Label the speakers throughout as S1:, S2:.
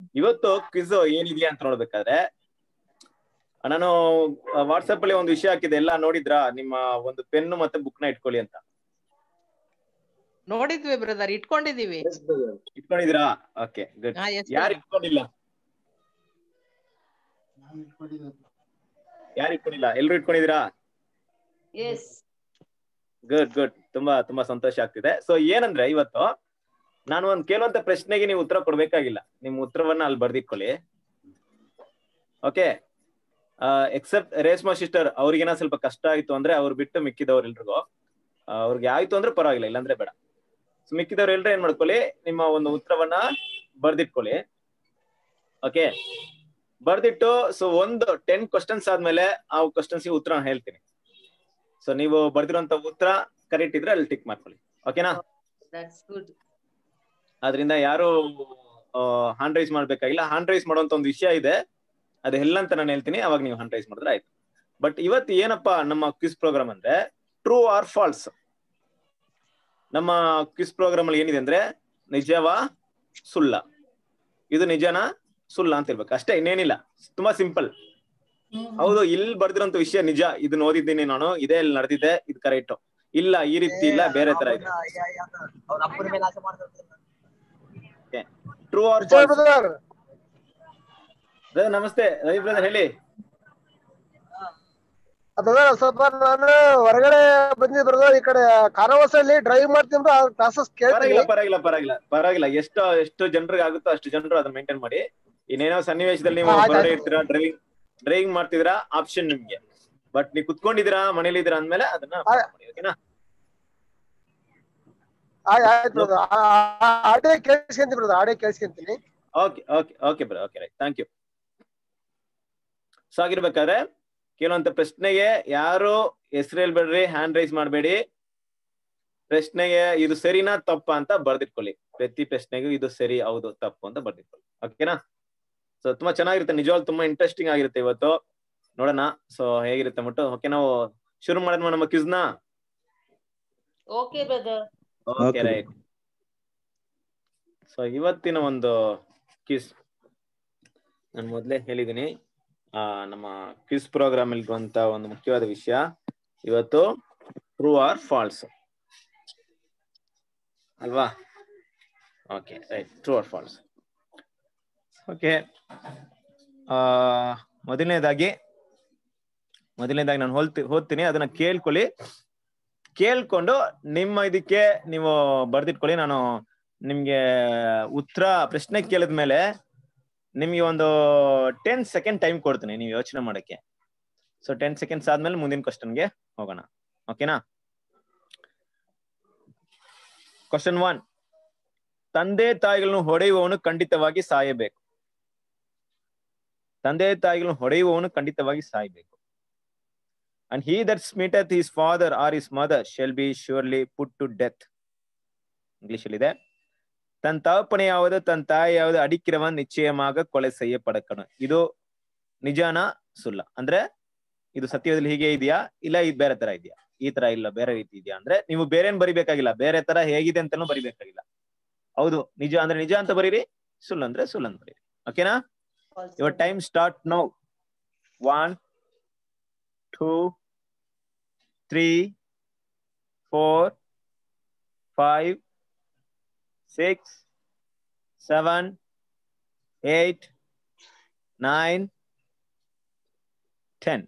S1: ಇವತ್ತು ಕ್ವಿಜ್ ಏನಿದೆಯಾ ಅಂತ ನೋಡ್ಬೇಕಾದ್ರೆ ನಾನು ವಾಟ್ಸಪ್ ಅಲ್ಲಿ ಒಂದು ವಿಷಯ ಹಾಕಿದೆ ಎಲ್ಲ ನೋಡಿದ್ರಾ ನಿಮ್ಮ ಒಂದು ಪೆನ್ನು ಮತ್ತೆ ಬುಕ್ ನ ಇಟ್ಕೊಳ್ಳಿ ಅಂತ
S2: ನೋಡಿದ್ವಿ ಬ್ರದರ್ ಇಟ್ಕೊಂಡಿದೀವಿ
S1: ಇಟ್ಕೊಂಡಿದ್ದೀರಾ ಓಕೆ ಗುಡ್
S2: ಹಾ ಎಸ್
S1: ಯಾರು ಇಟ್ಕೊಂಡಿಲ್ಲ ಯಾರು ಇಟ್ಕೊಂಡಿಲ್ಲ ಎಲ್ರು ಇಟ್ಕೊಂಡಿದ್ದೀರಾ
S3: ಎಸ್
S1: ಗುಡ್ ಗುಡ್ ತುಂಬಾ ತುಂಬಾ ಸಂತೋಷ ಆಗ್ತಿದೆ ಸೊ ಏನಂದ್ರೆ ಇವತ್ತು ನಾನು ಒಂದ್ ಕೇಳುವಂತ ಪ್ರಶ್ನೆಗೆ ನೀವು ಉತ್ತರ ಕೊಡ್ಬೇಕಾಗಿಲ್ಲ ನಿಮ್ ಉತ್ತರವನ್ನ ಅಲ್ಲಿ ಬರ್ದಿಟ್ಕೊಳ್ಳಿ ಓಕೆ ಎಕ್ಸೆಪ್ಟ್ ರೇಷ್ಮಾ ಸಿಸ್ಟರ್ ಅವ್ರಿಗೇನ ಸ್ವಲ್ಪ ಕಷ್ಟ ಆಯ್ತು ಅಂದ್ರೆ ಅವ್ರು ಬಿಟ್ಟು ಮಿಕ್ಕಿದವ್ರೆಲ್ರಿಗೂ ಆ, ಅವ್ರಿಗೆ ಆಯ್ತು ಅಂದ್ರೆ ಪರವಾಗಿಲ್ಲ ಇಲ್ಲಾಂದ್ರೆ ಬೇಡ ಸೊ ಮಿಕ್ಕಿದವ್ರು ಎಲ್ರು ಏನ್ ಮಾಡ್ಕೊಳ್ಳಿ ನಿಮ್ಮ ಒಂದು ಉತ್ತರವನ್ನ ಬರ್ದಿಟ್ಕೊಳ್ಳಿ ಓಕೆ ಬರ್ದಿಟ್ಟು ಸೊ ಒಂದು ಟೆನ್ ಕ್ವಶನ್ಸ್ ಆದ್ಮೇಲೆ ಆ ಕ್ವಶನ್ಸ್ ಉತ್ತರ ಹೇಳ್ತೀನಿ ಸೊ ನೀವು ಬರ್ದಿರೋಂತ ಉತ್ತರ ಕರೆಕ್ಟ್ ಇದ್ರೆ ಅಲ್ಲಿ ಟಿಕ್ ಮಾಡ್ಕೊಳ್ಳಿ ಓಕೆನಾ
S3: ದಟ್ಸ್ ಗುಡ್
S1: ಅದರಿಂದ ಯಾರು ಹ್ಯಾಂಡ್ ರೈಸ್ ಮಾಡ್ಬೇಕಾಗಿಲ್ಲ ಹ್ಯಾಂಡ್ ರೈಸ್ ಮಾಡುವಂತ ಒಂದು ವಿಷಯ ಇದೆ ಅದು ಎಲ್ಲ ಅಂತ ನಾನು ಹೇಳ್ತೀನಿ ಅವಾಗ ನೀವು ಹ್ಯಾಂಡ್ ರೈಸ್ ಮಾಡಿದ್ರೆ ಆಯ್ತು ಬಟ್ ಇವತ್ತು ಏನಪ್ಪಾ ನಮ್ಮ ಕ್ವಿಸ್ ಪ್ರೋಗ್ರಾಮ್ ಅಂದ್ರೆ ಟ್ರೂ ಆರ್ ಫಾಲ್ಸ್ ನಮ್ಮ ಕ್ವಿಸ್ ಪ್ರೋಗ್ರಾಮ್ ಅಲ್ಲಿ ಏನಿದೆ ಅಂದ್ರೆ ನಿಜವಾ ಸುಳ್ಳ ಇದು ನಿಜನಾ ಸುಳ್ಳ ಅಂತ ಇರ್ಬೇಕು ಅಷ್ಟೇ ಇನ್ನೇನಿಲ್ಲ ತುಂಬಾ ಸಿಂಪಲ್ ಹೌದು ಇಲ್ಲಿ ಬರ್ದಿರೋಂತ ವಿಷಯ ನಿಜ ಇದನ್ನ ಓದಿದ್ದೀನಿ ನಾನು ಇದೇ ಇಲ್ಲಿ ನಡೆದಿದೆ ಇದು ಕರೆಕ್ಟ್ ಇಲ್ಲ ಈ ರೀತಿ ಇಲ್ಲ ಬೇರೆ ತರ ಇದೆ
S4: ಅವ್ರ ಅಪ್ಪನ ಮೇಲೆ ಆಸೆ ಮಾಡ್ತಾರೆ
S1: true or
S5: Vijay
S1: false
S5: brother
S1: ನಮಸ್ತೆ ರವಿ ಬ್ರದರ್ ಹೇಳಿ
S5: ಬ್ರದರ್ ಸ್ವಲ್ಪ ನಾನು ಹೊರಗಡೆ ಬಂದಿ ಬ್ರದರ್ ಈ ಕಡೆ ಕಾರವಾಸಲ್ಲಿ ಡ್ರೈವ್ ಮಾಡ್ತೀನಿ ಬ್ರೋ ಕ್ಲಾಸಸ್ ಕೇಳ್ತೀನಿ
S1: ಪರವಾಗಿಲ್ಲ ಪರವಾಗಿಲ್ಲ ಪರವಾಗಿಲ್ಲ ಪರವಾಗಿಲ್ಲ ಎಷ್ಟು ಎಷ್ಟು ಜನರಿಗೆ ಆಗುತ್ತೋ ಅಷ್ಟು ಜನರು ಅದನ್ನ ಮೇಂಟೈನ್ ಮಾಡಿ ಇನ್ನೇನೋ ಸನ್ನಿವೇಶದಲ್ಲಿ ನೀವು
S5: ಹಾ, ಆಯ್ತು,
S1: ಹೊರಗಡೆ
S5: ಆಯ್ತು.
S1: ಇರ್ತೀರಾ ಡ್ರೈವಿಂಗ್ ಡ್ರೈವಿಂಗ್ ಮಾಡ್ತಿದ್ದೀರಾ ಆಪ್ಷನ್ ನಿಮ್ಗೆ ಬಟ್ ನೀವು ಕುತ್ಕೊಂಡಿದ್ದೀರಾ ಮನೇಲಿ ಇದ್ದೀರಾ ಅಂದ್ಮೇಲೆ ಅದನ್ನ follow ಮಾಡಿ ಓಕೆನಾ
S5: ಆಯ್ ಆಯ್ತು ಬ್ರದರ್ ಆಡೇ ಕೇಳಿಸ್ಕೊಂತೀನಿ ಬ್ರದರ್ ಆಡೇ ಕೇಳಿಸ್ಕೊಂತೀನಿ
S1: okay okay okay bro okay right thank you so ಆಗಿರ್ಬೇಕಾದ್ರೆ ಕೆಲವೊಂದು ಪ್ರಶ್ನೆಗೆ ಯಾರು ಹೆಸರು ಹೇಳ್ಬೇಡ್ರಿ ಹ್ಯಾಂಡ್ ರೈಸ್ ಮಾಡಬೇಡಿ ಪ್ರಶ್ನೆಗೆ ಇದು ಸರಿನಾ ತಪ್ಪಾ ಅಂತ ಬರ್ದಿಟ್ಕೊಳ್ಳಿ ಪ್ರತಿ ಪ್ರಶ್ನೆಗೂ ಇದು ಸರಿ ಹೌದು ತಪ್ಪು ಅಂತ ಬರ್ದಿಟ್ಕೊಳ್ಳಿ ಓಕೆನಾ ಸೊ ತುಂಬಾ ಚೆನ್ನಾಗಿರುತ್ತೆ ನಿಜವಾಗ್ಲೂ ತುಂಬಾ ಇಂಟ್ರೆಸ್ಟಿಂಗ್ ಆಗಿರುತ್ತೆ ಇವತ್ತು ನೋಡೋಣ ಸೊ ಹೇಗಿರುತ್ತೆ ಮಟ್ಟು ಓಕೆ ನಾವು ಶುರು ಮಾಡೋಣ ನಮ್ಮ ಕ್ವಿಸ್ನ
S3: okay brother
S1: okay
S6: Okay.
S1: Right so ಇವತ್ತಿನ ಒಂದು ಕ್ವಿಸ್ ನಾನು ಮೊದಲೇ ಹೇಳಿದ್ದೀನಿ ಆ ನಮ್ಮ ಕ್ವಿಸ್ ಪ್ರೋಗ್ರಾಮ್ ಇರುವಂತ ಒಂದು ಮುಖ್ಯವಾದ ವಿಷಯ ಇವತ್ತು ಟ್ರೂ ಆರ್ ಫಾಲ್ಸ್ ಅಲ್ವಾ okay right true or false okay ಮೊದಲನೇದಾಗಿ ಮೊದಲನೇದಾಗಿ ನಾನು ಹೋಲ್ತಿ ಓದ್ತೀನಿ ಅದನ್ನ ಕೇಳ್ಕೊಳ್ಳಿ ಕೇಳ್ಕೊಂಡು ನಿಮ್ಮ ಇದಕ್ಕೆ ನೀವು ಬರ್ದಿಟ್ಕೊಳ್ಳಿ ನಾನು ನಿಮ್ಗೆ ಉತ್ತರ ಪ್ರಶ್ನೆ ಕೇಳಿದ್ಮೇಲೆ ನಿಮ್ಗೆ ಒಂದು ಟೆನ್ ಸೆಕೆಂಡ್ ಟೈಮ್ ಕೊಡ್ತೀನಿ ನೀವು ಯೋಚನೆ ಮಾಡಕ್ಕೆ ಸೊ ಟೆನ್ ಸೆಕೆಂಡ್ಸ್ ಆದ್ಮೇಲೆ ಮುಂದಿನ ಕ್ವಶನ್ಗೆ ಹೋಗೋಣ ಓಕೆನಾ ಕ್ವಶನ್ ಒನ್ ತಂದೆ ತಾಯಿಗಳನ್ನು ಹೊಡೆಯುವವನು ಖಂಡಿತವಾಗಿ ಸಾಯಬೇಕು ತಂದೆ ತಾಯಿಗಳನ್ನು ಹೊಡೆಯುವವನು ಖಂಡಿತವಾಗಿ ಸಾಯಬೇಕು and he that smiteth his father or his mother shall be surely put to death English ಅಲ್ಲಿ ಇದೆ தன் தகப்பனையாவது தன் தாயாவது அடிக்கிறவன் நிச்சயமாக கொலை செய்யப்படக்கணும் ಇದು ನಿಜಾನ ಸುಳ್ಳ ಅಂದ್ರೆ ಇದು ಸತ್ಯದಲ್ಲಿ ಹೀಗೆ ಇದೆಯಾ ಇಲ್ಲ ಇದು ಬೇರೆ ತರ ಇದೆಯಾ ಈ ತರ ಇಲ್ಲ ಬೇರೆ ರೀತಿ ಇದೆಯಾ ಅಂದ್ರೆ ನೀವು ಬೇರೆ ಏನ್ ಬರಿಬೇಕಾಗಿಲ್ಲ ಬೇರೆ ತರ ಹೇಗಿದೆ ಅಂತಾನು ಬರಿಬೇಕಾಗಿಲ್ಲ ಹೌದು ನಿಜ ಅಂದ್ರೆ ನಿಜ ಅಂತ ಬರೀರಿ ಸುಳ್ಳು ಅಂದ್ರೆ ಸುಳ್ಳು ಅಂತ ಬರೀರಿ ಓಕೆನಾ your time start now one two three four five six, seven, eight, nine, ten.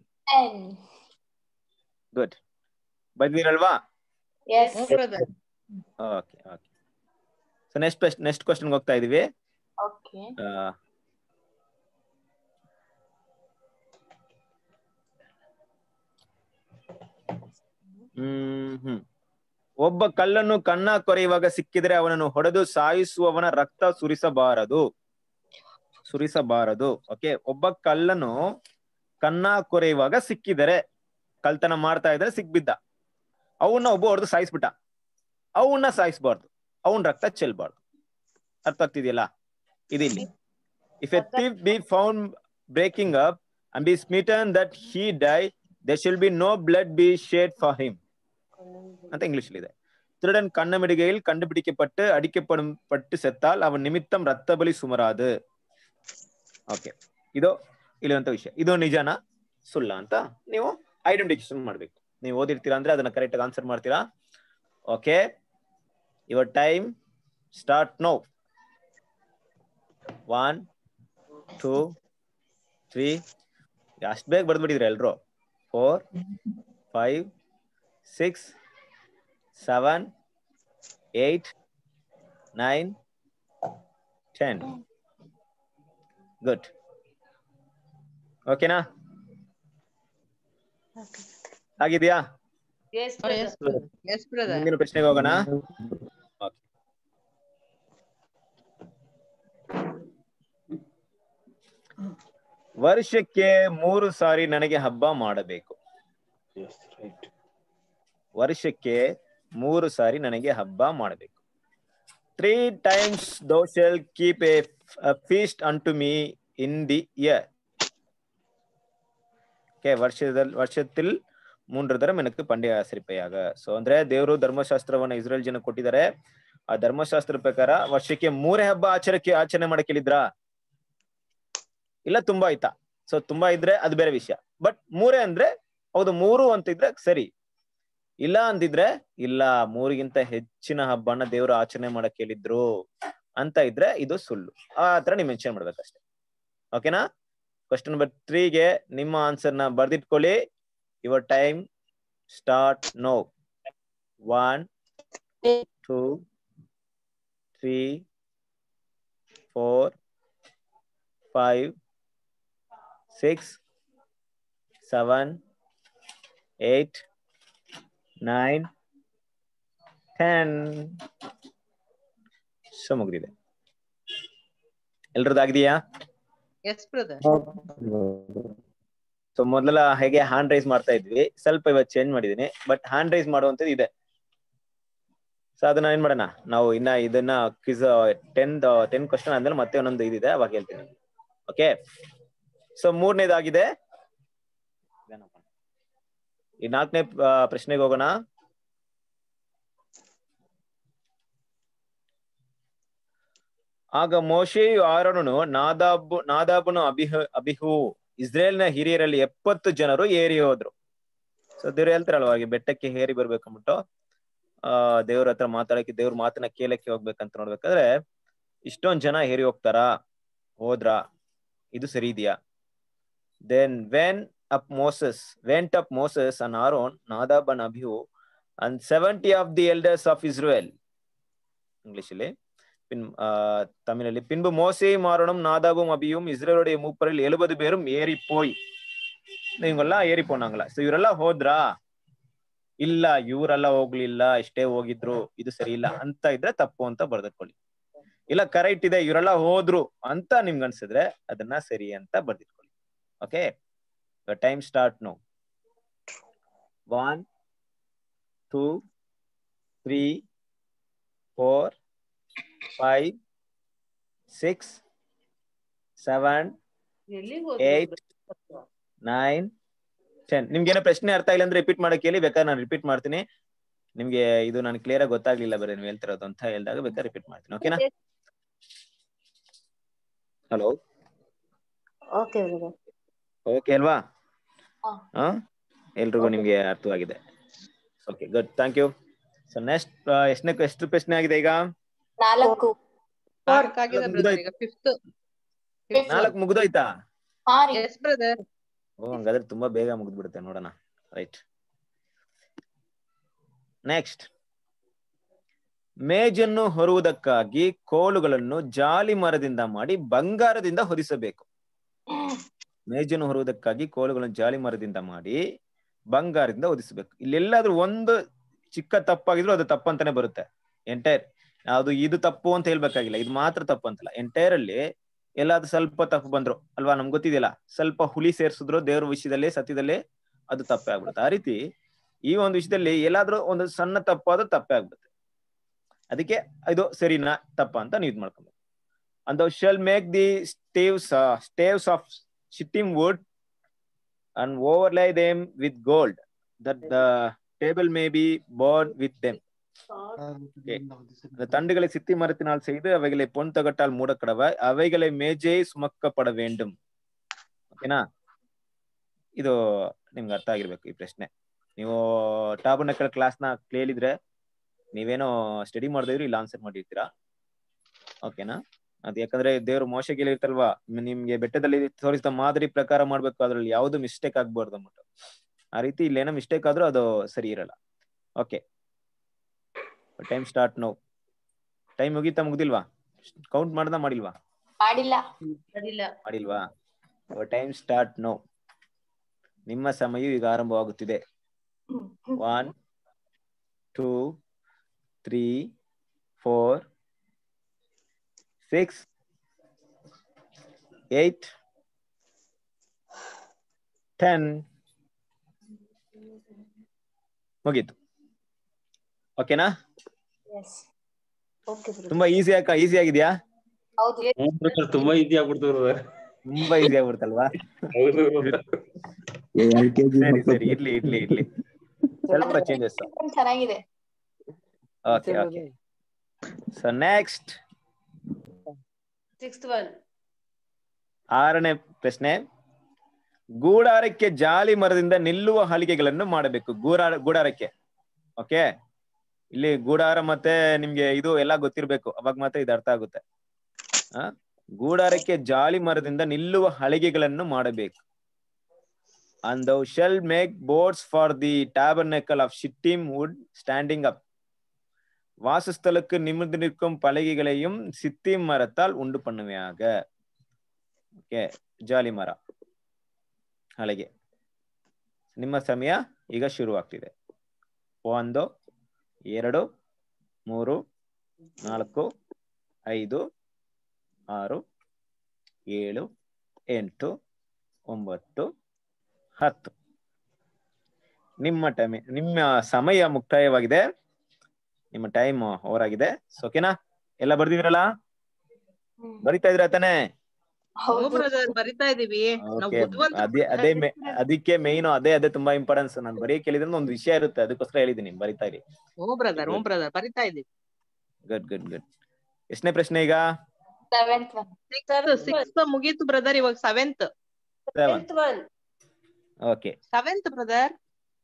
S1: Good. ಬಂದಿರಲ್ವಾ
S3: yes
S2: brother
S1: okay okay so next next question ಹೋಗ್ತಾ ಇದೀವಿ
S3: ಓಕೆ
S1: ಆ, ಹ್ಮ್ ಹ್ಮ್ ಒಬ್ಬ ಕಳ್ಳನ್ನು ಕನ್ನ ಕೊರೆಯುವಾಗ ಸಿಕ್ಕಿದ್ರೆ ಅವನನ್ನು ಹೊಡೆದು ಸಾಯಿಸುವವನ ರಕ್ತ ಸುರಿಸಬಾರದು ಸುರಿಸಬಾರದು ಓಕೆ ಒಬ್ಬ ಕಳ್ಳನು ಕನ್ನ ಕೊರೆಯುವಾಗ ಸಿಕ್ಕಿದರೆ ಕಳ್ತನ ಮಾಡ್ತಾ ಇದ್ರೆ ಸಿಕ್ಬಿದ್ದ ಅವನ್ನ ಒಬ್ಬ ಹೊಡೆದು ಸಾಯಿಸ್ಬಿಟ್ಟ ಅವನ್ನ ಸಾಯಿಸ್ಬಾರ್ದು ಅವನ್ ರಕ್ತ ಚೆಲ್ಬಾರ್ದು ಅರ್ಥ ಆಗ್ತಿದೆಯಲ್ಲ ಇದಿಲ್ಲಿ if a thief be found breaking up and be smitten that he die there shall be no blood be shed for him ಅಂತ இங்கிலீஷ்ல ಇದೆ திருடன் கண்ணமிடுகையில் கண்டுபிடிக்கப்பட்டு அடிக்கப்படும் பட்டு செத்தால் அவன் நிமித்தம் ரத்த பலி சுமராது ಓಕೆ ಇದು ಇಲ್ಲಿರುವಂತ ವಿಷಯ ಇದು ನಿಜನ ಸುಳ್ಳ ಅಂತ ನೀವು ಐಡೆಂಟಿಫಿಕೇಶನ್ ಮಾಡ್ಬೇಕು ನೀವು ಓದಿರ್ತೀರಾ ಅಂದ್ರೆ ಅದನ್ನ ಕರೆಕ್ಟ್ ಆಗಿ ಆನ್ಸರ್ ಮಾಡ್ತೀರಾ okay your time start now one two three ಅಷ್ಟು ಬೇಗ ಬರ್ದ್ಬಿಟ್ಟಿದ್ರಿ ಎಲ್ರು four five six seven eight nine ten good ಓಕೆನಾ ಆಗಿದ್ಯಾ
S3: Yes,
S2: Oh, yes,
S3: brother.
S2: brother. Yes, brother.
S1: ಮುಂದಿನ ಪ್ರಶ್ನೆಗೆ ಹೋಗೋಣ Okay. ವರ್ಷಕ್ಕೆ ಮೂರು ಸಾರಿ ನನಗೆ ಹಬ್ಬ ಮಾಡಬೇಕು ವರ್ಷಕ್ಕೆ ಮೂರು ಸಾರಿ ನನಗೆ ಹಬ್ಬ ಮಾಡಬೇಕು three times thou shalt keep a feast unto me in the year okay ವರ್ಷದಲ್ಲಿ ವರ್ಷത്തിൽ ಮೂன்று தரம் எனக்கு பண்டிகை ஆசரிப்பையாக ಸೊ ಅಂದ್ರೆ ದೇವರು ಧರ್ಮಶಾಸ್ತ್ರವನ್ನ ಇಸ್ರೇಲ್ ಜನ ಕೊಟ್ಟಿದ್ದಾರೆ ಆ ಧರ್ಮಶಾಸ್ತ್ರ ಪ್ರಕಾರ ವರ್ಷಕ್ಕೆ ಮೂರೇ ಹಬ್ಬ ಆಚರಣೆ ಆಚರಣೆ ಮಾಡಕ್ ಹೇಳಿದ್ರಾ ಇಲ್ಲ ತುಂಬಾ ಆಯ್ತಾ ಸೊ ತುಂಬಾ ಇದ್ರೆ ಅದು ಬೇರೆ ವಿಷಯ ಬಟ್ ಮೂರೇ ಅಂದ್ರೆ ಹೌದು ಮೂರು ಅಂತ ಇದ್ರೆ ಸರಿ ಇಲ್ಲ ಅಂದಿದ್ರೆ ಇಲ್ಲ ಮೂರಿಗಿಂತ ಹೆಚ್ಚಿನ ಹಬ್ಬನ ದೇವರು ಆಚರಣೆ ಮಾಡಕ್ ಹೇಳಿದ್ರು ಅಂತ ಇದ್ರೆ ಇದು ಸುಳ್ಳು ಆ ತರ ನೀವು ಮೆನ್ಷನ್ ಮಾಡ್ಬೇಕಷ್ಟೇ ಓಕೆನಾ ಕ್ವಶನ್ ನಂಬರ್ ತ್ರೀಗೆ ನಿಮ್ಮ ಆನ್ಸರ್ ನ ಬರ್ದಿಟ್ಕೊಳ್ಳಿ your time start now one two three four five six seven eight nine ten so ಮುಗಿದಿದೆ ಎಲ್ರದ್ದಾಗಿದೆಯಾ
S2: Yes, brother.
S1: ಸೊ ಮೊದಲ ಹೇಗೆ ಹ್ಯಾಂಡ್ ರೈಸ್ ಮಾಡ್ತಾ ಇದ್ವಿ ಸ್ವಲ್ಪ ಇವತ್ತು ಚೇಂಜ್ ಮಾಡಿದೀನಿ ಬಟ್ ಹ್ಯಾಂಡ್ ರೈಸ್ ಮಾಡುವಂತದ್ದು ಇದೆ ಸೊ ಅದನ್ನ ಏನ್ ಮಾಡೋಣ ನಾವು ಇನ್ನ ಇದನ್ನ ಕ್ವಿಸ್ ಟೆನ್ ಟೆನ್ ಕ್ವಶನ್ ಆದ್ಮೇಲೆ ಮತ್ತೆ ಒಂದೊಂದು ಇದಿದೆ ಅವಾಗ ಹೇಳ್ತೀನಿ ಓಕೆ ಸೊ ಮೂರನೇದಾಗಿದೆ ಈ ನಾಲ್ಕನೇ ಪ್ರಶ್ನೆಗೆ ಹೋಗೋಣ ಆಗ ಮೋಶೆಯು ಆರೋನನು ನಾದಾಬ್ ನಾದಾಬನು ಅಭಿಹ ಅಭಿಹು ಇಸ್ರೇಲ್ನ ಹಿರಿಯರಲ್ಲಿ ಎಪ್ಪತ್ತು ಜನರು ಏರಿ ಹೋದ್ರು ಸೊ ದೇವ್ರು ಹೇಳ್ತಾರಲ್ವ ಹಾಗೆ ಬೆಟ್ಟಕ್ಕೆ ಏರಿ ಬರ್ಬೇಕಂದ್ಬಿಟ್ಟು ಆ ದೇವ್ರ ಹತ್ರ ಮಾತಾಡಕ್ಕೆ ದೇವ್ರ ಮಾತನ್ನ ಕೇಳಕ್ಕೆ ಹೋಗ್ಬೇಕಂತ ನೋಡ್ಬೇಕಾದ್ರೆ ಇಷ್ಟೊಂದ್ ಜನ ಏರಿ ಹೋಗ್ತಾರಾ ಹೋದ್ರ ಇದು ಸರಿ ಇದೆಯಾ then went up Moses went up Moses and Aaron Nadab and Abihu and seventy of the elders of Israel English ಅಲ್ಲಿ பின் தமிழில் பின்பு மோசேயும் ஆரோனும் நாதாபும் அபியும் இஸ்ரேலுடைய மூப்பரில் எழுபது பேரும் ஏறி போய் இவங்கெல்லாம் ಏರಿ போனாங்களா ಸೊ ಇವರೆಲ್ಲ ಹೋದ್ರಾ ಇಲ್ಲ ಇವರೆಲ್ಲ ಹೋಗ್ಲಿಲ್ಲ ಇಷ್ಟೇ ಹೋಗಿದ್ರು ಇದು ಸರಿ ಇಲ್ಲ ಅಂತ ಇದ್ರೆ ತಪ್ಪು ಅಂತ ಬರ್ದಿಟ್ಕೊಳ್ಳಿ ಇಲ್ಲ ಕರೆಕ್ಟ್ ಇದೆ ಇವರೆಲ್ಲ ಹೋದ್ರು ಅಂತ ನಿಮ್ಗೆ ಅನ್ಸಿದ್ರೆ ಅದನ್ನ ಸರಿ ಅಂತ ಬರ್ದಿಟ್ಕೊಳ್ಳಿ okay time start now one two three four five six seven
S3: ಎಲ್ಲಿಗ್
S1: Eight.
S3: ಹೋದ್ರು
S1: ನೈನ್ ಟೆನ್ ನಿಮ್ಗೆ ಏನೋ ಪ್ರಶ್ನೆ ಅರ್ಥ ಇಲ್ಲ ಅಂದ್ರೆ ರಿಪೀಟ್ ಮಾಡಕ್ ಹೇಳಿ ಬೇಕಾದ್ರೆ ನಾನು ರಿಪೀಟ್ ಮಾಡ್ತೀನಿ ನಿಮ್ಗೆ ಇದು ನಾನು ಕ್ಲಿಯರ್ ಆಗಿ ಗೊತ್ತಾಗ್ಲಿಲ್ಲ ಬರೀ ನೀವು ಹೇಳ್ತಿರೋದು ಅಂತ ಹೇಳಿದಾಗ ಬೇಕಾದ್ರೆ ರಿಪೀಟ್ ಮಾಡ್ತೀನಿ ಓಕೆನಾ ಹಲೋ
S3: ಓಕೆ ಬ್ರದರ್
S1: ಓಕೆ ಅಲ್ವಾ
S3: ಹಾ.
S1: ಹಾ ಎಲ್ರಿಗೂ ನಿಮ್ಗೆ ಅರ್ಥವಾಗಿದೆ okay good thank you so next ಎಷ್ಟನೇ ಎಷ್ಟು ಪ್ರಶ್ನೆ ಆಗಿದೆ ಈಗ
S3: ನಾಲ್ಕು
S2: ನಾಲ್ಕಾಗಿದೆ brother ಈಗ fifth. Fifth.
S1: ನಾಲ್ಕು ಮುಗ್ದೋಯ್ತಾ
S3: ಹಾ ರೀ
S2: Yes, brother.
S1: ಓ ಹಂಗಾದ್ರೆ ತುಂಬಾ ಬೇಗ ಮುಗಿದ್ಬಿಡುತ್ತೆ ನೋಡೋಣ ರೈಟ್ ನೆಕ್ಸ್ಟ್ ಮೇಜನ್ನು ಹೊರುವುದಕ್ಕಾಗಿ ಕೋಲುಗಳನ್ನು ಜಾಲಿ ಮರದಿಂದ ಮಾಡಿ ಬಂಗಾರದಿಂದ ಹೊದಿಸಬೇಕು ಮೇಜನ್ನು ಹೊರುವುದಕ್ಕಾಗಿ ಕೋಲುಗಳನ್ನು ಜಾಲಿ ಮರದಿಂದ ಮಾಡಿ ಬಂಗಾರದಿಂದ ಹೊದಿಸಬೇಕು ಇಲ್ಲೆಲ್ಲಾದ್ರೂ ಒಂದು ಚಿಕ್ಕ ತಪ್ಪಾಗಿದ್ರು ಅದು ತಪ್ಪಂತಾನೆ ಬರುತ್ತೆ ಎಂಟೈರ್ ಅದು ಇದು ತಪ್ಪು ಅಂತ ಹೇಳ್ಬೇಕಾಗಿಲ್ಲ ಇದು ಮಾತ್ರ ತಪ್ಪು ಅಂತಲ್ಲ ಎಂಟೈರ್ ಅಲ್ಲಿ ಎಲ್ಲಾದ್ರೂ ಸ್ವಲ್ಪ ತಪ್ಪು ಬಂದ್ರು ಅಲ್ವಾ ನಮ್ಗೆ ಗೊತ್ತಿದೆಯಲ್ಲ ಸ್ವಲ್ಪ ಹುಲಿ ಸೇರ್ಸಿದ್ರು ದೇವ್ರ ವಿಷಯದಲ್ಲಿ ಸತ್ಯದಲ್ಲಿ ಅದು ತಪ್ಪೇ ಆಗ್ಬಿಡುತ್ತೆ ಆ ರೀತಿ ಈ ಒಂದು ವಿಷಯದಲ್ಲಿ ಎಲ್ಲಾದ್ರೂ ಒಂದು ಸಣ್ಣ ತಪ್ಪಾದ ತಪ್ಪೇ ಆಗ್ಬಿಡುತ್ತೆ ಅದಕ್ಕೆ ಇದು ಸರಿನಾ ತಪ್ಪ ಅಂತ ನೀವು ಇದು ಮಾಡ್ಕೊಬೇಕು and shall make the staves staves of shittim wood and overlay them with gold that the table may be borne with them அந்த தண்டுகளை சித்தி மரத்தினால் செய்து அவைகளை பொன் தகட்டால் மூடக்கடவ அவைகளை ಮೇಜೆ ಸುಮಕ್ಕಪಡ வேண்டும் ಓಕೆನಾ ಇದು ನಿಮ್ಗೆ ಅರ್ಥ ಆಗಿರ್ಬೇಕು ಈ ಪ್ರಶ್ನೆ ನೀವು ಟಾಬರ್ನಕಲ್ ಕ್ಲಾಸ್ನ ಕೇಳಿದ್ರೆ ನೀವೇನೋ ಸ್ಟಡಿ ಮಾಡಿದ್ರೆ ಇಲ್ಲ ಆನ್ಸರ್ ಮಾಡಿರ್ತೀರಾ ಓಕೆನಾ ಅದ್ ಯಾಕಂದ್ರೆ ದೇವ್ರು ಮೋಶಗೆ ಹೇಳಿರ್ತಲ್ವಾ ನಿಮ್ಗೆ ಬೆಟ್ಟದಲ್ಲಿ ತೋರಿಸಿದ ಮಾದರಿ ಪ್ರಕಾರ ಮಾಡ್ಬೇಕು ಅದ್ರಲ್ಲಿ ಯಾವ್ದು ಮಿಸ್ಟೇಕ್ ಆಗ್ಬಾರ್ದು ಅಂದ್ಬಿಟ್ಟು ಆ ರೀತಿ ಇಲ್ಲೇನೋ ಮಿಸ್ಟೇಕ್ ಆದ್ರೂ ಅದು ಸರಿ ಇರಲ್ಲ okay time start now time ಮುಗೀತಾ ಮುಗ್ದಿಲ್ವಾ ಕೌಂಟ್ ಮಾಡ್ದ ಮಾಡಿಲ್ವಾ
S3: ಮಾಡಿಲ್ಲ
S2: ಸರಿಲ್ಲ
S1: ಮಾಡಿಲ್ವಾ ಟೈಮ್ ಸ್ಟಾರ್ಟ್ ನೋ ನಿಮ್ಮ ಸಮಯ ಈಗ ಆರಂಭವಾಗುತ್ತಿದೆ one two three four six eight ten ಮುಗೀತು ಓಕೆನಾ
S3: ಎಸ್ ಓಕೆ
S1: ತುಂಬಾ ಈಸಿ ಆಗ ಈಸಿ ಆಗಿದ್ಯಾ
S3: ಹೌದು
S6: ಹ್ಮ್ brother, ತುಂಬಾ ಈಸಿ ಆಗ್ಬಿಡ್ತದೆ brother.
S1: ತುಂಬಾ ಈಸಿ ಆಗ್ಬಿಡ್ತಲ್ವಾ
S6: ಹೌದು brother.
S1: ಸರಿ ಸರಿ ಇರ್ಲಿ ಇರ್ಲಿ ಇರ್ಲಿ ಸ್ವಲ್ಪ ಚೇಂಜಸ್
S3: ಚೆನ್ನಾಗಿದೆ
S1: okay okay so next
S2: sixth one
S1: ಆರನೇ ಪ್ರಶ್ನೆ ಗೂಡಾರಕ್ಕೆ ಜಾಲಿ ಮರದಿಂದ ನಿಲ್ಲುವ ಹಲಿಗೆಗಳನ್ನು ಮಾಡಬೇಕು ಗೂಡಾರ ಗೂಡಾರಕ್ಕೆ ಓಕೆ ಇಲ್ಲಿ ಗೂಡಾರ ಮತ್ತೆ ನಿಮ್ಗೆ ಇದು ಎಲ್ಲ ಗೊತ್ತಿರ್ಬೇಕು ಅವಾಗ ಮಾತ್ರ ಇದು ಅರ್ಥ ಆಗುತ್ತೆ ಆ ಗೂಡಾರಕ್ಕೆ ಜಾಲಿ ಮರದಿಂದ ನಿಲ್ಲುವ ಹಲಿಗೆಗಳನ್ನು ಮಾಡಬೇಕು and thou shalt make boards for the tabernacle of shittim wood standing up வாசஸ்தலுக்கு நிமிர்ந்து நிற்கும் பலகைகளையும் சித்தி மரத்தால் உண்டு பண்ணுவையாக ಓಕೆ ಜಾಲಿ ಮರ ಹಲಗೆ ನಿಮ್ಮ ಸಮಯ ಈಗ ಶುರುವಾಗ್ತಿದೆ ಒಂದು ಎರಡು ಮೂರು ನಾಲ್ಕು ಐದು ಆರು ಏಳು ಎಂಟು ಒಂಬತ್ತು ಹತ್ತು ನಿಮ್ಮ ಟೈಮ್ ನಿಮ್ಮ ಸಮಯ ಮುಕ್ತಾಯವಾಗಿದೆ ನಿಮ್ಮ ಟೈಮ್ ಓವರ್ ಆಗಿದೆ ಓಕೆನಾ ಎಲ್ಲ ಬರ್ದಿದ್ರಲ್ಲ ಬರಿತಾ ಇದ್ರ ತಾನೇ
S2: ಹೌದು ಬ್ರದರ್ ಬರಿತಾ ಇದೀವಿ ನಾವು
S1: ಓಕೆ
S2: ಬುದ್ಧಿವಂತ
S1: ಅದೇ ಅದೇ ಮೆ- ಅದಕ್ಕೆ ಮೇಯ್ನು ಅದೇ ಅದೇ ತುಂಬಾ ಇಂಪಾರ್ಟೆನ್ಸ್ ನಾನು ಬರೀ ಕೇಳಿದ್ರೆ ಒಂದು ವಿಷಯ ಇರುತ್ತೆ ಅದಕ್ಕೋಸ್ಕರ ಹೇಳಿದೀನಿ ಬರಿತಾ ಇರಿ
S2: ಓ ಬ್ರದರ್ ಓ ಬ್ರದರ್ ಬರಿತಾ ಇದೀವಿ
S1: ಗುಡ್ ಗುಡ್ ಗುಡ್ ಎಷ್ಟನೇ ಪ್ರಶ್ನೆ ಈಗ
S3: ಸೆವೆಂತ್ ಒನ್
S2: ಸಿಕ್ಸ್ ಸಿಕ್ಸ್ ಮುಗೀತು ಬ್ರದರ್ ಇವಾಗ seventh
S1: seven okay
S2: seventh brother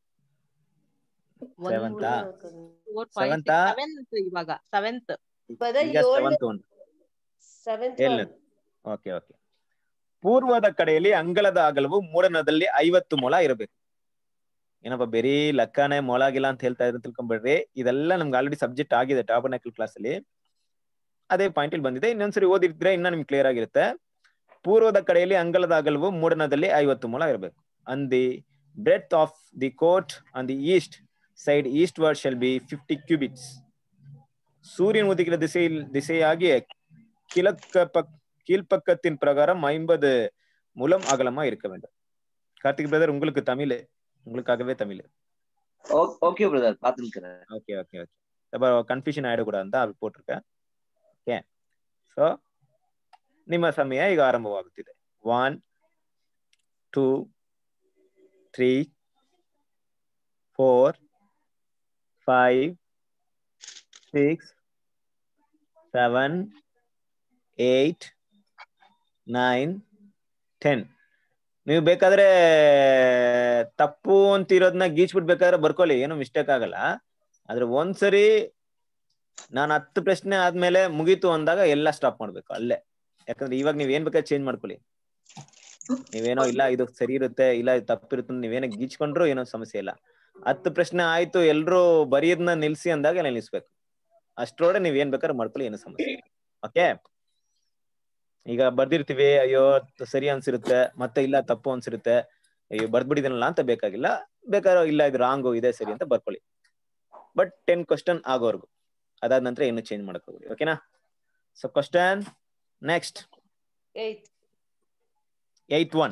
S1: Seventh ಆ?
S2: ಫೋರ್
S1: Seventh
S2: ಫೈವ್
S1: ಆ?
S2: ಸೆವೆಂತ್ ಇವಾಗ ಸೆವೆಂತ್
S1: ಈಗ ಸೆವೆಂತ್ ಒನ್ ಏಳನೇ ಓಕೆ ಓಕೆ ಪೂರ್ವದ ಕಡೆಯಲ್ಲಿ ಅಂಗಳದ ಅಗಲವು ಮೂಡನದಲ್ಲಿ ಐವತ್ತು ಮೊಳ ಇರಬೇಕು ಏನಪ್ಪ ಬರೀ ಲೆಕ್ಕನೇ ಮೊಳ ಆಗಿಲ್ಲ ಅಂತ ಹೇಳ್ತಾ ಇದ್ರೆ ತಿಳ್ಕೊಂಬಿಡ್ರಿ ಇದೆಲ್ಲ ನಮ್ಗೆ ಆಲ್ರೆಡಿ ಸಬ್ಜೆಕ್ಟ್ ಆಗಿದೆ ಟಾಬರ್ನಕಲ್ ಕ್ಲಾಸ್ ಅಲ್ಲಿ ಅದೇ ಪಾಯಿಂಟ್ ಇಲ್ಲಿ ಬಂದಿದೆ ಇನ್ನೊಂದ್ಸರಿ ಓದಿದ್ರೆ ಇನ್ನ ನಿಮ್ಗೆ ಕ್ಲಿಯರ್ ಆಗಿರುತ್ತೆ ಪೂರ್ವದ ಕಡೆಯಲ್ಲಿ ಅಂಗಳದ ಅಗಲವು ಮೂಡನದಲ್ಲಿ ಐವತ್ತು ಮೊಳ ಇರಬೇಕು and the breadth of the court on the east side eastward shall be fifty cubits சூரியன் உதிக்கிற திசையில் திசையாகி கிழக்க பக் கீழ்ப்பக்கத்தின் பிரகாரம் ஐம்பது முலம் அகலமா இருக்க வேண்டும் கார்த்திக் பிரதர் உங்களுக்கு தமிழ் உங்களுக்காகவே தமிழ்
S4: ஓகே பிரதர் பாத்துக்கிறேன்
S1: ஓகே ஓகே ஓகே அப்ப கன்ஃபியூஷன் ஆயிடக்கூடாது தான் அது போட்டிருக்கேன் ಓಕೆ ಸೊ ನಿಮ್ಮ ಸಮಯ ಈಗ ಆರಂಭವಾಗುತ್ತಿದೆ one two three four five six seven eight nine ten ನೀವು ಬೇಕಾದ್ರೆ ತಪ್ಪು ಅಂತ ಇರೋದನ್ನ ಗೀಚ್ಬಿಟ್ಟು ಬೇಕಾದ್ರೆ ಬರ್ಕೊಳ್ಳಿ ಏನು ಮಿಸ್ಟೇಕ್ ಆಗಲ್ಲ ಆದ್ರೆ ಒಂದ್ಸರಿ ನಾನು ಹತ್ತು ಪ್ರಶ್ನೆ ಆದ್ಮೇಲೆ ಮುಗೀತು ಅಂದಾಗ ಎಲ್ಲ ಸ್ಟಾಪ್ ಮಾಡ್ಬೇಕು ಅಲ್ಲೇ ಯಾಕಂದ್ರೆ ಇವಾಗ ನೀವ್ ಏನ್ ಬೇಕಾದ್ರೆ ಚೇಂಜ್ ಮಾಡ್ಕೊಳ್ಳಿ ನೀವೇನೋ ಇಲ್ಲ ಇದು ಸರಿ ಇರುತ್ತೆ ಇಲ್ಲ ಇದು ತಪ್ಪಿರುತ್ತೆ ಅಂತ ನೀವೇನೋ ಗೀಚ್ಕೊಂಡ್ರು ಏನೋ ಸಮಸ್ಯೆ ಇಲ್ಲ ಹತ್ತು ಪ್ರಶ್ನೆ ಆಯ್ತು ಎಲ್ರು ಬರೆಯೋದನ್ನ ನಿಲ್ಸಿ ಅಂದಾಗ ಎಲ್ಲ ನಿಲ್ಸ್ಬೇಕು ಅಷ್ಟ್ರೊಳಗೆ ನೀವ್ ಏನ್ ಬೇಕಾದ್ರೆ ಮಾಡ್ಕೊಳ್ಳಿ ಏನು ಸಮಸ್ಯೆ ಇಲ್ಲ ಓಕೆ ಈಗ ಬರ್ದಿರ್ತೀವಿ ಅಯ್ಯೋ ಸರಿ ಅನ್ಸಿರುತ್ತೆ ಮತ್ತೆ ಇಲ್ಲ ತಪ್ಪು ಅನ್ಸಿರುತ್ತೆ ಅಯ್ಯೋ ಬರ್ದ್ಬಿಟ್ಟಿದ್ದೀನಲ್ಲ ಅಂತ ಬೇಕಾಗಿಲ್ಲ ಬೇಕಾದ್ರೆ ಇಲ್ಲ ಇದು ರಾಂಗು ಇದೆ ಸರಿ ಅಂತ ಬರ್ಕೊಳ್ಳಿ ಬಟ್ ಟೆನ್ ಕ್ವಶನ್ ಆಗೋವರೆಗೂ ಅದಾದ ನಂತರ ಏನು ಚೇಂಜ್ ಮಾಡಕ್ ಹೋಗ್ರಿ ಓಕೆನಾ so question next
S2: eighth
S1: eight one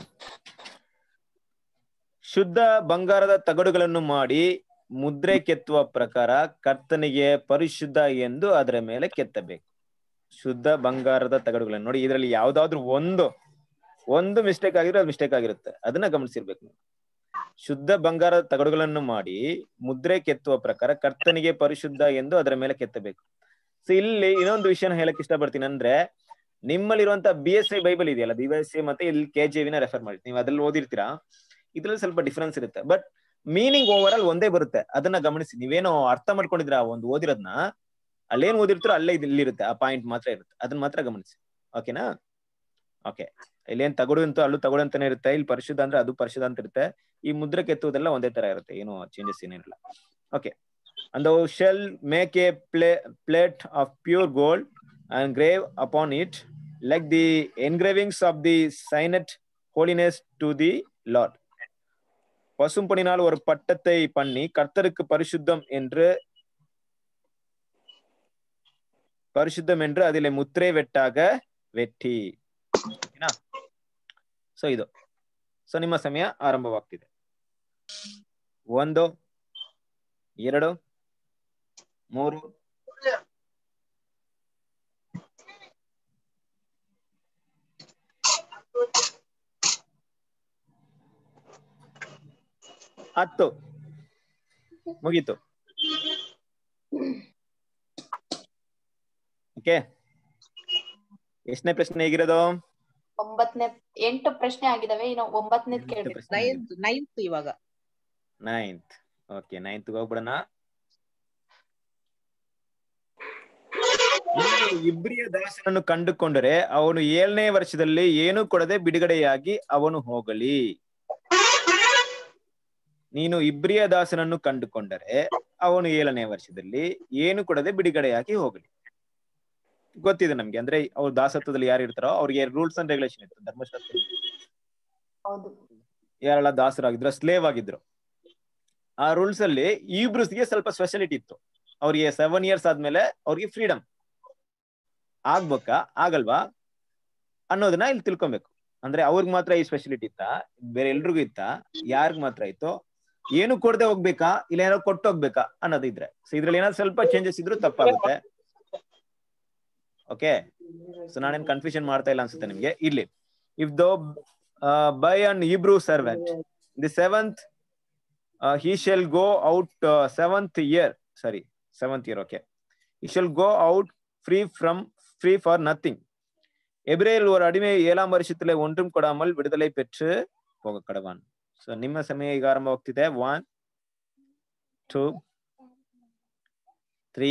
S1: ಶುದ್ಧ ಬಂಗಾರದ ತಗಡುಗಳನ್ನು ಮಾಡಿ ಮುದ್ರೆ ಕೆತ್ತುವ ಪ್ರಕಾರ ಕರ್ತನಿಗೆ ಪರಿಶುದ್ಧ ಎಂದು ಅದರ ಮೇಲೆ ಕೆತ್ತಬೇಕು ಶುದ್ಧ ಬಂಗಾರದ ತಗಡುಗಳನ್ನು ನೋಡಿ ಇದರಲ್ಲಿ ಯಾವ್ದಾದ್ರು ಒಂದು ಒಂದು ಮಿಸ್ಟೇಕ್ ಆಗಿರೋ ಮಿಸ್ಟೇಕ್ ಆಗಿರುತ್ತೆ ಅದನ್ನ ಗಮನಿಸಿರ್ಬೇಕು ನೀವು ಶುದ್ಧ ಬಂಗಾರದ ತಗಡುಗಳನ್ನು ಮಾಡಿ ಮುದ್ರೆ ಕೆತ್ತುವ ಪ್ರಕಾರ ಕರ್ತನಿಗೆ ಪರಿಶುದ್ಧ ಎಂದು ಅದರ ಮೇಲೆ ಕೆತ್ತಬೇಕು ಸೊ ಇಲ್ಲಿ ಇನ್ನೊಂದು ವಿಷಯನ ಹೇಳಕ್ ಇಷ್ಟಪಡ್ತೀನಿ ಅಂದ್ರೆ ನಿಮ್ಮಲ್ಲಿರುವಂತ ಬಿ ಎಸ್ ಐ ಬೈಬಲ್ ಇದೆಯಲ್ಲ ಬಿ ಎಸ್ ಐ ಮತ್ತೆ ಇಲ್ಲಿ ಕೆ ಜೆ ವಿನ ರೆಫರ್ ಮಾಡಿ ನೀವು ಅದ್ರಲ್ಲಿ ಓದಿರ್ತೀರಾ ಇದ್ರಲ್ಲಿ ಸ್ವಲ್ಪ ಡಿಫ್ರೆನ್ಸ್ ಇರುತ್ತೆ ಬಟ್ ಮೀನಿಂಗ್ ಓವರ್ ಆಲ್ ಒಂದೇ ಬರುತ್ತೆ ಅದನ್ನ ಗಮನಿಸಿ ನೀವೇನೋ ಅರ್ಥ ಮಾಡ್ಕೊಂಡಿದ್ರ ಒಂದು ಓದಿರೋದ್ನ ಅಲ್ಲೇನ್ ಓದಿರ್ತೀರೋ ಅಲ್ಲೇ ಇದು ಇಲ್ಲಿರುತ್ತೆ ಆ ಪಾಯಿಂಟ್ ಮಾತ್ರ ಇರುತ್ತೆ ಅದನ್ನ ಮಾತ್ರ ಗಮನಿಸಿ ಓಕೆನಾ ಓಕೆ ಇಲ್ಲೇನ್ ತಗಡು ಅಂತೂ ಅಲ್ಲೂ ತಗಡು ಅಂತಾನೆ ಇರುತ್ತೆ ಇಲ್ಲಿ ಪರಿಶುದ್ಧ ಅಂದ್ರೆ ಅದು ಪರಿಶುದ್ಧ ಅಂತ ಇರುತ್ತೆ ಈ ಮುದ್ರೆ ಕೆತ್ತುವುದೆಲ್ಲ ಒಂದೇ ತರ ಇರುತ್ತೆ ಏನು ಚೇಂಜಸ್ ಏನಿರಲ್ಲ okay and shall make a play plate of pure gold and grave upon it like the engravings of the signet holiness to the Lord பசும்பொனினால் ஒரு பட்டத்தை பண்ணி கர்த்தருக்கு பரிசுத்தம் என்று ಪರಿಶುದ್ಧಂ என்று அதிலே ಮುದ್ರೆ வெட்டாக வெட்டி ಓಕೆನಾ ಸೊ ಇದು ಸೊ ನಿಮ್ಮ ಸಮಯ ಆರಂಭವಾಗ್ತಿದೆ ಒಂದು ಎರಡು ಮೂರು ಹತ್ತು ಮುಗೀತು ಓಕೆ ಎಷ್ಟನೇ ಪ್ರಶ್ನೆ ಹೇಗಿರೋದು
S3: ಒಂಬತ್ತನೇ ಎಂಟು ಪ್ರಶ್ನೆ ಆಗಿದಾವೆ ಇನ್ನು ಒಂಬತ್ತನೇದ್
S1: ಎಂಟು
S3: ಕೇಳ್ಬೇಕು
S1: ಪ್ರಶ್ನೆ
S2: ನೈನ್ತ್ ನೈನ್ತ್ ಇವಾಗ
S1: ನೈನ್ತ್ ಓಕೆ ನೈನ್ತ್ ಹೋಗ್ಬಿಡೋಣ ನೀನು ಇಬ್ರಿಯ ದಾಸನನ್ನು ಕಂಡುಕೊಂಡರೆ ಅವನು ಏಳನೇ ವರ್ಷದಲ್ಲಿ ಏನು ಕೊಡದೆ ಬಿಡುಗಡೆಯಾಗಿ ಅವನು ಹೋಗಲಿ ನೀನು ಇಬ್ರಿಯ ದಾಸನನ್ನು ಕಂಡುಕೊಂಡರೆ ಅವನು ಏಳನೇ ವರ್ಷದಲ್ಲಿ ಏನು ಕೊಡದೆ ಬಿಡುಗಡೆಯಾಗಿ ಹೋಗಲಿ ಗೊತ್ತಿದೆ ನಮ್ಗೆ ಅಂದ್ರೆ ಅವ್ರು ದಾಸತ್ವದಲ್ಲಿ ಯಾರು ಇರ್ತಾರೋ ಅವ್ರಿಗೆ ರೂಲ್ಸ್ ಅಂಡ್ ರೆಗ್ಯುಲೇಷನ್ ಇತ್ತು ಧರ್ಮಶಾಸ್ತ್ರ
S3: ಹೌದು
S1: ಯಾರೆಲ್ಲ ದಾಸರಾಗಿದ್ರು ಸ್ಲೇವ್ ಆಗಿದ್ರು ಆ ರೂಲ್ಸ್ ಅಲ್ಲಿ ಇಬ್ರುಸ್ಗೆ ಸ್ವಲ್ಪ ಸ್ಪೆಷಾಲಿಟಿ ಇತ್ತು ಅವ್ರಿಗೆ ಸೆವೆನ್ ಇಯರ್ಸ್ ಆದ್ಮೇಲೆ ಅವ್ರಿಗೆ ಫ್ರೀಡಮ್ ಆಗ್ಬೇಕಾ ಆಗಲ್ವಾ ಅನ್ನೋದನ್ನ ಇಲ್ಲಿ ತಿಳ್ಕೊಬೇಕು ಅಂದ್ರೆ ಅವ್ರಿಗೆ ಮಾತ್ರ ಈ ಸ್ಪೆಷಾಲಿಟಿ ಇತ್ತ ಬೇರೆ ಎಲ್ರಿಗೂ ಇತ್ತ ಯಾರಿಗ್ ಮಾತ್ರ ಇತ್ತು ಏನು ಕೊಡದೆ ಹೋಗ್ಬೇಕಾ ಇಲ್ಲ ಏನಾದ್ರು ಕೊಟ್ಟು ಹೋಗ್ಬೇಕಾ ಅನ್ನೋದಿದ್ರೆ ಸೊ ಇದ್ರಲ್ಲಿ ಏನಾದ್ರು ಸ್ವಲ್ಪ ಚೇಂಜಸ್ ಇದ್ರು ತಪ್ಪಾಗುತ್ತೆ ಓಕೆ ಸೊ ನಾನೇನ್ ಕನ್ಫ್ಯೂಷನ್ ಮಾಡ್ತಾ ಇಲ್ಲ ಅನ್ಸುತ್ತೆ ನಿಮ್ಗೆ ಇಲ್ಲಿ ಇಫ್ ದೋ buy an Hebrew servant the seventh he shall go out uh, seventh year sorry seventh year okay he shall go out free from free for nothing எபிரேல் ஒரு அடிமை ஏழாம் வருஷத்துல ஒன்றும் கொடாமல் விடுதலை பெற்று போக கடவான் ಸೊ ನಿಮ್ಮ ಸಮಯ ಈಗ ಆರಂಭವಾಗ್ತಿದೆ one two three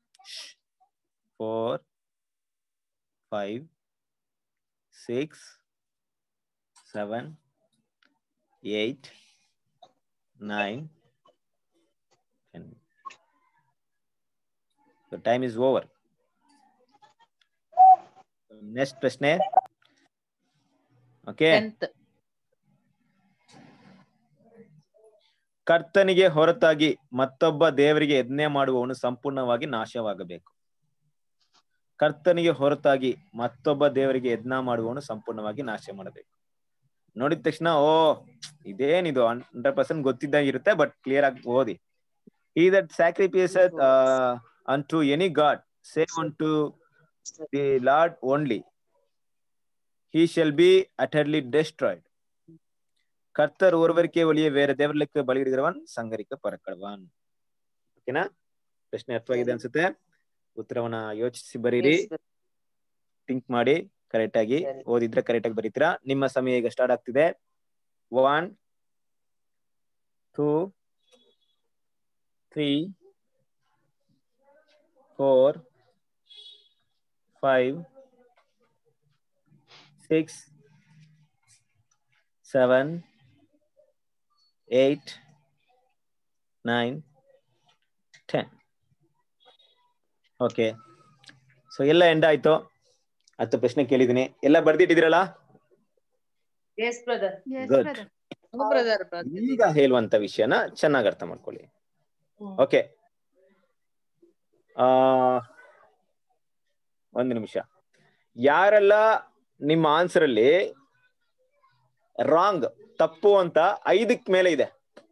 S1: four five six seven eight nine, ten. The time is over. Next ಪ್ರಶ್ನೆ ಓಕೆ
S2: ಟೆಂತ್
S1: ಕರ್ತನಿಗೆ ಹೊರತಾಗಿ ಮತ್ತೊಬ್ಬ ದೇವರಿಗೆ ಯಜ್ಞೆ ಮಾಡುವವನು ಸಂಪೂರ್ಣವಾಗಿ ನಾಶವಾಗಬೇಕು ಕರ್ತನಿಗೆ ಹೊರತಾಗಿ ಮತ್ತೊಬ್ಬ ದೇವರಿಗೆ ಯಜ್ಞ ಮಾಡುವವನು ಸಂಪೂರ್ಣವಾಗಿ ನಾಶ ಮಾಡಬೇಕು ನೋಡಿದ ತಕ್ಷಣ ಓ ಇದೇನಿದು ಹಂಡ್ರೆಡ್ ಪರ್ಸೆಂಟ್ ಗೊತ್ತಿದ್ದಂಗೆ ಇರುತ್ತೆ ಬಟ್ ಕ್ಲಿಯರ್ ಆಗಿ ಓದಿ he that sacrifice unto any god save unto the Lord only he shall be utterly destroyed கர்த்தர் ஒருவருக்கே ஒளிய வேற ದೇವர்களுக்கு ಬಲಿಯಿಡುகிறவன் ಸಂಗರಿಕ ಪರಕಳವನ್ ಓಕೆನಾ ಪ್ರಶ್ನೆ ಅರ್ಥವಾಗಿದೆ ಅನ್ಸುತ್ತೆ ಉತ್ತರವನ್ನ ಯೋಚಿಸಿ ಬರೀರಿ ಥಿಂಕ್ ಮಾಡಿ ಕರೆಕ್ಟ್ ಆಗಿ
S4: ಸರಿ.
S1: ಓದಿದ್ರೆ ಕರೆಕ್ಟ್ ಆಗಿ ಬರೀತೀರಾ ನಿಮ್ಮ ಸಮಯ ಈಗ ಸ್ಟಾರ್ಟ್ ಆಗ್ತಿದೆ one two three four five six seven eight nine ten okay so ಎಲ್ಲ ಎಂಡ್ ಆಯ್ತು ಹತ್ತು ಪ್ರಶ್ನೆ ಕೇಳಿದೀನಿ ಎಲ್ಲ ಬರ್ದಿಟ್ಟಿದ್ದೀರಲ್ಲ
S2: ಎಸ್ ಬ್ರದರ್
S1: ಗುಡ್
S2: ಬ್ರದರ್
S1: ಈಗ ಹೇಳುವಂತ ವಿಷಯನ ಚೆನ್ನಾಗಿ ಅರ್ಥ ಮಾಡ್ಕೊಳ್ಳಿ
S3: ಹ್ಮ್.
S1: ಓಕೆ ಆ ಒಂದು ನಿಮಿಷ ಯಾರೆಲ್ಲ ನಿಮ್ಮ ಆನ್ಸರ್ ಅಲ್ಲಿ ರಾಂಗ್ ತಪ್ಪು ಅಂತ ಐದಕ್ ಮೇಲೆ ಇದೆ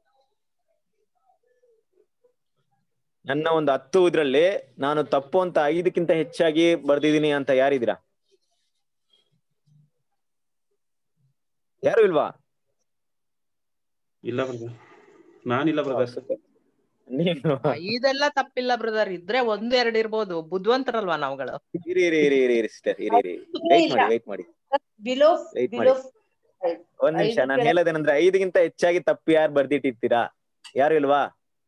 S1: ನನ್ನ ಒಂದು ಹತ್ತು ಇದ್ರಲ್ಲಿ ನಾನು ತಪ್ಪು ಅಂತ ಐದಕ್ಕಿಂತ ಹೆಚ್ಚಾಗಿ ಬರ್ದಿದ್ದೀನಿ ಅಂತ ಯಾರಿದ್ದೀರಾ ಯಾರು ಇಲ್ವಾ
S6: ಇಲ್ಲ ಬ್ರದರ್ ನಾನಿಲ್ಲ ಬ್ರದರ್
S1: ನೀನು
S2: ಇದೆಲ್ಲ ತಪ್ಪಿಲ್ಲ ಬ್ರದರ್ ಇದ್ರೆ ಒಂದ್ ಎರಡ್ ಇರ್ಬೋದು ಬುದ್ಧಿವಂತರಲ್ವಾ ನಾವುಗಳು
S1: ಇರಿ ಇರಿ ಇರಿ ಇರಿ ಇರಿ ಸಿಸ್ಟರ್ ಇರಿ ಇರಿ ವೆಯ್ಟ್ ಮಾಡಿ ವೆಯ್ಟ್ ಮಾಡಿ
S7: ಬಿಲೋ
S1: Wait
S7: ಬಿಲೋ
S1: ಒಂದ್ ನಿಮಿಷ
S7: ಐದು
S1: ನಾನು
S7: ಕೆಳಗೆ-
S1: ಹೇಳೋದೇನಂದ್ರೆ ಐದಕ್ಕಿಂತ ಹೆಚ್ಚಾಗಿ ತಪ್ಪು ಯಾರು ಬರ್ದಿಟ್ಟಿರ್ತೀರಾ ಯಾರು ಇಲ್ವಾ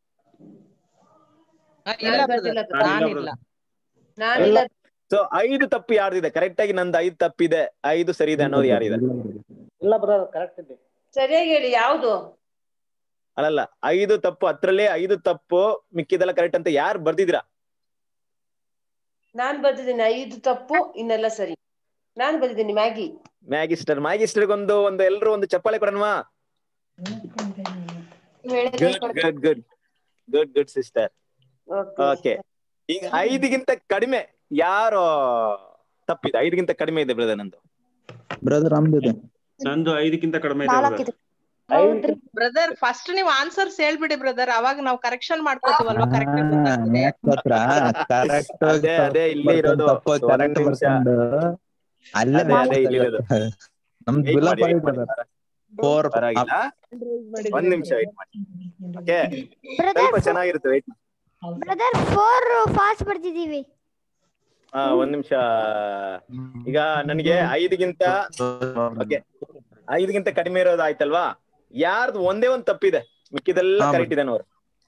S2: ಆ, ಇಲ್ಲ
S7: ಬರ್ದಿಲ್ಲ
S2: brother,
S6: ನಾನಿಲ್ಲ
S2: ನಾನಿಲ್ಲ
S7: ನಾನಿಲ್ಲ
S1: ಸೊ ಐದು ತಪ್ಪು ಯಾರ್ದಿದೆ ಕರೆಕ್ಟ್ ಆಗಿ ನಂದು ಐದು ತಪ್ಪಿದೆ ಐದು ಸರಿ ಇದೆ ಅನ್ನೋದು ಯಾರಿದೆ
S5: ಇಲ್ಲ ಬ್ರದರ್ ಕರೆಕ್ಟ್ ಇದೆ
S7: ಸರಿಯಾಗಿ ಹೇಳಿ ಯಾವ್ದು
S1: ಅಲ್ಲಲ್ಲ ಐದು ತಪ್ಪು ಅದ್ರಲ್ಲೇ ಐದು ತಪ್ಪು ಮಿಕ್ಕಿದೆಲ್ಲ ಕರೆಕ್ಟ್ ಅಂತ ಯಾರು ಬರ್ದಿದ್ದೀರಾ
S7: ನಾನ್ ಬರ್ದಿದ್ದೀನಿ ಐದು ತಪ್ಪು ಇನ್ನೆಲ್ಲ ಸರಿ ನಾನ್ ಬರ್ದಿದ್ದೀನಿ ಮ್ಯಾಗಿ
S1: ಮ್ಯಾಗಿಸ್ಟರ್ ಮ್ಯಾಗಿಸ್ಟರ್ಗೆ ಒಂದು ಒಂದು ಎಲ್ರು ಒಂದು ಚಪ್ಪಾಳೆ ಕೊಡೋಣವಾ
S3: ನೀವ್ ಹೇಳಿದ್ರೆ
S1: ಗುಡ್
S3: ಕೊಡ್ತೀನಿ.
S1: Good good good good sister okay ಈಗ ಐದಿಗಿಂತ ಕಡಿಮೆ ಯಾರು ತಪ್ಪಿದೆ ಐದಕ್ಕಿಂತ ಕಡಿಮೆ ಇದೆ ಬ್ರದರ್ ನಂದು
S8: ಬ್ರದರ್ ನಮ್ದಿದೆ
S6: ನಂದು ಐದಕ್ಕಿಂತ ಕಡಿಮೆ ಇದೆ brother.
S7: ಹೌದ್ರಿ
S2: ಬ್ರದರ್ ಫಸ್ಟ್ ನೀವು ಆನ್ಸರ್ಸ್ ಹೇಳ್ಬಿಡಿ ಬ್ರದರ್ ಅವಾಗ ನಾವು ಕರೆಕ್ಷನ್ ಮಾಡ್ಕೋತೀವಲ್ವಾ ಕರೆಕ್ಟ್
S8: ಕರೆಕ್ಟ್
S1: ಅದೇ ಅದೇ ಇಲ್ಲೇ ಇರೋದು
S8: ತಪ್ಪು
S1: ಒಂದ್
S8: ಕರೆಕ್ಟ್
S1: ನಿಮಿಷ.
S8: ಬರ್ಕೊಂಡು ಅಲ್ಲೇ
S1: ಅದೇ ಅದೇ ಇಲ್ಲಿರೋದು
S8: ನಮ್ದು
S1: Wait
S8: ಬಿಲ
S1: ಮಾಡಿ, wait ಮಾಡಿ.
S8: ಫೋರ್
S1: ಪರವಾಗಿಲ್ಲ ಒಂದ್ ನಿಮಿಷ ವೇಟ್ ಮಾಡಿ ಓಕೆ ಸ್ವಲ್ಪ ಚೆನ್ನಾಗಿರುತ್ತೆ ವೇಟ್
S9: ಬ್ರದರ್ ಫೋರ್ ಫಾಸ್ಟ್ ಬರ್ತಿದೀವಿ
S1: ಹಾ ಒಂದ್ ನಿಮಿಷ ಈಗ ನನಗೆ ಐದಕ್ಕಿಂತ ಓಕೆ ಐದಕ್ಕಿಂತ ಕಡಿಮೆ ಇರೋದು ಆಯ್ತಲ್ವಾ ಯಾರ್ದು ಒಂದೇ ಒಂದ್ ತಪ್ಪಿದೆ ಮಿಕ್ಕಿದೆಲ್ಲ
S8: ಹಾ,
S1: ಕರೆಕ್ಟ್ ಇದೆ ನೋಡ್ರಿ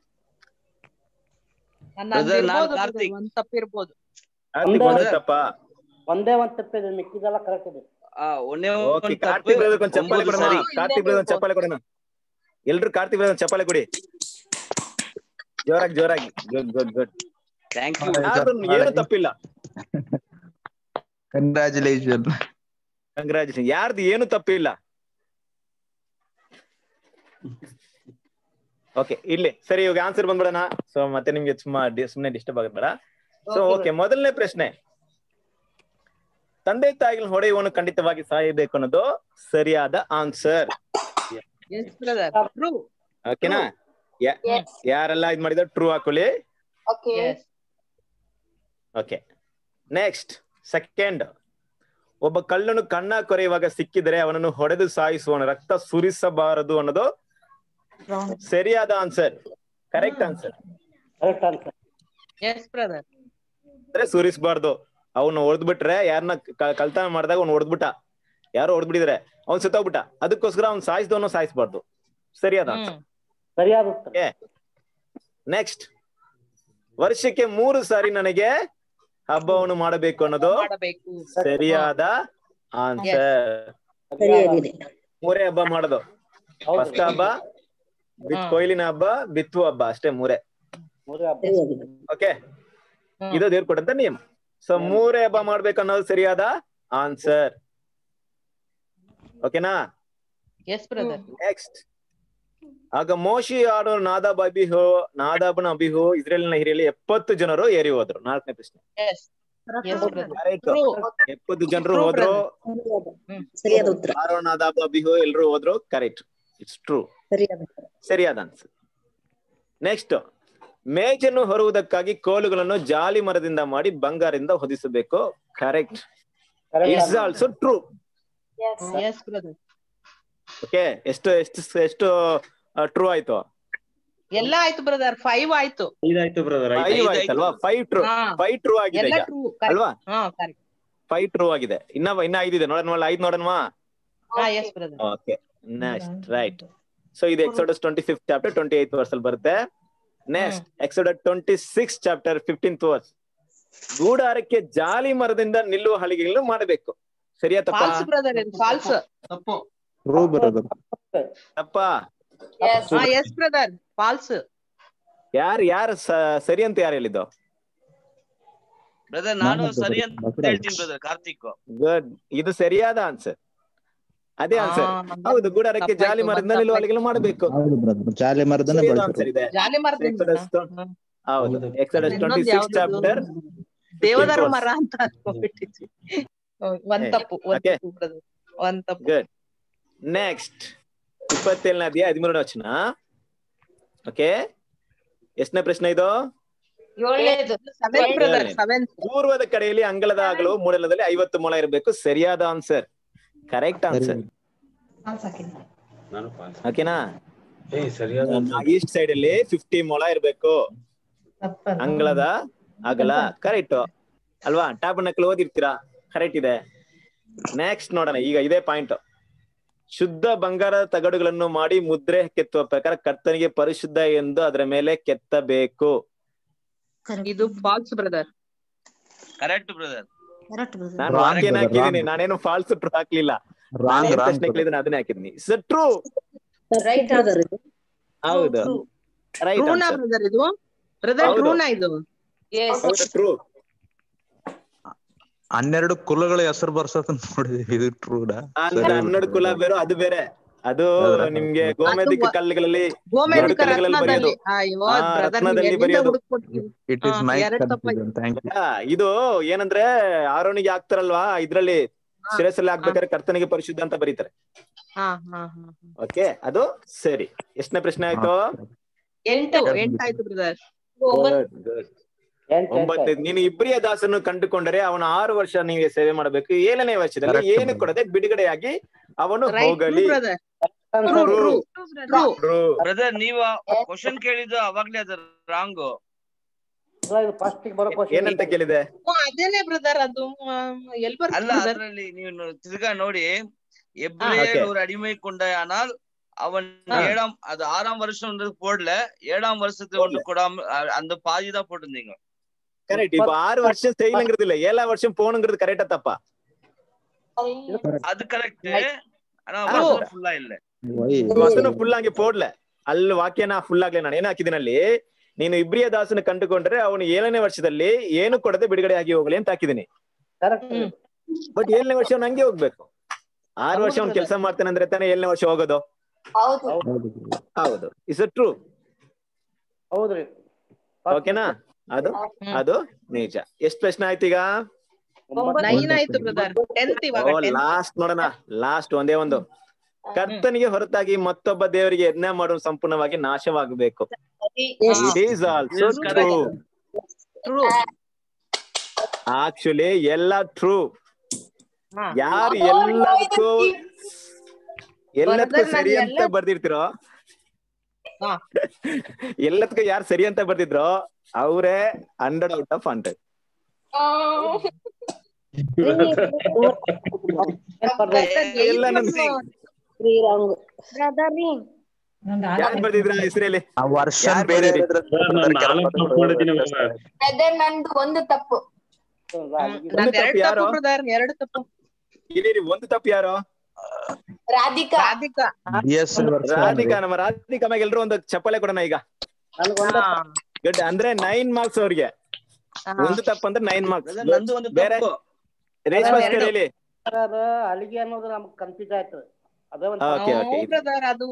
S4: Brother, ನಾನ್ ಕಾರ್ತಿಕ್.
S2: ಒಂದ್ ತಪ್ಪಿರ್ಬೋದು
S1: ಕಾರ್ತಿಕ್
S4: ಒಂದೇ-
S1: ಒಂದೇ ತಪ್ಪ
S5: ಒಂದೇ ಒಂದ್ ತಪ್ಪಿದೆ ಮಿಕ್ಕಿದೆಲ್ಲ ಕರೆಕ್ಟ್ ಇದೆ
S4: ಆ, ಒಂದೇ
S1: ಓಕೆ
S4: ಒಂದ್ ತಪ್ಪು,
S1: ಕಾರ್ತಿಕ್ ಬ್ರದರ್ ಒಂದ್ ಚಪ್ಪಾಳೆ
S4: ಒಂಬತ್ತು
S1: ಕೊಡೋಣ
S4: ಸರಿ
S1: ಕಾರ್ತಿಕ್ ಬ್ರದರ್ ಒಂದ್ ಚಪ್ಪಾಳೆ ಕೊಡೋಣ ಎಲ್ರು ಕಾರ್ತಿಕ್ ಬ್ರದರ್ ಒಂದ್ ಚಪ್ಪಾಳೆ ಕೊಡಿ ಜೋರಾಗಿ ಜೋರಾಗಿ good good good
S4: thank you
S1: ಯಾರ್ದು ಏನು ತಪ್ಪಿಲ್ಲ
S8: ಕಂಗ್ರಾಚುಲೇಷನ್
S1: ಕಂಗ್ರಾಚುಲೇಷನ್ ಯಾರ್ದು ಏನು ತಪ್ಪಿಲ್ಲ ಓಕೆ ಇಲ್ಲಿ ಸರಿ ಇವಾಗ ಆನ್ಸರ್ ಬಂದ್ಬಿಡೋಣ ಸೊ ಮತ್ತೆ ನಿಮ್ಗೆ ಸುಮ್ಮ ಸುಮ್ಮನೆ ಡಿಸ್ಟರ್ಬ್ ಆಗಬೇಡ ಸೊ ಓಕೆ ಮೊದಲನೇ ಪ್ರಶ್ನೆ ತಂದೆ ತಾಯಿಗಳನ್ನ ಹೊಡೆಯುವನು ಖಂಡಿತವಾಗಿ ಸಾಯಬೇಕು ಅನ್ನೋದು ಸರಿಯಾದ ಆನ್ಸರ್
S2: ಎಸ್ ಬ್ರದರ್ ಟ್ರೂ
S1: ಓಕೆನಾ
S3: Yes.
S1: ಯಾರೆಲ್ಲ ಇದ್ ಮಾಡಿದ್ರು ಟ್ರೂ ಹಾಕೊಳ್ಳಿ
S3: Okay.
S2: Yes
S1: okay next second ಒಬ್ಬ ಕಳ್ಳನು ಕಣ್ಣ ಕೊರೆಯುವಾಗ ಸಿಕ್ಕಿದರೆ ಅವನನ್ನು ಹೊಡೆದು ಸಾಯಿಸುವನು ರಕ್ತ ಸುರಿಸಬಾರದು ಅನ್ನೋದು ಸರಿಯಾದ answer correct answer
S5: correct answer
S2: yes brother
S1: ಅಂದ್ರೆ ಸುರಿಸಬಾರ್ದು ಅವನು ಹೊಡೆದ್ಬಿಟ್ರೆ ಯಾರನ್ನ ಕಳ್ತನ ಮಾಡಿದಾಗ ಅವ್ನು ಹೊಡೆದ್ಬಿಟ್ಟ ಯಾರೋ ಹೊಡೆದ್ಬಿಟ್ಟಿದ್ರೆ ಅವ್ನು ಸುತ್ತೋಗ್ಬಿಟ್ಟ ಅದಕ್ಕೋಸ್ಕರ ಅವ್ನು ಸಾಯಿಸಿದವನು ಸಾಯಿಸಬಾರ್ದು ಸರಿಯಾದ ಆನ್ಸರ್
S2: ಹ್ಮ್
S5: ಸರಿಯಾದ ಉತ್ತರ
S1: ನೆಕ್ಸ್ಟ್ ವರ್ಷಕ್ಕೆ ಮೂರು ಸಾರಿ ನನಗೆ ಹಬ್ಬವನ್ನು ಮಾಡಬೇಕು ಅನ್ನೋದು
S2: ಮಾಡಬೇಕು
S1: ಸರಿಯಾದ ಆನ್ಸರ್
S7: ಸರಿಯಾಗಿದೆ
S1: ಮೂರೇ ಹಬ್ಬ ಮಾಡೋದು ಫಸ್ಟ್ ಹಬ್ಬ ಬಿತ್
S2: ಹ್ಮ್.
S1: ಕೊಯ್ಲಿನ ಹಬ್ಬ ಬಿತ್ತುವ ಹಬ್ಬ ಅಷ್ಟೇ ಮೂರೇ
S5: ಮೂರೇ ಹಬ್ಬ
S7: ಸರಿಯಾಗಿದೆ
S1: ಓಕೆ
S2: ಹ್ಮ್.
S1: ಇದು ದೇವ್ರು ಕೊಟ್ಟಂತ ನಿಯಮ ಸೊ ಮೂರೇ ಹಬ್ಬ ಮಾಡ್ಬೇಕು ಅನ್ನೋದು ಸರಿಯಾದ ಆನ್ಸರ್ ಓಕೆನಾ
S2: ಎಸ್ ಬ್ರದರ್
S1: ನೆಕ್ಸ್ಟ್ ಆಗ ಮೋಶಿ ಆಡೋ ನಾದಾಬ್ ಅಬಿಹು ನಾದಾಬನ ಅಬಿಹು ಇಸ್ರೇಲಿನ ಹಿರಿಯಲ್ಲಿ ಎಪ್ಪತ್ತು ಜನರು ಏರಿ ಹೋದ್ರು ನಾಲ್ಕನೇ ಪ್ರಶ್ನೆ
S2: yes yes brother
S1: Correct.
S2: True
S1: ಎಪ್ಪತ್ತು ಜನರು
S2: True,
S1: ಹೋದ್ರು
S7: ಸರಿಯಾದ ಉತ್ತರ
S1: ಆರೋ ನಾದಾಬ್ ಅಬಿಹು ಎಲ್ರು ಹೋದ್ರು ಕರೆಕ್ಟ್ ಇಟ್ಸ್ ಟ್ರೂ
S7: ಸರಿಯಾದ
S1: ಸರಿಯಾದ ಆನ್ಸರ್ ನೆಕ್ಸ್ಟ್ ಮೇಜನ್ನು ಹೊರುವುದಕ್ಕಾಗಿ ಕೋಲುಗಳನ್ನು ಜಾಲಿ ಮರದಿಂದ ಮಾಡಿ ಬಂಗಾರದಿಂದ ಹೊದಿಸಬೇಕು correct it's also true
S3: Yes.
S2: Yes brother
S1: okay ಎಷ್ಟು ಎಷ್ಟು ಎಷ್ಟು ಟ್ರೂ ಆಯ್ತು
S2: ಎಲ್ಲ ಆಯ್ತು ಬ್ರದರ್ ಫೈವ್ ಆಯ್ತು
S6: ಐದಾಯ್ತು ಬ್ರದರ್
S1: ಫೈವ್
S4: ಐದು,
S1: ಆಯ್ತಲ್ವಾ ಫೈವ್ ಟ್ರೂ
S2: ಹಾ
S1: ಫೈವ್ ಟ್ರೂ ಆಗಿದೆ
S2: ಎಲ್ಲ
S1: ಈಗ
S2: ಟ್ರೂ
S1: ಅಲ್ವಾ
S2: ಹಾ ಕರೆಕ್ಟ್
S1: ಫೈವ್ ಟ್ರೂ ಆಗಿದೆ ಇನ್ನ ಇನ್ನ ಐದಿದೆ ನೋಡೋಣ ಐದ್ ನೋಡೋಣವಾ
S2: ಹಾ yes brother
S1: okay next right so ಇದು Exodus twenty fifth chapter twenty eighth verse ಅಲ್ಲಿ ಬರುತ್ತೆ next Exodus twenty six chapter fifteenth verse ಗೂಡಾರಕ್ಕೆ ಜಾಲಿ ಮರದಿಂದ ನಿಲ್ಲುವ ಹಳಿಗೆಗಳನ್ನು ಮಾಡಬೇಕು ಸರಿಯಾ ತಪ್ಪ
S2: ಫಾಲ್ಸ್ ಬ್ರದರ್ ಇದು ಫಾಲ್ಸ್
S8: ಟ್ರೂ ಬ್ರದರ್
S1: ತಪ್ಪ
S3: Yes.
S2: ಹಾ ಎಸ್ ಬ್ರದರ್ ಫಾಲ್ಸ್
S1: ಯಾರು ಯಾರು ಸ- ಸರಿ ಅಂತ ಯಾರು ಹೇಳಿದ್ದು
S4: ಬ್ರದರ್ ನಾನು
S8: ನಾನು
S4: ಸರಿ
S8: brother.
S4: ಅಂತ ಹೇಳ್ತೀನಿ ಬ್ರದರ್ ಕಾರ್ತಿಕ್
S1: ಗುಡ್ ಇದು ಸರಿಯಾದ ಆನ್ಸರ್ ಅದೇ ಆನ್ಸರ್ ಹೌದು ಗೂಡಾರಕ್ಕೆ ಜಾಲಿ ಮರದಿಂದ ನಿಲ್ಲುವ ಹಳಿಗೆಗಳನ್ನು ಮಾಡಬೇಕು
S8: ಹೌದು ಬ್ರದರ್ ಜಾಲಿ ಮರದನ್ನ
S1: ಸರಿಯಾದ
S8: ಬಳಸ್ತಾರೆ
S1: ಆನ್ಸರ್ ಇದೆ
S2: ಜಾಲಿ ಮರದಿಂದ
S1: Exodus
S2: ಹ್ಮ್.
S1: ಹೌದು ಎಕ್ಸೋಡಸ್ ಟ್ವೆಂಟಿ
S2: ಇನ್ನೊಂದ್
S1: ಸಿಕ್ಸ್
S2: ಯಾವ್ದದು?
S1: ಚಾಪ್ಟರ್
S2: ದೇವದಾರು ಮರ ಅಂತ ಅನ್ಕೊಂಡ್ಬಿಟ್ಟಿದ್ವಿ ಒಂದ್
S1: ಏ,
S2: ತಪ್ಪು ಒಂದ್
S1: okay.
S2: ತಪ್ಪು ಬ್ರದರ್ ಒಂದ್ ತಪ್ಪು
S1: ಗುಡ್ ನೆಕ್ಸ್ಟ್ ಇಪ್ಪತ್ತೇಳನೇ ಅಧ್ಯಾಯ ಹದಿಮೂರನೇ ವಚನ ಓಕೆ ಎಷ್ಟನೇ ಪ್ರಶ್ನೆ ಇದು
S7: ಏಳನೇದು
S2: ಸೆವೆನ್ ಬ್ರದರ್
S1: ಏಳನೇ.
S2: ಸೆವೆನ್
S1: ಪೂರ್ವದ ಕಡೆಯಲ್ಲಿ ಅಂಗಳದ ಅಗಲವು ಮೂಡಲದಲ್ಲಿ ಐವತ್ತು ಮೊಳ ಇರಬೇಕು ಸರಿಯಾದ ಆನ್ಸರ್ ಕರೆಕ್ಟ್ ಆನ್ಸರ್
S6: ನಾನು ಪಾಸ್
S1: ಓಕೆನಾ
S6: ಏ ಸರಿಯಾದ
S1: ಈಸ್ಟ್ ಸೈಡ್ ಅಲ್ಲಿ ಫಿಫ್ಟಿ ಮೊಳ ಇರ್ಬೇಕು ಅಂಗಳದ ಅಗಲ ಕರೆಕ್ಟ್ ಅಲ್ವಾ ಟ್ಯಾಬ್ ನಕಲ್ ಓದಿರ್ತೀರಾ ಕರೆಕ್ಟ್ ಇದೆ ನೆಕ್ಸ್ಟ್ ನೋಡೋಣ ಈಗ ಇದೇ ಪಾಯಿಂಟ್ ಶುದ್ಧ ಬಂಗಾರದ ತಗಡುಗಳನ್ನು ಮಾಡಿ ಮುದ್ರೆ ಕೆತ್ತುವ ಪ್ರಕಾರ ಕರ್ತನಿಗೆ ಪರಿಶುದ್ಧ ಎಂದು ಅದರ ಮೇಲೆ ಕೆತ್ತಬೇಕು
S2: ಇದು ಫಾಲ್ಸ್ ಬ್ರದರ್
S4: ಕರೆಕ್ಟ್ ಬ್ರದರ್
S1: ನಾನು
S8: Wrong
S1: ವಾಕ್ಯನ
S8: brother,
S1: ಹಾಕಿದೀನಿ
S8: wrong.
S1: ನಾನೇನು ಫಾಲ್ಸ್ ಹಾಕ್ಲಿಲ್ಲ
S8: ರಾಂಗ್
S1: ಏನ್
S8: ರಾಂಗ್
S1: ಪ್ರಶ್ನೆ ಕೇಳಿದ್ರೆ ಅದನ್ನೇ ಹಾಕಿದೀನಿ ಸರ್ ಟ್ರೂ
S7: ರೈಟ್ ಆನ್ಸರ್
S1: ಹೌದು ರೈಟ್
S2: ಟ್ರೂನಾ ಬ್ರದರ್ ಇದು ಬ್ರದರ್
S1: ಹೌದು.
S2: ಟ್ರೂನಾ ಇದು
S7: ಎಸ್
S1: ಹೌದು ಟ್ರೂ
S8: ಹನ್ನೆರಡು ಕುಲಗಳ ಹೆಸರು ಬರ್ಸತ್ ನೋಡಿದೀವಿ ಇದು ಟ್ರೂಡಾ
S1: ಅಂದ್ರೆ ಹನ್ನೆರಡು ಕುಲ ಬೇರೆ ಅದು ಬೇರೆ ಅದು
S8: ಹೌದಾ?
S1: ನಿಮ್ಗೆ ಗೋಮೇದಿಕ
S2: ಅದು-
S1: ಕಲ್ಲುಗಳಲ್ಲಿ
S2: ಗೋಮೇಧಿಕ
S1: ಎರಡು ಕಲೆಗಳಲ್ಲಿ
S2: ರತ್ನದಲ್ಲಿ
S1: ಬರೆಯೋದು.
S2: ಅಯ್ಯೋ
S1: ಆ,
S2: ಬ್ರದರ್
S1: ರತ್ನದಲ್ಲಿ ಬರೆಯೋದು.
S8: ಇಟ್ ಈಸ್
S2: ಹಾ,
S8: ಮೈ
S2: ಎರಡ್ ತಪ್ಪಾಯ್ತು.
S8: ಕನ್ಫ್ಯೂಷನ್ ಥ್ಯಾಂಕ್ ಯು
S1: ಆ, ಇದು ಏನಂದ್ರೆ ಆರೋನಿಗೆ ಹಾಕ್ತಾರಲ್ವಾ ಇದ್ರಲ್ಲಿ
S2: ಹಾ.
S1: ಶಿರಸಲ್ಲಿ ಹಾಕ್ಬೇಕಾದ್ರೆ ಕರ್ತನಿಗೆ ಪರಿಶುದ್ಧ ಅಂತ ಬರೀತಾರೆ
S2: ಹಾ ಹಾ ಹಾ ಹಾ.
S1: ಓಕೆ ಅದು ಸರಿ ಎಷ್ಟನೇ ಪ್ರಶ್ನೆ ಆಯ್ತು
S2: ಎಂಟು ಎಂಟಾಯ್ತು ಬ್ರದರ್
S1: ಒಂಬತ್ತು ನೀನು ಇಬ್ರಿಯ ದಾಸನ್ನು ಕಂಡುಕೊಂಡರೆ ಅವನು ಆರು ವರ್ಷ ನೀವು ಸೇವೆ ಮಾಡಬೇಕು ಏಳನೇ ವರ್ಷದಲ್ಲಿ
S8: Correct,
S1: ಏನು
S8: brother.
S1: ಕೊಡದೆ ಬಿಡುಗಡೆಯಾಗಿ ಅವನು
S2: ರೈಟ್
S1: ಹೋಗಲಿ
S2: brother true
S1: True.
S2: True true
S1: True.
S4: Brother ನೀವು ಕ್ವಶನ್ ಕೇಳಿದ್ದು ಅವಾಗ್ಲೇ ಅದು ರಾಂಗ್
S5: ಫಸ್ಟ್ ಬರೋ ಕ್ವಶನ್
S1: ಏನಂತ ಕೇಳಿದೆ
S2: ಅದೇನೆ ಬ್ರದರ್ ಅದು ಆ, ಎಲ್
S4: ಅಲ್ಲ
S2: ಬರ್ತದೆ brother?
S4: ಅದ್ರಲ್ಲಿ ನೀವು ನೋ- ತಿರ್ಗಾ ನೋಡಿ எப்ரே
S1: okay.
S4: ஒரு அடிமை கொண்டாயானால் அவன்
S1: ஆ.
S4: ஏழாம் அது ஆறாம் வருஷம் போடல ஏழாம் வருஷத்துல ஒண்ணு கொடாம அ- அந்த பாதி தான் போட்டிருந்தீங்க
S1: கரெக்ட் இப்ப ஆறு வருஷம் செய்யலங்கிறது இல்ல ஏழாம் வருஷம் போகணுங்கிறது கரெக்டா தப்பா
S4: அது கரெக்ட் ஆனா
S1: ஆ.
S4: வருஷம் ஃபுல்லா இல்ல
S1: ವಸನ ಫುಲ್ ಆಗಿ ಪೋಡ್ಲೆ ಅಲ್ಲಿ ವಾಕ್ಯನ ಫುಲ್ ಆಗ್ಲಿ ನಾನು ಏನ್ ಹಾಕಿದ್ದೀನಿ ಅಲ್ಲಿ ನೀನು ಇಬ್ರಿಯ ದಾಸನ ಕಂಡುಕೊಂಡ್ರೆ ಅವನು ಏಳನೇ ವರ್ಷದಲ್ಲಿ ಏನು ಕೊಡದೆ ಬಿಡುಗಡೆ ಆಗಿ ಹೋಗ್ಲಿ ಅಂತ ಹಾಕಿದ್ದೀನಿ
S5: ಕರೆಕ್ಟ್
S2: ಹ್ಮ್.
S1: ಬಟ್ ಏಳನೇ ವರ್ಷ ಅವ್ನು ಹಂಗೆ ಹೋಗ್ಬೇಕು ಆರು ವರ್ಷ ಅವ್ನು ಕೆಲಸ ಮಾಡ್ತಾನೆ ಅಂದ್ರೆ ತಾನೇ ಏಳನೇ ವರ್ಷ ಹೋಗೋದು
S3: ಹೌದು
S1: ಹೌದು ಇಸ್ ಟ್ರೂ
S5: ಹೌದ್ರಿ
S1: ಓಕೆನಾ ಅದು ಅದು ನಿಜ ಎಷ್ಟ್ ಪ್ರಶ್ನೆ ಆಯ್ತು ಈಗ
S2: ನೈನ್ ಆಯ್ತು ಬ್ರದರ್ ಟೆಂತ್ ಇವಾಗ ಟೆಂತ್
S1: ಲಾಸ್ಟ್ ನೋಡೋಣ ಲಾಸ್ಟ್ ಒಂದೇ ಒಂದು ಕರ್ತನಿಗೆ ಹೊರತಾಗಿ ಮತ್ತೊಬ್ಬ ದೇವರಿಗೆ ಯಜ್ಞ ಮಾಡುವ ಸಂಪೂರ್ಣವಾಗಿ ನಾಶವಾಗಬೇಕು it is also
S4: Yes,
S1: true
S4: correct.
S2: True
S1: actually ಎಲ್ಲ ಟ್ರೂ
S2: ಹಾ
S1: ಯಾರು ಎಲ್ಲದಕ್ಕೂ ಎಲ್ಲದಕ್ಕೂ
S2: Brother,
S1: ಸರಿ
S2: ನಾನು
S1: ಅಂತ
S2: ಎಲ್ಲ-
S1: ಬರ್ದಿರ್ತಿರೋ
S2: ಹಾ.
S1: ಎಲ್ಲದಕ್ಕೂ ಯಾರು ಸರಿ ಅಂತ ಬರ್ದಿದ್ರೋ ಅವರೇ ಹಂಡ್ರೆಡ್ ಔಟ್ ಆಫ್ ಹಂಡ್ರೆಡ್ ಎಲ್ಲ ಯಾರು ಬರ್ದಿದ್ರ ಹೆಸರಲ್ಲಿ
S8: ಆ ವರ್ಷ
S1: ಯಾರ್
S8: ಬೇರೆ
S1: ಬರ್ದಿರಿ?
S8: ಇರೋದ್ರಿಂದ
S6: ನಾನು ನಾಲ್ಕು ತಪ್ಪು ಮಾಡಿದ್ದೀನಿ ಇವಾಗ.
S3: ಬ್ರದರ್ ನಂದು ಒಂದು ತಪ್ಪು
S2: ನಂದ್
S1: ತಪ್ಪು
S2: ಎರಡು
S1: ಯಾರು?
S2: ತಪ್ಪು ಬ್ರದರ್ ಎರಡು ತಪ್ಪು
S1: ಇಲ್ಲಿ ಒಂದು ತಪ್ಪು ಯಾರು
S3: ರಾಧಿಕಾ
S2: ರಾಧಿಕಾ
S8: ಬಿ ಎಸ್ ವರ್ಷ
S1: ರಾಧಿಕಾ ನಮ್ಮ ರಾಧಿಕಾ ಮ್ಯಾಗ ಎಲ್ರು ಒಂದು ಚಪ್ಪಲೆ ಕೊಡೋಣ ಈಗ
S2: ಹಾ
S1: ಗುಡ್ ಅಂದ್ರೆ ನೈನ್ ಮಾರ್ಕ್ಸ್ ಅವ್ರಿಗೆ
S2: ಹಾ.
S1: ಒಂದು ತಪ್ಪು ಅಂದ್ರೆ ನೈನ್ ಮಾರ್ಕ್ಸ್
S4: Brother, ನಂದು ಒಂದು
S1: ಬೇರೆ
S4: ತಪ್ಪು
S1: ರೇಷ್ಮಾ
S2: ಎರಡು.
S1: ಕಡೆಯಲ್ಲಿ
S5: ಅಲ್ಲಿಗೆ ಅನ್ನೋದು ನಮ್ಗೆ ಕನ್ಫ್ಯೂಸ್ ಆಯ್ತು ಅದೇ ಒಂದು
S1: ಓಕೆ
S2: ಹ್ಞೂ
S1: ಓಕೆ
S2: ಬ್ರದರ್ ಅದು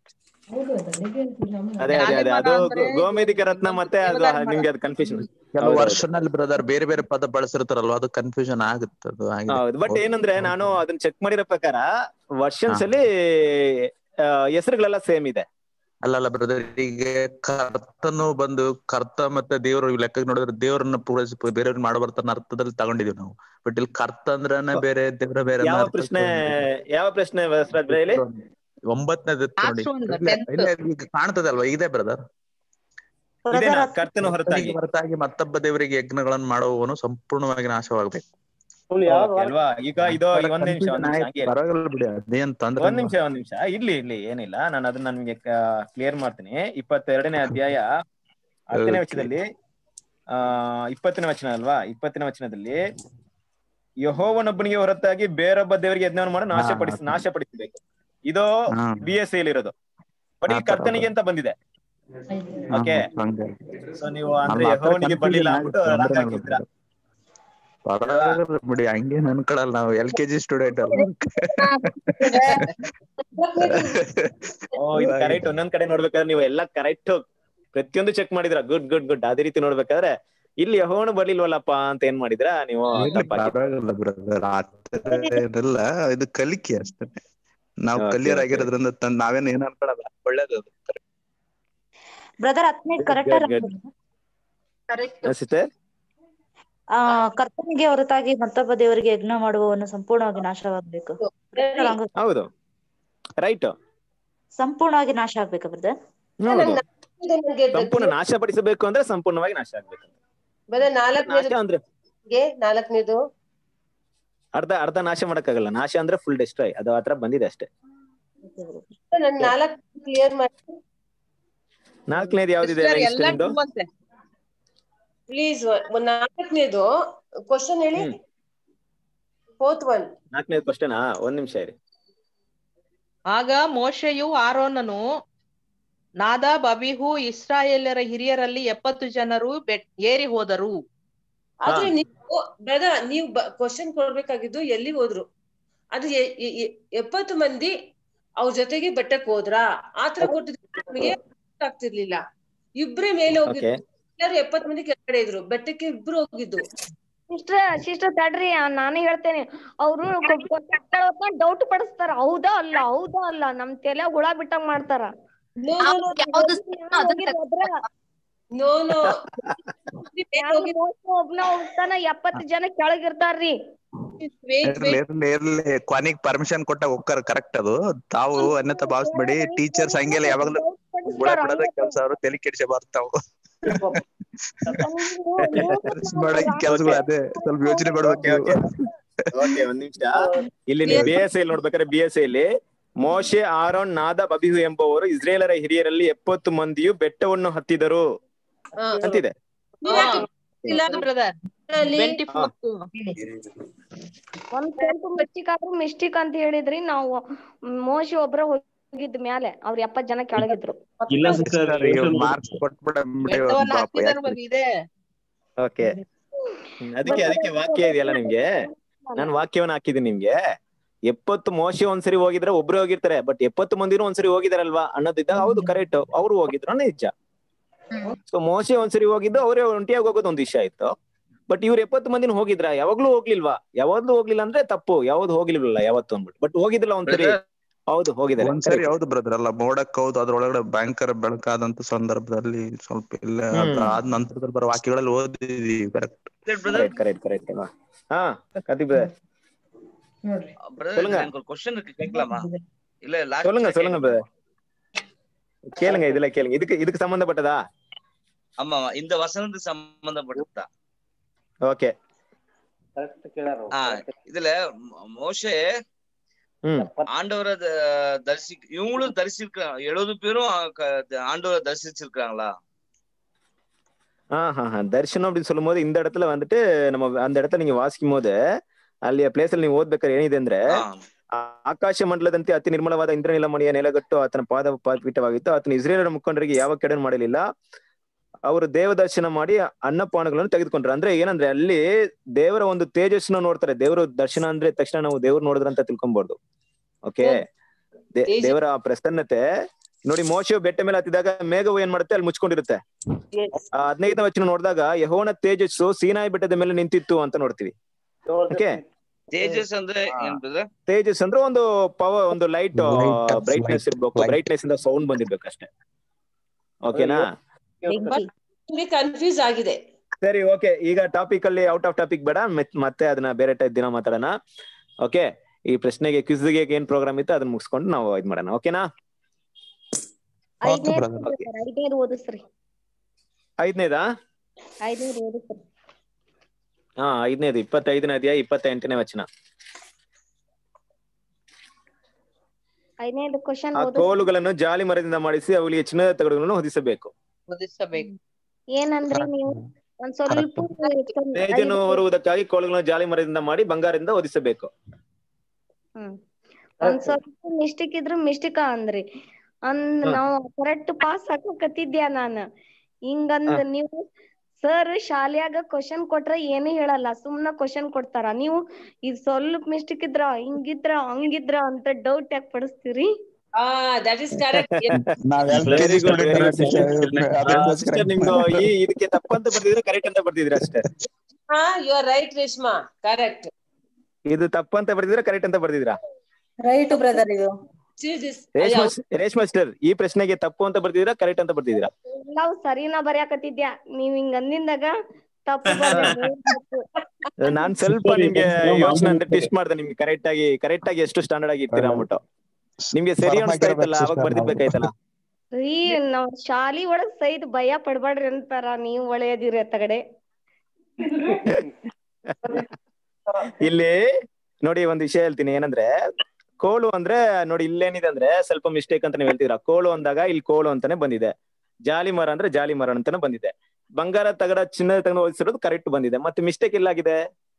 S1: ಅದೇ ಅದೇ ಅದೇ ಅದು
S2: ಅಂದ್ರೆ
S1: ಗೋಮೇಧಿಕ ರತ್ನ ಮತ್ತೆ ಅದು
S2: ದೇವದಾರು ಮರ.
S1: ನಿಮ್ಗೆ ಅದು ಕನ್ಫ್ಯೂಷನ್
S8: ಕೆಲವು ವರ್ಷನಲ್ಲಿ ಬ್ರದರ್ ಬೇರೆ ಬೇರೆ ಪದ ಬಳಸಿರ್ತಾರಲ್ವಾ ಅದು ಕನ್ಫ್ಯೂಷನ್ ಆಗುತ್ತೆ ಅದು ಆಗಿದೆ
S1: ಹೌದು ಬಟ್ ಏನಂದ್ರೆ ನಾನು ಅದನ್ನ ಚೆಕ್ ಮಾಡಿರೋ ಪ್ರಕಾರ ವರ್ಷನ್ಸ್ ಅಲ್ಲಿ ಆ, ಹೆಸರುಗಳೆಲ್ಲ ಸೇಮ್ ಇದೆ
S8: ಅಲ್ಲಲ್ಲ ಬ್ರದರ್ ಈಗ ಕರ್ತನು ಬಂದು ಕರ್ತ ಮತ್ತೆ ದೇವರು ಲೆಕ್ಕ ನೋಡಿದ್ರೆ ದೇವರನ್ನ ಪೂರೈಸಿ ಬೇರೆಯವ್ರ ಮಾಡಬರ್ತಾನ ಅರ್ಥದಲ್ಲಿ ತಗೊಂಡಿದೀವಿ ನಾವು ಬಟ್ ಇಲ್ಲಿ ಕರ್ತ ಅಂದ್ರನ ಬೇರೆ ದೇವ್ರ ಬೇರೆ ಅನ್ನೋ
S1: ಯಾವ
S8: ಅರ್ಥಕ್ಕೆ
S1: ಪ್ರಶ್ನೆ ಯಾವ ಪ್ರಶ್ನೆ ವಸರಾಜ್ ಹೇಳಿ
S8: ಒಂಬತ್ತನೇದು ನೋಡಿ
S2: Last one,
S8: ಇಲ್ಲ,
S2: tenth.
S8: ಇಲ್ಲ, ಈಗ ಕಾಣ್ತದೆ ಅಲ್ವಾ ಇದೆ ಬ್ರದರ್
S1: ಇದೇನಾ ಕರ್ತನ ಹೊರತಾಗಿ
S8: ಹೊರತಾಗಿ ಮತ್ತೊಬ್ಬ ದೇವರಿಗೆ ಯಜ್ಞಗಳನ್ನು ಮಾಡುವವನು ಸಂಪೂರ್ಣವಾಗಿ ನಾಶವಾಗಬೇಕು
S5: ಸುಳ್ಳು ಯಾವ್ದು
S1: Okay ಅಲ್ವಾ ಈಗ ಇದು ಒಂದ್ ನಿಮಿಷ ಒಂದ್ ನಿಮಿಷ ಹಂಗೆ ಇರಿ.
S8: ಪರವಾಗಿಲ್ಲ ಬಿಡಿ ಅದೇನ್ ತೊಂದ್ರೆ
S1: ಒಂದ್ ನಿಮಿಷ ಒಂದ್ ನಿಮಿಷ ಇರ್ಲಿ ಇರ್ಲಿ ಏನಿಲ್ಲ ನಾನು ಅದನ್ನ ನಿಮ್ಗೆ ಕ್ಲಿಯರ್ ಮಾಡ್ತೀನಿ ಇಪ್ಪತ್ತೆರಡನೇ ಅಧ್ಯಾಯ ಹತ್ತನೇ
S8: Okay.
S1: ವಚನದಲ್ಲಿ ಆ ಇಪ್ಪತ್ತನೇ ವಚನ ಅಲ್ವಾ ಇಪ್ಪತ್ತನೇ ವಚನದಲ್ಲಿ ಯಹೋವನೊಬ್ಬನಿಗೆ ಹೊರತಾಗಿ ಬೇರೊಬ್ಬ ದೇವರಿಗೆ ಯಜ್ಞವನ್ನು ಮಾಡಿ ನಾಶಪಡಿಸಿ
S8: ಹಾ.
S1: ನಾಶಪಡಿಸಬೇಕು ಇದು
S8: ಹಾ.
S1: ಬಿ ಎಸ್ ಇರೋದು ಬಟ್ ಈ
S8: ಆ ತರ
S1: ಕರ್ತನಿಗೆ ಅಂತ ಬಂದಿದೆ
S8: ಹಾ,
S1: ಓಕೆ
S8: ಹಂಗೆ.
S1: ಸೊ ನೀವು ಅಂದ್ರೆ
S8: ಅಲ್ಲ, ಆ ತರ
S1: ಯಹೋವನಿಗೆ ಬರ್ಲಿಲ್ಲ
S8: confusion
S1: ಅಂದ್ಬಿಟ್ಟು
S8: ಆಗುತ್ತೆ,
S1: ರಾಂಗ್
S8: ತೊಂದ್ರೆ
S1: ಹಾಕಿದ್ರ
S8: ಪರವಾಗಿಲ್ಲ ಬಿಡಿ ಹಂಗೇನ್ ಅನ್ಕೊಳಲ್ಲ ನಾವು ಎಲ್ ಕೆ ಜಿ ಸ್ಟೂಡೆಂಟ್ ಅಲ್ಲ
S1: ಓ ಇದು ಕರೆಕ್ಟ್ ಒಂದೊಂದ್ ಕಡೆ ನೋಡ್ಬೇಕಾದ್ರೆ ನೀವು ಎಲ್ಲ ಕರೆಕ್ಟ್ ಪ್ರತಿಯೊಂದು ಚೆಕ್ ಮಾಡಿದ್ರ ಗುಡ್ ಗುಡ್ ಗುಡ್ ಅದೇ ರೀತಿ ನೋಡ್ಬೇಕಾದ್ರೆ ಇಲ್ಲಿ ಯಹೋವನು ಬರ್ಲಿಲ್ವಲ್ಲಪ್ಪ ಅಂತ ಏನ್ ಮಾಡಿದ್ರ ನೀವು ತಪ್ಪಾಗಿ
S8: ಪರವಾಗಿಲ್ಲ ಬ್ರದರ್ ಆತರ ಏನಿಲ್ಲ ಇದು ಕಲಿಕೆ ಅಷ್ಟೇ ನಾವು
S1: Okay,
S8: ಕಲಿಯರ್
S1: okay.
S8: ಆಗಿರೋದ್ರಿಂದ ತಂದ್ ನಾವೇನ್ ಏನ್ ಅನ್ಕೊಳಲ್ಲ ಒಳ್ಳೇದು ಅದು.
S10: ಬ್ರದರ್ ಹತ್ತನೇ correct
S1: Good, good.
S2: Correct
S1: sister
S10: ಆ ಕರ್ತನಿಗೆ ಹೊರತಾಗಿ ಮತ್ತೊಬ್ಬ ದೇವರಿಗೆ ಯಜ್ಞ ಮಾಡುವವನು ಸಂಪೂರ್ಣವಾಗಿ ನಾಶವಾಗಬೇಕು
S1: ಹೌದು ರೈಟ್
S10: ಸಂಪೂರ್ಣವಾಗಿ ನಾಶ ಆಗ್ಬೇಕಾ ಬ್ರದರ್
S1: ಹೌದು
S7: ಇದು ನಂಗೆ
S1: ಸಂಪೂರ್ಣ ನಾಶಪಡಿಸಬೇಕು ಅಂದ್ರೆ ಸಂಪೂರ್ಣವಾಗಿ ನಾಶ ಆಗ್ಬೇಕು
S7: ಬದ ನಾಲ್ಕನೇದು
S1: ನಾಶ ಅಂದ್ರೆ
S7: ಗೆ ನಾಲ್ಕನೇದು
S1: ಅರ್ಧ ಅರ್ಧ ನಾಶ ಮಾಡಕ್ಕಾಗಲ್ಲ ನಾಶ ಅಂದ್ರೆ ಫುಲ್ ಡೆಸ್ಟ್ರಾಯ್ ಅದು ಆತರ ಬಂದಿದೆ ಅಷ್ಟೇ
S7: ನನ್ ನಾಲ್ಕು ಕ್ಲಿಯರ್ ಮಾಡಿ
S1: ನಾಲ್ಕನೇದು ಯಾವ್ದಿದೆ
S2: Sister,
S1: ನೆಕ್ಸ್ಟ್
S2: ಎಲ್ಲ
S1: ನಿಮ್ದು
S2: ತುಂಬಂತೆ.
S7: ಪ್ಲೀಸ್ ನಾಲ್ಕನೇದು ಕ್ವಶನ್ ಹೇಳಿ
S1: ಹ್ಮ್.
S7: ಫೋರ್ತ್ ಒನ್
S1: ನಾಲ್ಕನೇದು ಕ್ವಶನಾ ಒಂದ್ ನಿಮಿಷ ಇರಿ
S2: ಆಗ ಮೋಶೆಯು ಆರೋನನು ನಾದಾಬ್ ಅಬಿಹು ಇಸ್ರಾಯೇಲರ ಹಿರಿಯರಲ್ಲಿ ಎಪ್ಪತ್ತು ಜನರು ಬೆಟ್ ಏರಿ ಹೋದರು
S7: ಆದ್ರೆ ನೀವು ಬ್ರದರ್ ನೀವು ಕ್ವಶನ್ ಕೊಡ್ಬೇಕಾಗಿದ್ದು ಎಲ್ಲಿ ಹೋದ್ರು ಅದು ಎ- ಎ- ಎ- ಎಪ್ಪತ್ತು ಮಂದಿ ಅವ್ರ ಜೊತೆಗೆ ಬೆಟ್ಟಕ್ ಹೋದ್ರಾ ಆತರ ಕೊಟ್ಟಿದ್ರೆ ನಮಗೆ ಆಗ್ತಿರ್ಲಿಲ್ಲ ಇಬ್ರೇ ಮೇಲೆ ಹೋಗಿದ್ದು
S1: ಓಕೆ
S7: ಎಲ್ಲರೂ ಎಪ್ಪತ್ ಮಂದಿ ಕೆಳಗಡೆ ಇದ್ರು ಬೆಟ್ಟಕ್ಕೆ ಇಬ್ರು ಹೋಗಿದ್ದು
S9: ಸಿಸ್ಟರ್ ಸಿಸ್ಟರ್ ತಡ್ರಿ ಆ, ನಾನೇ ಹೇಳ್ತೇನೆ ಅವ್ರು ಡೌಟ್ ಪಡಿಸ್ತಾರ ಹೌದಾ ಅಲ್ಲ ಹೌದಾ ಅಲ್ಲ ನಮ್ ತಲೆ ಹುಳ ಬಿಟ್ಟಂಗ್ ಮಾಡ್ತಾರ
S7: ನೋ ನೋ ನೋ ನೋ
S9: ಒಬ್ನ ಹೋಗ್ತಾನ ಎಪ್ಪತ್ ಜನ ಕೆಳಗಿರ್ತಾರ್ರಿ
S8: ಇರ್ಲಿ ಇರ್ಲಿ ಇರ್ಲಿ ಕೊನೆಗ್ ಪರ್ಮಿಷನ್ ಕೊಟ್ಟಾಗ ಹೋಗ್ತಾರ ಕರೆಕ್ಟ್ ಅದು ತಾವು ಅನ್ಯತಾ ಭಾವಿಸ್ಬೇಡಿ ಟೀಚರ್ಸ್ ಹಂಗೆಲ್ಲ ಯಾವಾಗ್ಲೂ ಗುಳ ಬಿಡೋದ ಕೆಲ್ಸ ಅವ್ರು ತಲೆ ಕೆಡಿಸಿ ಬರ್ತಾವು ಮಾಡೋ ಕೆಲ್ಸಗಳು ಅದೇ ಸ್ವಲ್ಪ ಯೋಚನೆ ಮಾಡ್ಬೇಕು
S1: ಓಕೆ ಓಕೆ ಒಂದ್ ನಿಮಿಷ ಇಲ್ಲಿ ನೀವು ಬಿ ಎಸ್ ಐ ನೋಡ್ಬೇಕಾದ್ರೆ ಬಿ ಎಸ್ ಐಲಿ ಮೋಶೆ ಆರೋನ್ ನಾದ ಬಬಿಹು ಎಂಬುವರು ಇಸ್ರೇಲರ ಹಿರಿಯರಲ್ಲಿ ಎಪ್ಪತ್ತು ಮಂದಿಯು ಬೆಟ್ಟವನ್ನು ಹತ್ತಿದರು ಅಂತಿದೆ
S2: ಬ್ರದರ್ ಟ್ವೆಂಟಿ ಫೋರ್ತ್
S9: ಒಂದ್ ಸ್ವಲ್ಪ ಮಿಸ್ಟೇಕ್ ಆದ್ರೂ ಮಿಸ್ಟೇಕ್ ಅಂತ ಹೇಳಿದ್ರಿ ನಾವು ಮೋಶಿ ಒಬ್ರ ಹೋಗಿದ್ ಮ್ಯಾಲೆ ಅವ್ರ ಎಪ್ಪತ್ ಜನ ಕೆಳಗಿದ್ರು
S6: ಇಲ್ಲ ಸಿಸ್ಟರ್
S8: ಮಾರ್ಕ್ಸ್ ಕೊಟ್ಬಿಡ
S2: ಬೆಟ್ಟವನ್ನು ಹತ್ತಿದರು ಬಂದಿದೆ
S1: ಓಕೆ ಅದಕ್ಕೆ ಅದಕ್ಕೆ ವಾಕ್ಯ ಇದೆಯಲ್ಲ ನಿಮ್ಗೆ ನಾನು ವಾಕ್ಯವನ್ನ ಹಾಕಿದ್ದೀನಿ ನಿಮ್ಗೆ ಎಪ್ಪತ್ತು ಮೋಶೆ ಒಂದ್ಸರಿ ಹೋಗಿದ್ರೆ ಒಬ್ರು ಹೋಗಿರ್ತಾರೆ ಬಟ್ ಎಪ್ಪತ್ತು ಮಂದಿನೂ ಒಂದ್ಸರಿ ಹೋಗಿದಾರಲ್ವಾ ಅನ್ನೋದಿದ್ದಾಗ ಹೌದು ಕರೆಕ್ಟ್ ಅವ್ರು ಹೋಗಿದ್ರು ನಿಜ ಸೊ ಮೋಶೆ ಒಂದ್ಸರಿ ಹೋಗಿದ್ದು ಅವರೇ ಒಂಟಿಯಾಗಿ ಹೋಗೋದು ಒಂದ್ ವಿಷಯ ಆಯ್ತು ಬಟ್ ಇವ್ರು ಎಪ್ಪತ್ತು ಮಂದಿನ ಹೋಗಿದ್ರ ಯಾವಾಗ್ಲೂ ಹೋಗ್ಲಿಲ್ವಾ ಯಾವಾಗ್ಲೂ ಹೋಗ್ಲಿಲ್ಲ ಅಂದ್ರೆ ತಪ್ಪು ಯಾವ್ದು ಹೋಗ್ಲಿಲ್ವಲ್ಲ ಯಾವತ್ತು ಅಂದ್ಬಿಟ್ಟು ಬಟ್ ಹೋಗಿದ್ರಲ್ಲ ಒಂದ್ಸರಿ ಹೌದು ಹೋಗಿದ್ದಾರೆ
S8: ಒಂದ್ಸರಿ ಹೌದು ಬ್ರದರ್ ಅಲ್ಲ ಮೋಡಕ್ ಹೌದು ಅದ್ರೊಳಗಡೆ ಭಯಂಕರ ಬೆಳಕಾದಂತ ಸಂದರ್ಭದಲ್ಲಿ ಸ್ವಲ್ಪ ಇಲ್ಲ ಅದ್
S1: ಹ್ಮ್.
S8: ಆದ ನಂತರದಲ್ಲಿ ಬರೋ ವಾಕ್ಯಗಳಲ್ಲಿ ಓದಿದೀವಿ ಕರೆಕ್ಟ್
S1: ಕರೆಕ್ಟ್ ಕರೆಕ್ಟ್ ಕರೆಕ್ಟ್ ಹಾ கத்தி brother. சொல்லுங்க.
S4: எனக்கு ஒரு கொஸ்டின் இருக்கு கேட்கலாமா இல்ல
S1: சொல்லுங்க
S4: லாஸ்ட்
S1: சொல்லுங்க brother. கேளுங்க இதுல கேளுங்க இதுக்கு இதுக்கு சம்பந்தப்பட்டதா
S4: ஆமா ஆமா இந்த வசனத்துக்கு சம்பந்தப்பட்டதா
S1: ஓகே
S4: ஆ இதுல மோ- மோசே
S1: ம்
S4: ஆண்டவரை த- தரிசி இவங்களும் தரிசிருக்காங்க எழுபது பேரும் ஆ, க- ஆண்டவரை தரிசிச்சிருக்காங்களா
S1: ஆஹ் ஹா ஹா தரிசனம் அப்படின்னு சொல்லும்போது இந்த இடத்துல வந்துட்டு நம்ம அந்த இடத்துல நீங்க வாசிக்கும் போது ಅಲ್ಲಿ ಪ್ಲೇಸ್ ಅಲ್ಲಿ ನೀವು ಓದ್ಬೇಕಾದ್ರೆ ಏನಿದೆ ಅಂದ್ರೆ ಆ- ಆಕಾಶ ಮಂಡಲದಂತೆ ಅತಿ ನಿರ್ಮಲವಾದ ಇಂದ್ರನಿಲಮಣಿಯ ನೆಲಗಟ್ಟು ಆತನ ಪಾದ ಪಾದಪೀಠವಾಗಿತ್ತು ಆತನ ಇಸ್ರೇಲರ ಮುಖಂಡರಿಗೆ ಯಾವ ಕೆಡನು ಮಾಡಲಿಲ್ಲ ಅವರು ದೇವದರ್ಶನ ಮಾಡಿ ಅನ್ನಪಾನಗಳನ್ನು ತೆಗೆದುಕೊಂಡ್ರು ಅಂದ್ರೆ ಏನಂದ್ರೆ ಅಲ್ಲಿ ದೇವರ ಒಂದು ತೇಜಸ್ಸನ್ನ ನೋಡ್ತಾರೆ ದೇವರ ದರ್ಶನ ಅಂದ್ರೆ ತಕ್ಷಣ ನಾವು ದೇವ್ರು ನೋಡಿದ್ರ ಅಂತ ತಿಳ್ಕೊಬಾರ್ದು ಓಕೆ ದೇವರ ಆ ಪ್ರಸನ್ನತೆ ನೋಡಿ ಮೋಶ ಬೆಟ್ಟ ಮೇಲೆ ಹತ್ತಿದಾಗ ಮೇಘವು ಏನ್ ಮಾಡುತ್ತೆ ಅಲ್ಲಿ ಮುಚ್ಕೊಂಡಿರುತ್ತೆ ಆ ಹದಿನೈದನೇ ವಚನ ನೋಡಿದಾಗ ಯಹೋವನ ತೇಜಸ್ಸು ಸೀನಾಯಿ ಬೆಟ್ಟದ ಮೇಲೆ ನಿಂತಿತ್ತು ಅಂತ ನೋಡ್ತೀವಿ ಓಕೆ
S4: ತೇಜಸ್ ಅಂದ್ರೆ ಏನ್ brother?
S1: ತೇಜಸ್ ಅಂದ್ರೆ ಒಂದು ಪವರ್ ಒಂದು ಲೈಟ್ ಬ್ರೈಟ್ನೆಸ್ ಇರ್ಬೇಕು ಬ್ರೈಟ್ನೆಸ್ ಇಂದ ಸೌಂಡ್ ಬಂದಿರ್ಬೇಕು ಅಷ್ಟೇ ಓಕೆನಾ
S7: ನಿಮ್ಗೆ ಕನ್ಫ್ಯೂಸ್ ಆಗಿದೆ
S1: ಸರಿ ಓಕೆ ಈಗ ಟಾಪಿಕ್ ಅಲ್ಲಿ ಔಟ್ ಆಫ್ ಟಾಪಿಕ್ ಬೇಡ ಮತ್- ಮತ್ತೆ ಅದನ್ನ ಬೇರೆ ಟೈಪ್ ದಿನ ಮಾತಾಡೋಣ ಓಕೆ ಈ ಪ್ರಶ್ನೆಗೆ ಕ್ವಿಜ್ಗೆ ಏನ್ ಪ್ರೋಗ್ರಾಮ್ ಇತ್ತು ಅದನ್ನ ಮುಗಿಸ್ಕೊಂಡು ನಾವು ಇದ್ ಮಾಡೋಣ ಓಕೆನಾ
S9: ಐದನೇದು ಐದನೇದು ಓದಿಸ್ರಿ
S1: ಐದನೇದಾ
S9: ಐದನೇದು ಓದಿಸ್ರಿ
S1: ಹಾ ಐದನೇದು ಇಪ್ಪತ್ತೈದನೇ ಅಧ್ಯಾಯ ಇಪ್ಪತ್ತೆಂಟನೇ ವಚನ
S9: ಐದನೇದು ಕ್ವಶನ್
S1: ಆ
S9: ಓದಿಸ್ರಿ
S1: ಕೋಲುಗಳನ್ನು ಜಾಲಿ ಮರದಿಂದ ಮಾಡಿಸಿ ಅವುಗಳಿಗೆ ಚಿನ್ನದ ತಗಡುಗಳನ್ನು ಹೊದಿಸಬೇಕು
S2: ಉದಿಸಬೇಕು
S9: ಏನಂದ್ರಿ ನೀವು ಒಂದ್ ಸ್ವಲ್ಪ
S1: ತೇಜನ್ನು ಹೊರುವುದಕ್ಕಾಗಿ ಕೋಲುಗಳನ್ನು ಜಾಲಿ ಮರದಿಂದ ಮಾಡಿ ಬಂಗಾರದಿಂದ ಹೊದಿಸಬೇಕು
S9: ಹ್ಮ್ ಒಂದ್ ಸ್ವಲ್ಪ ಮಿಸ್ಟೇಕ್ ಇದ್ರು ಮಿಸ್ಟೇಕ್ ಅಂದ್ರಿ ಅಂದ್
S1: ಹಾ.
S9: ನಾವ್ ಕರೆಕ್ಟ್ ಪಾಸ್ ಹಾಕಕತ್ತಿದ್ಯಾ ನಾನ್ ಹಿಂಗಂದ್ ನೀವು ಸರ್ ಶಾಲ್ಯಾಗ ಕ್ವಶನ್ ಕೊಟ್ರ ಏನು ಹೇಳಲ್ಲ ಸುಮ್ನ ಕ್ವಶನ್ ಕೊಡ್ತಾರ ನೀವು ಇದ್ ಸ್ವಲ್ಪ ಮಿಸ್ಟೇಕ್ ಇದ್ರ ಹಿಂಗಿದ್ರ ಹಂಗಿದ್ರ ಅಂತ ಡೌಟ್ ಯಾಕೆ ಪಡಿಸ್ತೀರಿ
S7: ಆ that is correct
S1: very good very good sister ನಿಮ್ದು ಈ ಇದಕ್ಕೆ ತಪ್ಪಂತ ಬರ್ದಿದ್ರೆ ಕರೆಕ್ಟ್ ಅಂತ ಬರ್ದಿದ್ರೆ ಅಷ್ಟೇ
S7: ಹಾ you are right Reshma correct
S1: ಇದು ತಪ್ಪಂತ ಬರ್ದಿದ್ರೆ ಕರೆಕ್ಟ್ ಅಂತ ಬರ್ದಿದ್ರಾ
S11: ರೈಟ್ ಬ್ರದರ್ ಇದು
S1: ರೇಷ್ಮಾ ರೇಷ್ಮಾ ಸಿಸ್ಟರ್ ಈ ಪ್ರಶ್ನೆಗೆ ತಪ್ಪು ಅಂತ ಬರ್ದಿದ್ರಾ ಕರೆಕ್ಟ್ ಅಂತ ಬರ್ದಿದ್ದೀರಾ
S9: ನಾವು ಸರಿನಾ ಬರ್ಯಾಕತ್ತಿದ್ಯಾ ನೀವ್ ಹಿಂಗ್ ಅಂದಿಂದಾಗ ತಪ್ಪು ಬರ್ದೆ.
S1: ನಾನ್ ಸ್ವಲ್ಪ ನಿಮ್ಗೆ ಯೋಚನೆ ಅಂದ್ರೆ ಟೆಸ್ಟ್ ಮಾಡ್ದೆ ನಿಮ್ಗೆ ಕರೆಕ್ಟ್ ಆಗಿ ಕರೆಕ್ಟ್ ಆಗಿ ಎಷ್ಟು ಸ್ಟ್ಯಾಂಡರ್ಡ್ ಆಗಿ ಇರ್ತೀರಾ ಅಂದ್ಬಿಟ್ಟು ನಿಮ್ಗೆ ಸರಿ
S8: Firm
S1: ಅನಿಸ್ತಾ ಇತ್ತಲ್ಲ
S8: ಆಗಿರ್ಬೇಕು
S1: ಅವಾಗ
S8: sister ನಾವು.
S1: ಬರ್ದಿರ್ಬೇಕಾಯ್ತಲ್ಲ
S9: ರೀ ನಾವ್ ಶಾಲಿ ಒಳಗ್ ಸಹಿತ ಭಯ ಪಡ್ಬೇಡ್ರಿ ಅಂತಾರ ನೀವ್ ಒಳ್ಳೆಯದಿರಿ ಅತ್ತಗಡೆ
S1: ಇಲ್ಲಿ ನೋಡಿ ಒಂದ್ ವಿಷಯ ಹೇಳ್ತೀನಿ ಏನಂದ್ರೆ ಕೋಳು ಅಂದ್ರೆ ನೋಡಿ ಇಲ್ಲೇನಿದೆ ಅಂದ್ರೆ ಸ್ವಲ್ಪ ಮಿಸ್ಟೇಕ್ ಅಂತ ನೀವು ಹೇಳ್ತೀರಾ ಕೋಳು ಅಂದಾಗ ಇಲ್ಲಿ ಕೋಳು ಅಂತಾನೆ ಬಂದಿದೆ ಜಾಲಿ ಮರ ಅಂದ್ರೆ ಜಾಲಿ ಮರ ಅಂತಾನೆ ಬಂದಿದೆ ಬಂಗಾರ ತಗಡ ಚಿನ್ನದ ತಗಡ ಹೋಲಿಸಿರೋದು ಕರೆಕ್ಟ್ ಬಂದಿದೆ ಮತ್ತೆ ಮಿಸ್ಟೇಕ್ ಎಲ್ಲಾಗಿದೆ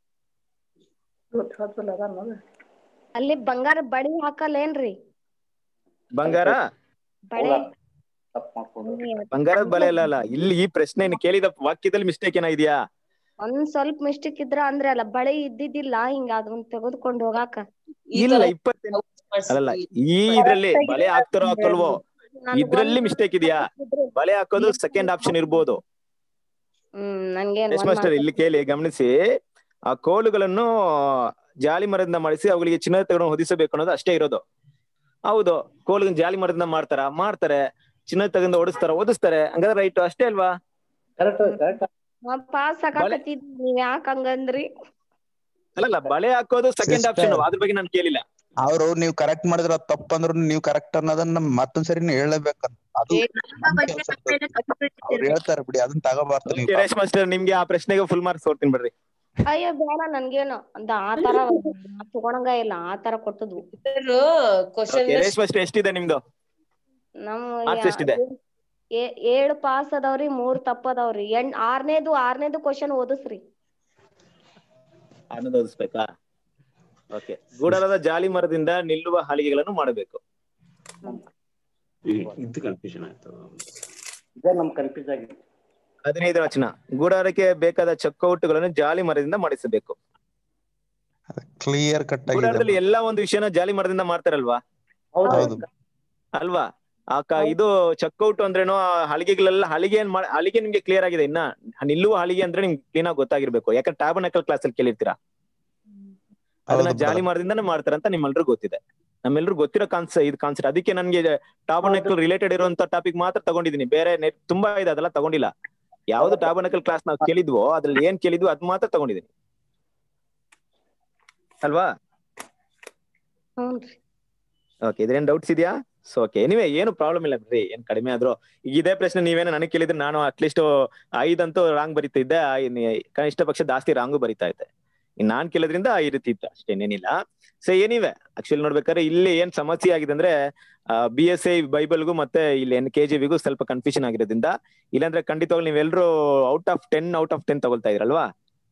S9: ಅಲ್ಲಿ ಬಂಗಾರ ಬಡಿ ಹಾಕಲ್ಲೇನ್ರಿ
S1: ಬಂಗಾರ
S9: ಬಳೆ
S1: ಬಂಗಾರದ ಬಲೆ ಅಲ್ಲ ಅಲ್ಲ ಇಲ್ಲಿ ಈ ಪ್ರಶ್ನೆ ಕೇಳಿದ ವಾಕ್ಯದಲ್ಲಿ ಮಿಸ್ಟೇಕ್ ಏನೋ ಇದೆಯಾ
S9: ಒಂದ್ ಸ್ವಲ್ಪ ಮಿಸ್ಟೇಕ್ ಇದ್ರ ಅಂದ್ರೆ ಅಲ್ಲ ಬಳೆ ಇದ್ದಿದ್ದಿಲ್ಲ ಹಿಂಗ ಅದನ್ನ ತೆಗೆದುಕೊಂಡು ಹೋಗಾಕ
S1: ಇಲ್ಲ ಇಪ್ಪತ್ತೆಂಟು ಅಲ್ಲಲ್ಲ ಈ ಇದ್ರಲ್ಲಿ ಬಲೆ ಹಾಕ್ತಾರೋ ಹಾಕಲ್ವೋ ಇದ್ರಲ್ಲಿ ಮಿಸ್ಟೇಕ್ ಇದೆಯಾ ಬಲೆ ಹಾಕೋದು ಸೆಕೆಂಡ್ ಆಪ್ಷನ್ ಇರ್ಬೋದು
S9: ಹ್ಮ್ ನನ್ಗೇನ್
S1: ಯಶ್
S9: ಒಂದ್
S1: ಮಾಸ್ಟರ್
S9: ಮಾತು-
S1: ಇಲ್ಲಿ ಕೇಳಿ ಗಮನಿಸಿ ಆ ಕೋಲುಗಳನ್ನು ಜಾಲಿ ಮರದಿಂದ ಮಾಡಿಸಿ ಅವುಗಳಿಗೆ ಚಿನ್ನದ ತಗೊಂಡು ಹೊದಿಸಬೇಕು ಅನ್ನೋದು ಅಷ್ಟೇ ಇರೋದು ಹೌದು ಕೋಲುಗಳನ್ನ ಜಾಲಿ ಮರದಿಂದ ಮಾಡ್ತಾರ ಮಾಡ್ತಾರೆ ಚಿನ್ನದ ತಗೊಂಡು ಓಡಿಸ್ತಾರ ಓದಿಸ್ತಾರೆ ಹಂಗಾದ್ರೆ ರೈಟ್ ಅಷ್ಟೇ ಅಲ್ವಾ
S9: ನಾವ್ ಪಾಸ್ ಹಾಕಾಕತ್ತಿದ್ವಿ ನೀವ್ ಯಾಕ ಹಂಗಂದ್ರಿ
S1: ಅಲ್ಲಲ್ಲ ಬಳೆ ಹಾಕೋದು ಸೆಕೆಂಡ್
S8: Sister.
S1: ಆಪ್ಷನ್ ಅದ್ರ ಬಗ್ಗೆ ನಾನು ಕೇಳಿಲ್ಲ
S8: ಅವ್ರು ನೀವ್ ಕರೆಕ್ಟ್ ಮಾಡಿದ್ರ ಅದ್ ತಪ್ಪಂದ್ರು ನೀವ್ ಕರೆಕ್ಟ್ ಅನ್ನೋದನ್ನ ಮತ್ತೊಂದ್ ಸರಿ ನೀವು ಹೇಳಬೇಕಂತ ಅದು ಅವ್ರು ಹೇಳ್ತಾರೆ ಬಿಡಿ ಅದನ್ನ ತಗೋಬಾರ್ದು ನೀವು
S1: ರೇಷ್ ಮಾಸ್ಟರ್ ನಿಮ್ಗೆ ಆ ಪ್ರಶ್ನೆಗೆ ಫುಲ್ ಮಾರ್ಕ್ಸ್ ಕೊಡ್ತೀನಿ ಬಿಡ್ರಿ
S9: ಅಯ್ಯೋ ಬೇಡ ನನ್ಗೇನು ಅಂತ ಆತರ ತಗೊಳಂಗ ಇಲ್ಲ ಆತರ ಕೊಟ್ಟದ್ವು
S7: ಕ್ವಶನ್
S1: Okay, ರೇಷ್ ಮಾಸ್ಟರ್ ಎಷ್ಟಿದೆ ನಿಮ್ದು
S9: ನಮ್
S1: ಮಾರ್ಕ್ಸ್ ಎಷ್ಟಿದೆ
S9: ಏ- ಏಳು ಪಾಸ್ ಅದಾವ್ರಿ ಮೂರ್ ತಪ್ಪದವ್ರಿ ಎಂಟ್ ಆರನೇದು ಆರನೇದು ಕ್ವಶನ್ ಓದಿಸ್ರಿ
S1: ಅನ್ನೋದು ಓದಿಸ್ಬೇಕಾ ಓಕೆ ಗೂಡರದ ಜಾಲಿ ಮರದಿಂದ ನಿಲ್ಲುವ ಹಲಿಗೆಗಳನ್ನು ಮಾಡಬೇಕು
S6: ಇದು ಕನ್ಫ್ಯೂಷನ್ ಆಯ್ತು
S12: ನಮ್ ಕನ್ಫ್ಯೂಸ್ ಆಗಿದೆ
S1: ಹದಿನೈದು ವಚನ ಗೂಡಾರಕ್ಕೆ ಬೇಕಾದ ಚಕ್ಕೌಟುಗಳನ್ನು ಜಾಲಿ ಮರದಿಂದ ಮಾಡಿಸಬೇಕು
S8: ಕ್ಲಿಯರ್ ಕಟ್
S1: ಗೂಡಾರದಲ್ಲಿ
S8: ಆಗಿದೆ
S1: ಎಲ್ಲಾ ಒಂದು ವಿಷಯನ ಜಾಲಿ ಮರದಿಂದ ಮಾಡ್ತಾರಲ್ವಾ
S8: ಹೌದು
S1: ಅಲ್ವಾ ಆ ಕ ಇದು ಚಕ್ಕೌಟ್ ಅಂದ್ರೇನು ಆ ಹಲಿಗೆಗಳೆಲ್ಲ ಹಲಿಗೆ ಏನ್ ಮಾಡ ಹಲಿಗೆ ನಿಮ್ಗೆ ಕ್ಲಿಯರ್ ಆಗಿದೆ ಇನ್ನ ನಿಲ್ಲುವ ಹಲಿಗೆ ಅಂದ್ರೆ ನಿಮ್ಗೆ ಕ್ಲೀನ್ ಆಗಿ ಗೊತ್ತಾಗಿರ್ಬೇಕು ಯಾಕಂದ್ರೆ ಟ್ಯಾಬನಕಲ್ ಕ್ಲಾಸ್ ಅಲ್ಲಿ ಕೇಳಿರ್ತೀರಾ ಅದನ್ನ
S8: ಹೌದು
S1: ಜಾಲಿ ಮರದಿಂದಾನೆ ಮಾಡ್ತಾರಂತ ನಿಮ್ಮೆಲ್ರಿಗೂ ಗೊತ್ತಿದೆ ನಮ್ಮೆಲ್ರಿಗೂ ಗೊತ್ತಿರೋ ಕಾನ್ಸೆಪ್ಟ್ ಇದು ಕಾನ್ಸೆಪ್ಟ್ ಅದಕ್ಕೆ ನನ್ಗೆ ಟಾಬನಕಲ್ ರಿಲೇಟೆಡ್ ಇರುವಂತ ಟಾಪಿಕ್ ಮಾತ್ರ ತಗೊಂಡಿದ್ದೀನಿ ಬೇರೆ ನೆಟ್ ತುಂಬಾ ಇದೆ ಅದೆಲ್ಲ ತಗೊಂಡಿಲ್ಲ ಯಾವ್ದು ಟಾಬನಕಲ್ ಕ್ಲಾಸ್ ನಾವು ಕೇಳಿದ್ವೋ ಅದ್ರಲ್ಲಿ ಏನ್ ಕೇಳಿದ್ವೋ ಅದ್ ಮಾತ್ರ ತಗೊಂಡಿದ್ದೀನಿ ಅಲ್ವಾ
S9: ಹ್ಞೂನ್ರಿ
S1: ಓಕೆ ಇದ್ರೇನ್ ಡೌಟ್ಸ್ ಇದೆಯಾ ಸೊ ಓಕೆ ಎನಿವೆ ಏನು ಪ್ರಾಬ್ಲಮ್ ಇಲ್ಲ ಬಿಡ್ರಿ ಏನ್ ಕಡಿಮೆ ಆದ್ರೂ ಈಗ ಇದೇ ಪ್ರಶ್ನೆ ನೀವೇನೋ ನನಗೆ ಕೇಳಿದ್ರೆ ನಾನು ಅಟ್ಲೀಸ್ಟ್ ಐದಂತೂ ರಾಂಗ್ ಬರಿತಿದ್ದೆ ಆ, ಇನ್ ಕನಿಷ್ಠ ಪಕ್ಷ ಜಾಸ್ತಿ ರಾಂಗು ಬರಿತಾ ಇದ್ದೆ ಇನ್ ನಾನ್ ಕೇಳಿದ್ರಿಂದ ಈ ರೀತಿ ಇತ್ತು ಅಷ್ಟೇನೇನಿಲ್ಲ ಸೊ ಏನಿವೆ ಆಕ್ಚುಲಿ ನೋಡ್ಬೇಕಾದ್ರೆ ಇಲ್ಲಿ ಏನ್ ಸಮಸ್ಯೆ ಆಗಿದೆ ಅಂದ್ರೆ ಬಿ ಎಸ್ ಐ ಬೈಬಲ್ಗೂ ಮತ್ತೆ ಇಲ್ಲಿ ಎನ್ ಕೆ ಜಿ ವಿಗೂ ಸ್ವಲ್ಪ ಕನ್ಫ್ಯೂಷನ್ ಆಗಿರೋದ್ರಿಂದ ಇಲ್ಲಾಂದ್ರೆ ಖಂಡಿತವಾಗ್ಲೂ ನೀವೆಲ್ಲರೂ out of ten out of ten ತಗೊಳ್ತಾ ಇದ್ರಲ್ವಾ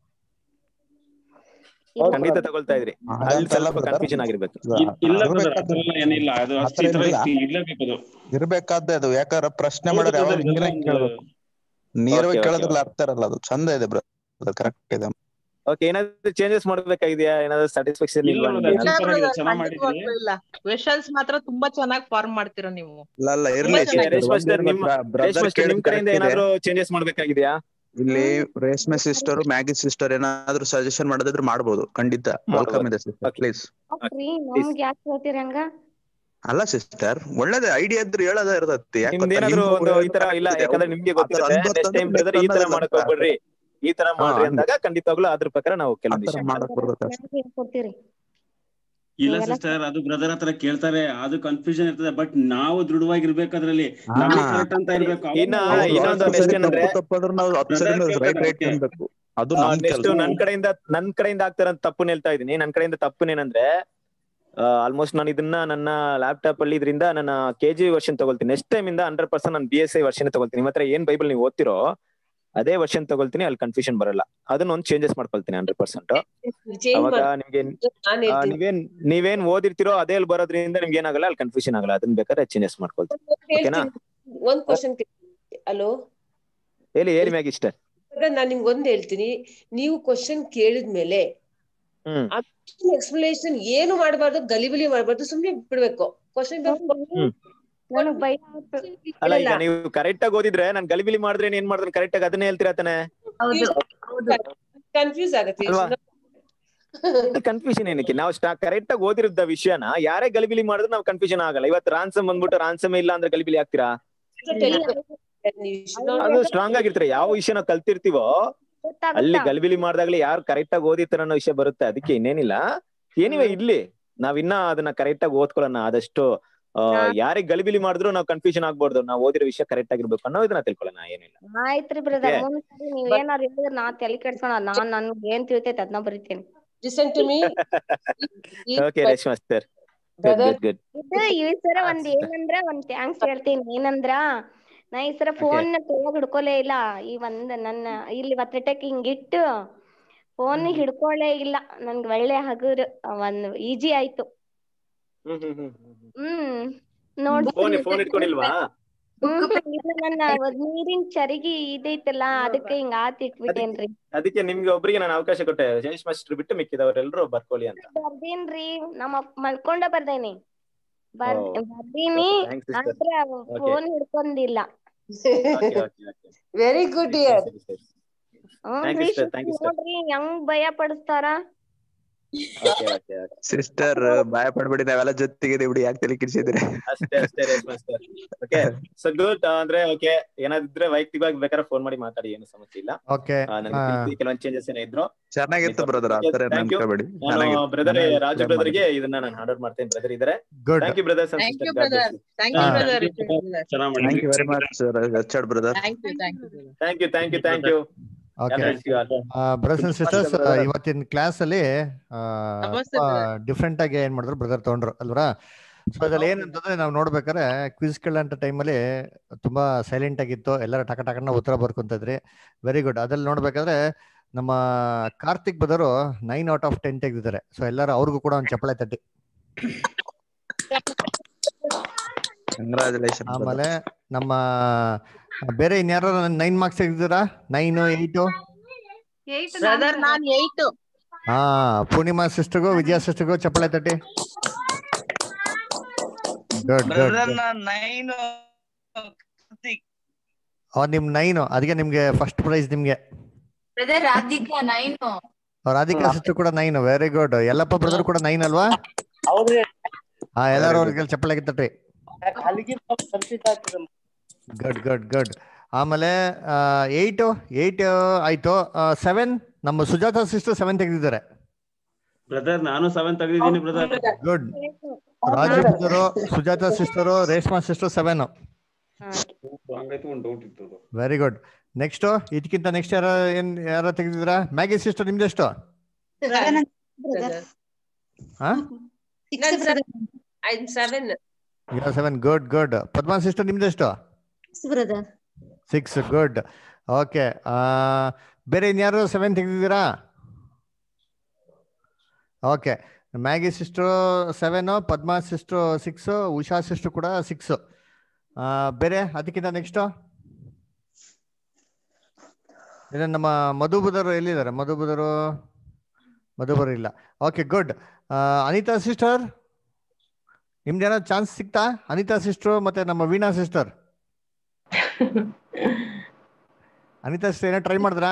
S1: ಖಂಡಿತ ತಗೊಳ್ತಾ ಇದ್ರಿ ಅಲ್ಲಿ
S8: ಅದಂತೆಲ್ಲ
S1: ಸ್ವಲ್ಪ
S8: brother.
S1: ಕನ್ಫ್ಯೂಷನ್ ಆಗಿರ್ಬೇಕು
S6: ಇಲ್ಲ ಬ್ರದರ್
S8: ಇರ್ಬೇಕಾದ್ದು.
S6: ಅದೆಲ್ಲ ಏನಿಲ್ಲ ಅದು ಅಷ್ಟು
S8: ಆತರ
S6: ಈ ತರ
S8: ಏನಿಲ್ಲ.
S6: ಇರ್ಲೇಬೇಕು ಅದು
S8: ಇರ್ಬೇಕಾದ್ದೆ ಅದು ಯಾಕಂದ್ರೆ ಪ್ರಶ್ನೆ
S6: ಹೌದು
S8: ಮಾಡೋರು ಯಾವಾಗ
S6: brother,
S8: ಹಿಂಗೇನೆ
S6: ಇದೆಲ್ಲ
S8: ಕೇಳ್ಬೇಕು
S1: Okay,
S8: ನೇರವಾಗಿ
S1: okay,
S8: ಕೇಳೋದ್ರಲ್ಲಿ ಅರ್ಥ ಇರಲ್ಲ ಅದು ಚಂದ ಇದೆ ಬ್ರದರ್ ಕರೆಕ್ಟ್ ಇದೆ
S1: ಓಕೆ ಏನಾದ್ರು ಚೇಂಜಸ್ ಮಾಡ್ಬೇಕಾಗಿದೆಯಾ ಏನಾದ್ರು ಸ್ಯಾಟಿಸ್ಫ್ಯಾಕ್ಷನ್
S6: ಇಲ್ಲ
S1: ಇಲ್ವಾ
S6: brother,
S1: ನಿಮ್ಗೆ?
S6: super ಆಗಿದೆ, ಚೆನ್ನಾಗ್ ಮಾಡಿದ್ರಿ.
S2: ಖಂಡಿತವಾಗ್ಲೂ ಇಲ್ಲ ಕ್ವೆಶನ್ಸ್ ಮಾತ್ರ ತುಂಬಾ ಚೆನ್ನಾಗಿ ಫಾರ್ಮ್ ಮಾಡ್ತೀರಾ ನೀವು
S8: ಇಲ್ಲ ಅಲ್ಲ ಇರ್ಲಿ
S1: Okay, ರೇಷ್ಮೆ ಮಾಸ್ಟರ್ ನಿಮ್ಮ
S8: brother
S1: ರೇಷ್ಮೆ ಮಾಸ್ಟರ್ ನಿಮ್
S8: ಕೇಳಿದ್
S1: ಕಡೆಯಿಂದ
S8: correct ಇದೆ.
S1: ಏನಾದ್ರು ಚೇಂಜಸ್ ಮಾಡ್ಬೇಕಾಗಿದೆಯಾ
S8: ಇಲ್ಲಿ ರೇಷ್ಮೆ ಸಿಸ್ಟರ್ ಮ್ಯಾಗಿ ಸಿಸ್ಟರ್ ಏನಾದ್ರು ಸಜೆಷನ್ ಮಾಡೋದಿದ್ರೆ ಮಾಡ್ಬೋದು ಖಂಡಿತ ವೆಲ್ಕಮ್ ಇದೆ ಸಿಸ್ಟರ್ ಪ್ಲೀಸ್
S9: ರೀ ನಮ್ಗ್ ಯಾಕೆ ಹೇಳ್ತೀರಿ ಹಂಗ
S8: ಅಲ್ಲ ಸಿಸ್ಟರ್ ಒಳ್ಳೇದೇ ಐಡಿಯಾ ಇದ್ರೆ ಹೇಳೋದ ಇರ್ತೈತಿ ಯಾಕ್
S1: ನಿಮ್ದು
S8: ಗೊತ್ತಾ?
S1: ಏನಾದ್ರು
S8: ನಿಮ್ಗೂ
S1: ಒಂದು ಈ ತರ
S8: correct
S1: ಇಲ್ಲ
S8: ಇದೆ.
S1: ಯಾಕಂದ್ರೆ ನಿಮ್ಗೆ
S8: ಆ ತರ
S1: ಗೊತ್ತಿರುತ್ತೆ
S8: ಅನ್ಬರ್ತ್
S1: ನೆಕ್ಸ್ಟ್ ಟೈಮ್
S8: ಅಂದ್ರೆ
S1: ಬ್ರದರ್ ಈ ತರ
S8: ಅನ್ನೋದಲ್ಲ
S1: ಮಾಡಕ್ ಹೋಗ್ಬೇಡ್ರಿ ಈ ತರ
S8: ಹಾ,
S1: ಮಾಡ್ರಿ
S8: ಹಂಗೆ.
S1: ಅಂದಾಗ ಖಂಡಿತವಾಗ್ಲೂ ಅದ್ರ ಪ್ರಕಾರ ನಾವು ಕೆಲವೊಂದು
S8: ಆತರ
S1: ವಿಷಯ
S8: ಮಾಡಕ್ ಬರ್ತೈತೆ ಅಷ್ಟೇ.
S9: ಕೊಡ್ತೀರಿ
S6: ಇಲ್ಲ
S9: ನೀವೆಲ್ಲ
S6: ಸಿಸ್ಟರ್ ಅದು ಬ್ರದರ್ ಹತ್ರ ಕೇಳ್ತಾರೆ ಅದು ಕನ್ಫ್ಯೂಷನ್ ಇರ್ತದೆ ಬಟ್ ನಾವು ದೃಢವಾಗಿರ್ಬೇಕು ಅದ್ರಲ್ಲಿ
S8: ಹಾ.
S6: ನಮಗೆ ಕರೆಕ್ಟ್ ಅಂತ ಇರ್ಬೇಕು ಅವಾಗ
S1: ಇನ್ನ
S6: ನಾವು
S8: ಹೌದು,
S1: ಇನ್ನೊಂದು
S8: ಹತ್ತು
S1: next
S8: ಸರಿ
S1: ಏನಂದ್ರೆ
S8: ತಪ್ಪು ತಪ್ಪು ಅಂದ್ರೆ ನಾವು ಹತ್ತು
S6: Brother
S8: ಸರಿ
S6: ಕೇಳ್ತಾರೆ
S8: ರೈಟ್ ರೈಟ್
S6: ಅದಕ್ಕೆ.
S8: ಅನ್ಬೇಕು ಅದು ನಮ್
S1: ನೆಕ್ಸ್ಟ್
S8: ಕೆಲಸ
S1: ನನ್ ಕಡೆಯಿಂದ ನನ್ ಕಡೆಯಿಂದ ಆಗ್ತಾರಂತ ತಪ್ಪು ಹೇಳ್ತಾ ಇದೀನಿ ನನ್ ಕಡೆಯಿಂದ ತಪ್ಪುನೇನಂದ್ರೆ ಆಲ್ಮೋಸ್ಟ್ ನಾನು ಇದನ್ನ ನನ್ನ ಲ್ಯಾಪ್ಟಾಪ್ ಅಲ್ಲಿ ಇದರಿಂದ ನನ್ನ ಕೆ ಜಿ ವರ್ಷನ್ ತಗೊಳ್ತೀನಿ ನೆಕ್ಸ್ಟ್ ಟೈಮ್ ಇಂದ ಹಂಡ್ರೆಡ್ ಪರ್ಸೆಂಟ್ ನಾನು ಬಿ ಎಸ್ ಐ ವರ್ಷನ್ ತಗೊಳ್ತೀನಿ ನಿಮ್ಮ ಹತ್ರ ಏನ್ ಬೈಬಲ್ ನೀವು ಓದ್ತಿರೋ ಅದೇ ವರ್ಷನ್ ತಗೊಳ್ತೀನಿ ಅಲ್ಲಿ ಕನ್ಫ್ಯೂಷನ್ ಬರಲ್ಲ ಅದನ್ನ ಒಂದು ಚೇಂಜಸ್ ಮಾಡ್ಕೊಳ್ತೀನಿ ಹಂಡ್ರೆಡ್ ಪರ್ಸೆಂಟ್
S7: ಚೇಂಜ್
S1: ಅವಾಗ
S7: ಮಾಡಿ
S1: ನಿಮ್ಗೆ
S7: ನಾನ್
S1: ಆ,
S7: ಹೇಳ್ತೀನಿ
S1: ನೀವೇನ್ ನೀವೇನ್ ಓದಿರ್ತಿರೋ ಅದೇ ಅಲ್ಲಿ ಬರೋದ್ರಿಂದ ನಿಮ್ಗೆ ಏನಾಗಲ್ಲ ಅಲ್ಲಿ ಕನ್ಫ್ಯೂಷನ್ ಆಗಲ್ಲ ಅದನ್ನ ಬೇಕಾದ್ರೆ ಚೇಂಜಸ್ ಮಾಡ್ಕೊಳ್ತೀನಿ ಓಕೆನಾ
S7: ಹೇಳ್ತೀನಿ ಒಂದ್ ಕ್ವಶನ್ ಹಲೋ
S1: ಹೇಳಿ ಹೇಳಿ ಮ್ಯಾಗಿ ಇಷ್ಟ
S7: ನಾನ್ ನಿಮ್ಗೆ ಒಂದ್ ಹೇಳ್ತೀನಿ ನೀವು ಕ್ವಶನ್ ಕೇಳಿದ್ಮೇಲೆ
S1: ಹ್ಮ್
S7: ಎಕ್ಸ್ಪ್ಲನೇಷನ್ ಏನು ಮಾಡಬಾರ್ದು ಗಲಿಬಿಲಿ ಮಾಡಬಾರ್ದು ಸುಮ್ನೆ ಬಿಡ್ಬೇಕು ಕ್ವಶನ್
S1: ಹ್ಮ್
S9: ನನಗ್ ಭಯ
S1: ಅಲ್ಲ ಈಗ ನೀವು ಕರೆಕ್ಟ್ ಆಗಿ ಓದಿದ್ರೆ ನಾನು ಗಲಿಬಿಲಿ ಮಾಡಿದ್ರೆ ಏನ್ ಮಾಡಿದ್ರೆ ಕರೆಕ್ಟ್ ಆಗಿ ಅದನ್ನೇ ಹೇಳ್ತೀರಾ ತಾನೆ
S7: ಕನ್ಫ್ಯೂಸ್ ಆಗತ್ತೆ
S1: ಅಲ್ವಾ? ಕನ್ಫ್ಯೂಷನ್ ಏನಕ್ಕೆ ನಾವು ಕರೆಕ್ಟ್ ಆಗಿ ಓದಿರೋದ ವಿಷಯನ ಯಾರೇ ಗಲಿಬಿಲಿ ಮಾಡಿದ್ರೆ ನಾವು ಕನ್ಫ್ಯೂಷನ್ ಆಗಲ್ಲ ಇವತ್ತು ರಾನ್ಸಮ್ ಬಂದ್ಬಿಟ್ಟು ರಾನ್ಸಮ್ ಇಲ್ಲ ಅಂದ್ರೆ ಗಲಿಬಿಲಿ ಆಗ್ತೀರಾ ಅದು ಸ್ಟ್ರಾಂಗ್ ಆಗಿರ್ತಾರೆ ಯಾವ ವಿಷಯ ನಾವು ಕಲ್ತಿರ್ತೀವೋ ಅಲ್ಲಿ ಗಲಿಬಿಲಿ ಮಾಡ್ದಾಗ್ಲಿ ಯಾರು ಕರೆಕ್ಟ್ ಆಗಿ ಓದಿರ್ತಾರ ಅನ್ನೋ ವಿಷಯ ಬರುತ್ತೆ ಅದಕ್ಕೆ ಇನ್ನೇನಿಲ್ಲ ಏನಿವೆ ಇರ್ಲಿ ನಾವಿನ್ನ ಅದನ್ನ ಕರೆಕ್ಟ್ ಆಗಿ ಓದ್ಕೊಳ್ಳೋಣ ಆದಷ್ಟು ಆ,
S9: ಹಾ.
S1: ಯಾರಿಗ್ ಗಲಿಬಿಲಿ ಮಾಡಿದ್ರು ನಾವು ಕನ್ಫ್ಯೂಷನ್ ಆಗ್ಬಾರ್ದು ನಾವು ಓದಿರೋ ವಿಷಯ ಕರೆಕ್ಟ್ ಆಗಿರ್ಬೇಕು ಅನ್ನೋ ಇದನ್ನ ತಿಳ್ಕೊಳ್ಳೋಣ ಏನಿಲ್ಲ
S9: ಆಯ್ತ್ರಿ ಬ್ರದರ್
S1: Okay.
S9: ಮುಂದ್ ಸರಿ ನೀವ್ ಏನಾರ ಹೇಳಿದ್ರ ನಾ ತಲೆ ಕೆಡ್ಸೋಣ ನಾನ್ ನನ್ಗೆ ಏನ್ ತಿಳಿತೈತೆ ಅದನ್ನ ಬರಿತೇನೆ
S7: listen to me
S1: okay Reshma sir good
S7: Brother,
S1: good good
S9: ಇದು ಈ ಸರ ಒಂದ್ ಏನಂದ್ರ ಒಂದ್ ಥ್ಯಾಂಕ್ಸ್ ಹೇಳ್ತೀನಿ ಏನಂದ್ರ ನಾ ಈ ಸರ ಫೋನ್ ಕೈಯಾಗ ಹಿಡ್ಕೊಲೇ ಇಲ್ಲ ಈ ಒಂದ್ ನನ್ನ ಇಲ್ಲಿ ಒತ್ತಟಕ್ ಹಿಂಗಿಟ್ಟು ಫೋನ್ ಹಿಡ್ಕೊಳೇ ಇಲ್ಲ ನನ್ಗೆ ಒಳ್ಳೆ ಹಗುರ್ ಒಂದ್ ಈಜಿ ಆಯ್ತು
S1: ಹ್ಮ್ ಹ್ಮ್ ಹ್ಮ್
S9: ಹ್ಮ್ ನೋಡ್
S1: ಫೋನ್ ಫೋನ್ ಇಟ್ಕೊಂಡಿಲ್ವಾ
S9: ಇಲ್ಲ ನನ್ನ ಒಂದ್ ನೀರಿನ್ ಚರಿಗಿ ಇದೈತಲ್ಲ ಅದಕ್ಕೆ ಹಿಂಗ ಆತ್ ಇಟ್ಬಿಟ್ಟೇನ್ರಿ
S1: ಅದಕ್ಕೆ ನಿಮ್ಗೆ ಒಬ್ರಿಗೆ ನಾನು ಅವಕಾಶ ಕೊಟ್ಟೆ ಜಯೇಶ್ ಮಾಸ್ಟರ್ ಬಿಟ್ಟು ಮಿಕ್ಕಿದವರೆಲ್ಲರೂ ಬರ್ಕೊಳ್ಳಿ ಅಂತ
S9: ಬರ್ದೇನ್ರಿ ನಮ್ಮ ಅಪ್- ಮಲ್ಕೊಂಡ ಬರ್ದೇನಿ ಬರ್
S1: ಓ.
S9: ಬರ್ದೀನಿ
S1: Thanks, sister.
S9: ಆದ್ರ ಫೋನ್ ಹಿಡ್ಕೊಂಡಿಲ್ಲ
S1: okay okay okay
S7: very good ಇಯರ್
S1: ಸರಿ ಸರಿ
S9: ಹ್ಮ್
S1: Thank you, sister. Thank you, sister.
S9: ನೋಡ್ರಿ ಹೆಂಗ್ ಭಯ ಪಡಿಸ್ತಾರ
S1: ಓಕೆ ಓಕೆ ಓಕೆ
S8: ಸಿಸ್ಟರ್ ಭಯ ಪಡ್ಬೇಡಿ ನಾವೆಲ್ಲ ಜೊತೆಗೆ ಬಿಡಿ ಯಾಕೆ ತಲೆ ಕಿಡ್ಸಿದ್ರಿ
S1: ಅಷ್ಟೇ ಅಷ್ಟೇ Reshma sir okay so good ಅಂದ್ರೆ ಓಕೆ ಏನಾದಿದ್ರೆ ವೈಯಕ್ತಿಕವಾಗಿ ಬೇಕಾದ್ರೆ ಫೋನ್ ಮಾಡಿ ಮಾತಾಡಿ ಏನು ಸಮಸ್ಯೆ ಇಲ್ಲ
S13: ಓಕೆ
S1: ಆ, ನನಗೆ ತಿಳಿಸಿ ಕೆಲವೊಂದ್ ಚೇಂಜಸ್ ಏನೋ ಇದ್ರು
S8: ಚೆನ್ನಾಗಿತ್ತು ಬ್ರದರ್ ಆತರ
S1: Thank you.
S8: ಅನ್ಕೋಬೇಡಿ
S1: ನಾನು ಬ್ರದರ್
S8: ಚೆನ್ನಾಗಿತ್ತು
S1: ರಾಜು
S8: ಚೆನ್ನಾಗಿ
S1: ಬ್ರದರ್ಗೆ ಇದನ್ನ ನಾನು ಆರ್ಡರ್ ಮಾಡ್ತೇನೆ ಬ್ರದರ್ ಇದಾರೆ
S13: good
S1: thank you brothers
S2: Thank you, brother. Thank
S13: you,
S2: brother.
S6: ಚೆನ್ನಾಗ್
S8: ಥ್ಯಾಂಕ್ ಯು
S6: ಮಾಡಿದ್ರಿ
S8: very much Richard brother
S2: Thank you, thank you, brother.
S1: Thank you thank you thank you
S13: okay
S1: all.
S13: Brothers and sisters
S1: brother.
S13: ಇವತ್ತಿನ class ಅಲ್ಲಿ
S2: ನಮಸ್ತೆ, brother.
S13: Different ಆಗಿ ಏನ್ ಮಾಡಿದ್ರು brother ತಗೊಂಡ್ರು ಅಲ್ವಾ ಸೊ ಅದ್ರಲ್ಲಿ ಏನಂತಂದ್ರೆ ನಾವು ನೋಡ್ಬೇಕಾದ್ರೆ ಕ್ವಿಸ್ ಕೇಳಂತ ಟೈಮಲ್ಲಿ ತುಂಬಾ ಸೈಲೆಂಟ್ ಆಗಿತ್ತು ಎಲ್ಲರ ಟಕ ಟಕನ ಉತ್ತರ ಬರ್ಕೊಂತಿದ್ರಿ ವೆರಿ ಗುಡ್ ಅದ್ರಲ್ಲಿ ನೋಡ್ಬೇಕಾದ್ರೆ ನಮ್ಮ Karthik brother nine out of ten ತೆಗೆದಿದ್ದಾರೆ ಸೊ ಎಲ್ಲರೂ ಅವ್ರಿಗೂ ಕೂಡ ಒಂದು ಚಪ್ಪಳೆ ತಟ್ಟಿ
S8: ಕಂಗ್ರಾಚುಲೇಷನ್
S13: ಆಮೇಲೆ ನಮ್ಮ ಬೇರೆ ಇನ್ಯಾರು ನೈನ್ ಮಾರ್ಕ್ಸ್ ತೆಗೆದಿರಾ ನೈನ್ ಏಯ್ಟು
S2: Brother, ನಾನ್ eight.
S13: ಹಾ ಪೂರ್ಣಿಮಾ ಸಿಸ್ಟರ್ಗೂ ವಿಜಯ ಸಿಸ್ಟರ್ಗೂ ಚಪ್ಪಳೆ ತಟ್ಟಿ ಗುಡ್ ಗುಡ್
S4: ಬ್ರದರ್ ನಾನ್ ನೈನ್
S13: ಅವ್ರು ನಿಮ್ ನೈನ್ ಅದಕ್ಕೆ ನಿಮ್ಗೆ ಫಸ್ಟ್ ಪ್ರೈಸ್ ನಿಮ್ಗೆ
S3: ಬ್ರದರ್ ರಾಧಿಕಾ ನೈನ್
S13: ಅವ್ರ ರಾಧಿಕಾ ಸಿಸ್ಟರ್ ಕೂಡ ನೈನ್ ವೆರಿ ಗುಡ್ ಎಲ್ಲಪ್ಪ ಬ್ರದರ್ ಕೂಡ ನೈನ್ ಅಲ್ವಾ
S12: ಹೌದ್ರಿ
S13: ಹಾ ಎಲ್ಲಾರು ಅವ್ರಿಗೆ ಚಪ್ಪಳೆ ತಟ್ಟಿ
S12: ಅಲ್ಲಿಗೆ ಕನ್ಫ್ಯೂಸ್ ಆಗ್ತದೆ
S13: ಗುಡ್ ಗುಡ್ ಗುಡ್ ಆಮೇಲೆ ಏಯ್ಟ್ ಏಯ್ಟ್ ಆಯ್ತು ಸೆವೆನ್ ನಮ್ಮ ಸುಜಾತ ಸಿಸ್ಟರ್ ಸೆವೆನ್ ತೆಗೆದಿದ್ದಾರೆ
S6: ಬ್ರದರ್ ನಾನು ಸೆವೆನ್ ತೆಗೆದಿದ್ದೀನಿ brother
S13: good Raju brother Sujatha sister Reshma sister seven
S6: ಹಂಗಾಯ್ತು ಒಂದು ಡೌಟ್ ಇತ್ತು ಅದು.
S13: ವೆರಿ ಗುಡ್ ನೆಕ್ಸ್ಟ್ ಇದಕ್ಕಿಂತ ನೆಕ್ಸ್ಟ್ ಯಾರ ಏನ್ ಯಾರ ತೆಗೆದಿದ್ದೀರಾ ಮ್ಯಾಗಿ ಸಿಸ್ಟರ್ ನಿಮ್ದೆಷ್ಟು ಹಾ
S7: ಐದ್ seven
S13: seven good good Padma sister ನಿಮ್ದೆಷ್ಟು
S10: ಬ್ರದರ್
S13: ಸಿಕ್ಸ್ ಗುಡ್ ಓಕೆ ಬೇರೆ ಇನ್ಯಾರು ಸೆವೆನ್ ತೆಗೆದಿದ್ದೀರಾ okay Maggie sister seven Padma sister six Usha sister ಕೂಡ ಸಿಕ್ಸ್ ಬೇರೆ ಅದಕ್ಕಿಂತ ನೆಕ್ಸ್ಟ್ ಇನ್ನು ನಮ್ಮ ಮಧುಬುದರು ಎಲ್ಲಿದ್ದಾರೆ ಮಧುಬುದರು ಮಧುಬರು ಇಲ್ಲ ಓಕೆ ಗುಡ್ ಅನಿತಾ ಸಿಸ್ಟರ್ ನಿಮ್ದೇನೋ ಚಾನ್ಸ್ ಸಿಕ್ತಾ ಅನಿತಾ ಸಿಸ್ಟರ್ ಮತ್ತೆ ನಮ್ಮ ವೀಣಾ ಸಿಸ್ಟರ್ ಅನಿತಾ ಸಿಸ್ಟರ್ ಏನೋ ಟ್ರೈ ಮಾಡಿದ್ರಾ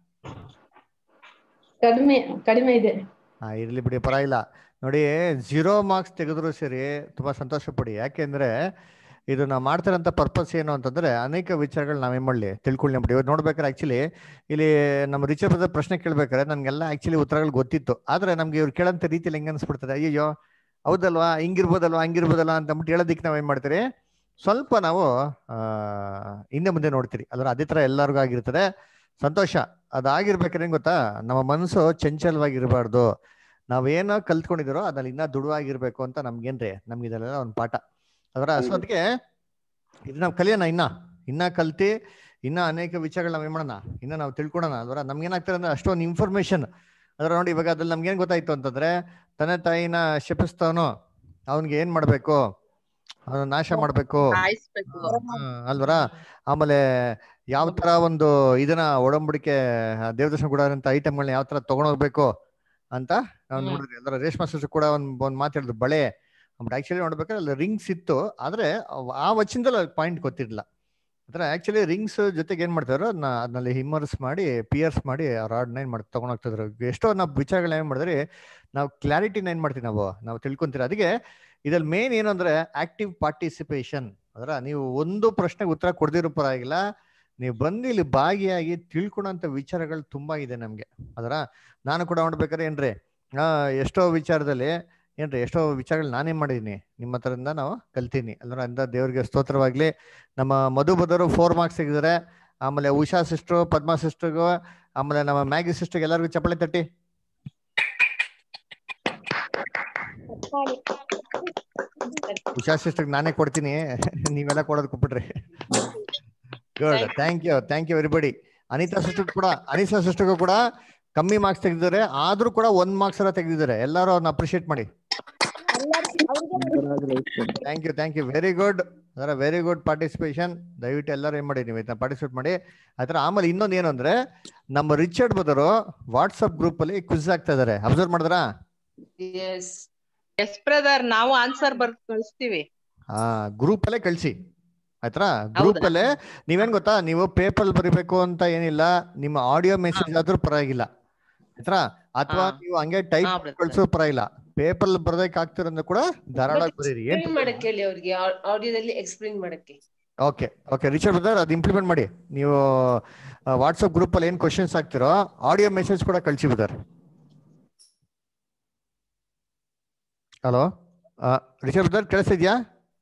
S11: ಕಡಿಮೆ ಕಡಿಮೆ ಇದೆ
S13: ಹಾ ಇರ್ಲಿ ಬಿಡಿ ಪರವಾಗಿಲ್ಲ ನೋಡಿ ಝೀರೋ ಮಾರ್ಕ್ಸ್ ತೆಗೆದ್ರು ಸರಿ ತುಂಬಾ ಸಂತೋಷ ಪಡಿ ಯಾಕೆಂದ್ರೆ ಇದು ನಾವು ಮಾಡ್ತಿರೋಂಥ ಪರ್ಪಸ್ ಏನು ಅಂತಂದ್ರೆ ಅನೇಕ ವಿಚಾರಗಳು ನಾವೇನ್ ಮಾಡಲಿ ತಿಳ್ಕೊಳ್ಳಿ ಬಿಡಿ ಇವತ್ತು ನೋಡ್ಬೇಕಾದ್ರೆ ಆಕ್ಚುಲಿ ಇಲ್ಲಿ ನಮ್ಮ ರಿಚರ್ ಬ್ರದರ್ ಪ್ರಶ್ನೆ ಕೇಳ್ಬೇಕಾದ್ರೆ ನನ್ಗೆಲ್ಲ ಆಕ್ಚುಲಿ ಉತ್ತರಗಳು ಗೊತ್ತಿತ್ತು ಆದ್ರೆ ನಮ್ಗೆ ಇವ್ರು ಕೇಳಂತ ರೀತಿಯಲ್ಲಿ ಹೆಂಗ ಅನ್ಸ್ಬಿಡ್ತದೆ ಅಯ್ಯೋ ಹೌದಲ್ವಾ ಹಿಂಗಿರ್ಬೋದಲ್ವಾ ಹಂಗಿರ್ಬೋದಲ್ವಾ ಅಂತ ಅಂದ್ಬಿಟ್ಟು ಹೇಳೋದಕ್ಕೆ ನಾವೇನ್ ಮಾಡ್ತೀರಿ ಸ್ವಲ್ಪ ನಾವು ಆ ಹಿಂದೆ ಮುಂದೆ ನೋಡ್ತೀರಿ ಅದ್ರ ಅದೇ ತರ ಎಲ್ಲರಿಗೂ ಆಗಿರ್ತದೆ ಸಂತೋಷ ಅದಾಗಿರ್ಬೇಕಾದ್ರೆ ಏನ್ ಗೊತ್ತಾ ನಮ್ಮ ಮನಸ್ಸು ಚಂಚಲವಾಗಿರ್ಬಾರ್ದು ನಾವೇನೋ ಕಲ್ತ್ಕೊಂಡಿದಿರೋ ಅದ್ರಲ್ಲಿ ಇನ್ನ ದುಡುವಾಗಿರ್ಬೇಕು ಅಂತ ನಮ್ಗೇನ್ರಿ ನಮ್ಗೆ ಇದೆಲ್ಲ ಒಂದು ಪಾಠ ಅದರ ಸೊ ಅದಕ್ಕೆ ಇದು ನಾವು ಕಲಿಯೋಣ ಇನ್ನ ಇನ್ನ ಕಲ್ತಿ ಇನ್ನ ಅನೇಕ ವಿಷಯಗಳು ನಾವ್ ಏನ್ ಮಾಡೋಣ ಇನ್ನ ನಾವು ತಿಳ್ಕೊಳೋಣ ಅಲ್ವರ ನಮ್ಗೇನಾಗ್ತದೆ ಅಂದ್ರೆ ಅಷ್ಟೊಂದು ಇನ್ಫಾರ್ಮೇಶನ್ ಅದರ ನೋಡಿ ಇವಾಗ ಅದ್ರಲ್ಲಿ ನಮ್ಗೇನ್ ಗೊತ್ತಾಯ್ತು ಅಂತಂದ್ರೆ ತಂದೆ ತಾಯಿನ ಶಪಿಸ್ತಾವನು ಅವನ್ಗೆ ಏನ್ ಮಾಡ್ಬೇಕು ಅವನ ನಾಶ ಮಾಡ್ಬೇಕು
S2: ಸಾಯಿಸ್ಬೇಕು.
S13: ಹ್ಮ್, ಅಲ್ವರ ಆಮೇಲೆ ಯಾವ ತರ ಒಂದು ಇದನ್ನ ಒಡಂಬಡಿಕೆ ಆ ದೇವದರ್ಶನ ಕೂಡ ಅಂತ ಐಟಮ್ಗಳನ್ನ ಯಾವ ತರ ತಗೊಂಡೋಗ್ಬೇಕು ಅಂತ ನಾವು ನೋಡಿದ್ವಿ ಎಲ್ಲರ ರೇಷ್ಮಾ ಸಿಸ್ಟರ್ ಕೂಡ ಒಂದ್ ಒಂದ್ ಮಾತು ಹೇಳಿದ್ರು ಬಳೆ ಬಟ್ ಆಕ್ಚುಲಿ ನೋಡ್ಬೇಕಾದ್ರೆ ಅಲ್ಲಿ ರಿಂಗ್ಸ್ ಇತ್ತು ಆದ್ರೆ ಅವ್- ಆ ವಚನದಲ್ಲಿ ಪಾಯಿಂಟ್ ಗೊತ್ತಿರ್ಲಿಲ್ಲ ಅಂದ್ರೆ ಆಕ್ಚುಲಿ ರಿಂಗ್ಸ್ ಜೊತೆಗೆ ಏನ್ ಮಾಡ್ತಾರೋ ಅದನ್ನ ಅದ್ರಲ್ಲಿ ಹಿಮ್ಮರ್ಸ್ ಮಾಡಿ ಪಿಯರ್ಸ್ ಮಾಡಿ ರಾಡ್ ನೈನ್ ಮಾಡಿ ತಗೊಂಡ್ ಹೋಗ್ತಿದ್ರು ಎಷ್ಟೋ ನಾವು ವಿಚಾರಗಳನ್ನ ಏನ್ ಮಾಡಿದ್ರಿ ನಾವು ಕ್ಲಾರಿಟಿನ ಏನ್ ಮಾಡ್ತೀವಿ ನಾವು ನಾವು ತಿಳ್ಕೊಂತೀವಿ ಅದಕ್ಕೆ ಇದ್ರಲ್ಲಿ ಮೇನ್ ಏನು ಅಂದ್ರೆ ಆಕ್ಟಿವ್ ಪಾರ್ಟಿಸಿಪೇಷನ್ ಅದರ ನೀವು ಒಂದು ಪ್ರಶ್ನೆಗೆ ಉತ್ತರ ಕೊಡದಿರೋ ಪರವಾಗಿಲ್ಲ ನೀವು ಬಂದು ಇಲ್ಲಿ ಭಾಗಿಯಾಗಿ ತಿಳ್ಕೊಳಂತ ವಿಚಾರಗಳು ತುಂಬಾ ಇದೆ ನಮ್ಗೆ ಅದರ ನಾನು ಕೂಡ ನೋಡ್ಬೇಕಾದ್ರೆ ಏನ್ರಿ ಆ ಎಷ್ಟೋ ವಿಚಾರದಲ್ಲಿ ಏನ್ರಿ ಎಷ್ಟೋ ವಿಚಾರಗಳು ನಾನೇ ಮಾಡಿದೀನಿ ನಿಮ್ಮ ಹತ್ರದಿಂದ ನಾವು ಕಲ್ತೀನಿ ಅಂದ್ರೆ ಅಂದ ದೇವ್ರಿಗೆ ಸ್ತೋತ್ರವಾಗ್ಲಿ ನಮ್ಮ ಮಧು ಬದರು ಫೋರ್ ಮಾರ್ಕ್ಸ್ ತೆಗೆದರೆ ಆಮೇಲೆ ಉಷಾ ಸಿಸ್ಟ್ರು ಪದ್ಮಾ ಸಿಸ್ಟರ್ಗೂ ಆಮೇಲೆ ನಮ್ಮ ಮ್ಯಾಗಿ ಸಿಸ್ಟರ್ಗೆ ಎಲ್ಲರಿಗೂ ಚಪ್ಪಳೆ ತಟ್ಟಿ ಉಷಾ ಸಿಸ್ಟರ್ಗೆ ನಾನೇ ಕೊಡ್ತೀನಿ ನೀವೆಲ್ಲ ಕೊಡೋದು ಕೊಟ್ಬಿಟ್ರಿ good thank you thank you everybody Anita sister ಕೂಡ ಅನಿತಾ ಸಿಸ್ಟರ್ಗೂ ಕೂಡ ಕಮ್ಮಿ ಮಾರ್ಕ್ಸ್ ತೆಗೆದಿದ್ದಾರೆ ಆದ್ರೂ ಕೂಡ ಒಂದ್ ಮಾರ್ಕ್ಸ್ ಎಲ್ಲ ತೆಗೆದಿದ್ದಾರೆ ಎಲ್ಲರೂ ಅವ್ರನ್ನ ಅಪ್ರಿಶಿಯೇಟ್ ಮಾಡಿ thank you thank you very good ಅದರ ವೆರಿ ಗುಡ್ ಪಾರ್ಟಿಸಿಪೇಷನ್ ದಯವಿಟ್ಟು ಎಲ್ಲರೂ ಏನ್ ಮಾಡಿ ನೀವು ಇದನ್ನ ಪಾರ್ಟಿಸಿಪೇಟ್ ಮಾಡಿ ಆತರ ಆಮೇಲೆ ಇನ್ನೊಂದು ಏನು ಅಂದ್ರೆ ನಮ್ಮ ರಿಚರ್ಡ್ ಬದರು ವಾಟ್ಸಪ್ ಗ್ರೂಪ್ ಅಲ್ಲಿ ಕ್ವಿಜ್ ಆಗ್ತಾ ಇದಾರೆ ಅಬ್ಸರ್ವ್ ಮಾಡಿದ್ರಾ
S7: ಎಸ್
S2: ಎಸ್ ಬ್ರದರ್ ನಾವು ಆನ್ಸರ್ ಬರ್ದ್ ಕಳಿಸ್ತೀವಿ
S13: ಆ ಗ್ರೂಪ್ ಅಲ್ಲೇ ಕಳ್ಸಿ ಆಯ್ತಾ ಗ್ರೂಪ್ ಅಲ್ಲೇ ನೀವೇನ್ ಗೊತ್ತಾ ನೀವು ಪೇಪರ್ ಬರಿಬೇಕು ಅಂತ ಏನಿಲ್ಲ ನಿಮ್ಮ ಆಡಿಯೋ ಮೆಸೇಜ್ ಆದ್ರೂ ಪರವಾಗಿಲ್ಲ ಆಯ್ತಾ ಅಥವಾ ನೀವು ಹಂಗೆ ಟೈಪ್ ಕಳ್ಸೋ ಪರವಾಗಿಲ್ಲ ಪೇಪರ್ ಬರ್ದಕ್ ಆಗ್ತಿರೋದ್ರಿಂದ ಕೂಡ ಧಾರಾಳವಾಗಿ ಬರೀರಿ ಏನ್
S7: ಎಕ್ಸ್ಪ್ಲೇನ್ ಮಾಡಕ್ಕೆ ಹೇಳಿ ಅವ್ರಿಗೆ ಆಡಿಯೋದಲ್ಲಿ ಎಕ್ಸ್ಪ್ಲೇನ್ ಮಾಡಕ್ಕೆ
S13: ಓಕೆ ಓಕೆ ರಿಚರ್ಡ್ ಬ್ರದರ್ ಅದು ಇಂಪ್ಲಿಮೆಂಟ್ ಮಾಡಿ ನೀವು ವಾಟ್ಸಪ್ ಗ್ರೂಪ್ ಅಲ್ಲಿ ಏನ್ ಕ್ವಶನ್ಸ್ ಹಾಕ್ತಿರೋ ಆಡಿಯೋ ಮೆಸೇಜ್ ಕೂಡ ಕಳ್ಸಿ ಬ್ರದರ್ ಹಲೋ ರಿಚರ್ಡ್ ಬ್ರದರ್ ಕೇಳಿಸಿದ್ಯಾ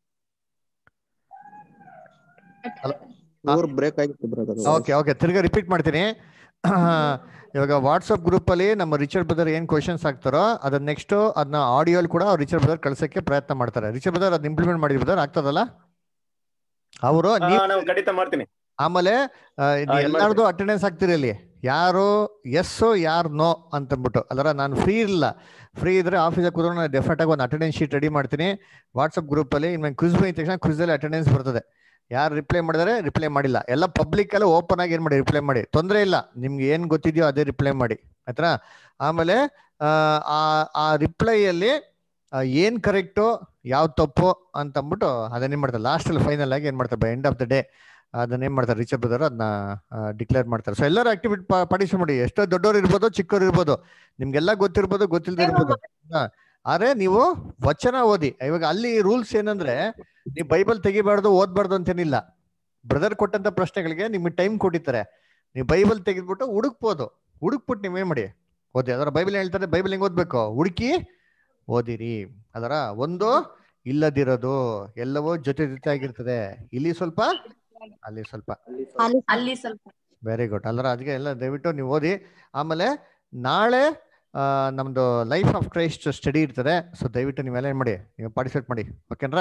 S8: ಬ್ರೇಕ್ ಆಗಿತ್ತು ಬ್ರದರ್
S13: ಓಕೆ ಓಕೆ ತಿರ್ಗಾ ರಿಪೀಟ್ ಮಾಡ್ತೀನಿ ಇವಾಗ ವಾಟ್ಸಪ್ ಗ್ರೂಪ್ ಅಲ್ಲಿ ನಮ್ಮ ರಿಚರ್ಡ್ ಬ್ರದರ್ ಏನ್ ಕ್ವಶನ್ಸ್ ಹಾಕ್ತಾರೋ ಅದನ್ನ ನೆಕ್ಸ್ಟ್ ಅದನ್ನ ಆಡಿಯೋ ಕೂಡ ಅವ್ರು ರಿಚರ್ಡ್ ಬ್ರದರ್ ಕಳ್ಸಕ್ಕೆ ಪ್ರಯತ್ನ ಮಾಡ್ತಾರೆ ರಿಚರ್ಡ್ ಬ್ರದರ್ ಅದನ್ನ ಇಂಪ್ಲಿಮೆಂಟ್ ಮಾಡಿ ಬ್ರದರ್ ಆಗ್ತದಲ್ಲ ಅವರು
S1: ಹಾ, ನಾವು ಖಂಡಿತ ಮಾಡ್ತೀನಿ
S13: ಆಮೇಲೆ ಆ, ಇದು
S1: ಹಾ, ಏನ್
S13: ಎಲ್ಲಾರ್ದು ಅಟೆಂಡೆನ್ಸ್ ಆಗ್ತಿರಿ ಅಲ್ಲಿ ಯಾರು ಎಸ್ ಯಾರು ನೋ ಅಂತಂದ್ಬಿಟ್ಟು ಅದರ ನಾನು ಫ್ರೀ ಇಲ್ಲ ಫ್ರೀ ಇದ್ರೆ ಆಫೀಸಿಗೆ ಕೂತ್ಕೊಂಡು ನಾನು ಡೆಫಿನೆಟ್ ಆಗಿ ಒಂದು ಅಟೆಂಡೆನ್ಸ್ ಶೀಟ್ ರೆಡಿ ಮಾಡ್ತೀನಿ ವಾಟ್ಸಪ್ ಗ್ರೂಪ್ ಅಲ್ಲಿ ಇನ್ನು ಕ್ವಿಸ್ ಬಂದ ತಕ್ಷಣ ಕ್ವಿಸ್ ಅಲ್ಲಿ ಅಟೆಂಡೆನ್ಸ್ ಬರ್ತದೆ ಯಾರು ರಿಪ್ಲೈ ಮಾಡಿದಾರೆ ರಿಪ್ಲೈ ಮಾಡಿಲ್ಲ ಎಲ್ಲ ಪಬ್ಲಿಕ್ ಎಲ್ಲ ಓಪನ್ ಆಗಿ ಏನ್ ಮಾಡಿ ರಿಪ್ಲೈ ಮಾಡಿ ತೊಂದರೆ ಇಲ್ಲ ನಿಮ್ಗೆ ಏನ್ ಗೊತ್ತಿದೆಯೋ ಅದೇ ರಿಪ್ಲೈ ಮಾಡಿ ಆಯ್ತಾ ಆಮೇಲೆ ಆ, ಆ ಆ ರಿಪ್ಲೈ ಅಲ್ಲಿ ಆ, ಏನ್ ಕರೆಕ್ಟು ಯಾವ್ದು ತಪ್ಪು ಅಂತ ಅಂದ್ಬಿಟ್ಟು ಅದನ್ನೇನ್ ಮಾಡ್ತಾರೆ ಲಾಸ್ಟ್ ಅಲ್ಲಿ ಫೈನಲ್ ಆಗಿ ಏನ್ ಮಾಡ್ತಾರೆ by end of the day ಅದನ್ನೇನ್ ಮಾಡ್ತಾರೆ ರಿಚರ್ಡ್ ಬ್ರದರ್ ಅದನ್ನ ಡಿಕ್ಲೇರ್ ಮಾಡ್ತಾರೆ ಸೊ ಎಲ್ಲರೂ ಆಕ್ಟಿವಿಟಿ ಪಾರ್ಟಿಸಿಪೇಟ್ ಮಾಡಿ ಎಷ್ಟೋ ದೊಡ್ಡವ್ರು ಇರ್ಬೋದು ಚಿಕ್ಕವ್ರು ಇರ್ಬೋದು ನಿಮ್ಗೆಲ್ಲ ಗೊತ್ತಿರ್ಬೋದು ಗೊತ್ತಿಲ್ಲದೆ ಇರ್ಬೋದು ಹಾ. ಆದ್ರೆ ನೀವು ವಚನ ಓದಿ ಇವಾಗ ಅಲ್ಲಿ ರೂಲ್ಸ್ ಏನಂದ್ರೆ ನೀವು ಬೈಬಲ್ ತೆಗಿಬಾರ್ದು ಓದ್ಬಾರ್ದು ಅಂತೇನಿಲ್ಲ ಬ್ರದರ್ ಕೊಟ್ಟಂತ ಪ್ರಶ್ನೆಗಳಿಗೆ ನಿಮ್ಗೆ ಟೈಮ್ ಕೊಟ್ಟಿರ್ತಾರೆ ನೀವು ಬೈಬಲ್ ತೆಗೆದ್ಬಿಟ್ಟು ಹುಡುಕ್ಬೋದು ಹುಡುಕ್ಬಿಟ್ಟು ನೀವೇನ್ ಮಾಡಿ ಓದಿ ಅದರ ಬೈಬಲ್ ಹೇಳ್ತಾರೆ ಬೈಬಲ್ ಹೆಂಗ್ ಓದ್ಬೇಕು ಹುಡುಕಿ ಓದಿರಿ ಅದರ ಒಂದು ಇಲ್ಲದಿರೋದು ಎಲ್ಲವೂ ಜೊತೆ ಜೊತೆ ಆಗಿರ್ತದೆ ಇಲ್ಲಿ ಸ್ವಲ್ಪ ಅಲ್ಲಿ ಸ್ವಲ್ಪ
S3: ಅಲ್ಲಿ ಸ್ವಲ್ಪ
S13: ವೆರಿ ಗುಡ್ ಅಲ್ಲರ ಅದಕ್ಕೆ ಎಲ್ಲ ದಯವಿಟ್ಟು ನೀವು ಓದಿ ಆಮೇಲೆ ನಾಳೆ ಆ, ನಮ್ದು ಲೈಫ್ ಆಫ್ ಕ್ರೈಸ್ಟ್ ಸ್ಟಡಿ ಇರ್ತದೆ ಸೊ ದಯವಿಟ್ಟು ನೀವೆಲ್ಲ ಏನ್ ಮಾಡಿ ನೀವು ಪಾರ್ಟಿಸಿಪೇಟ್ ಮಾಡಿ ಓಕೆನ್ರಾ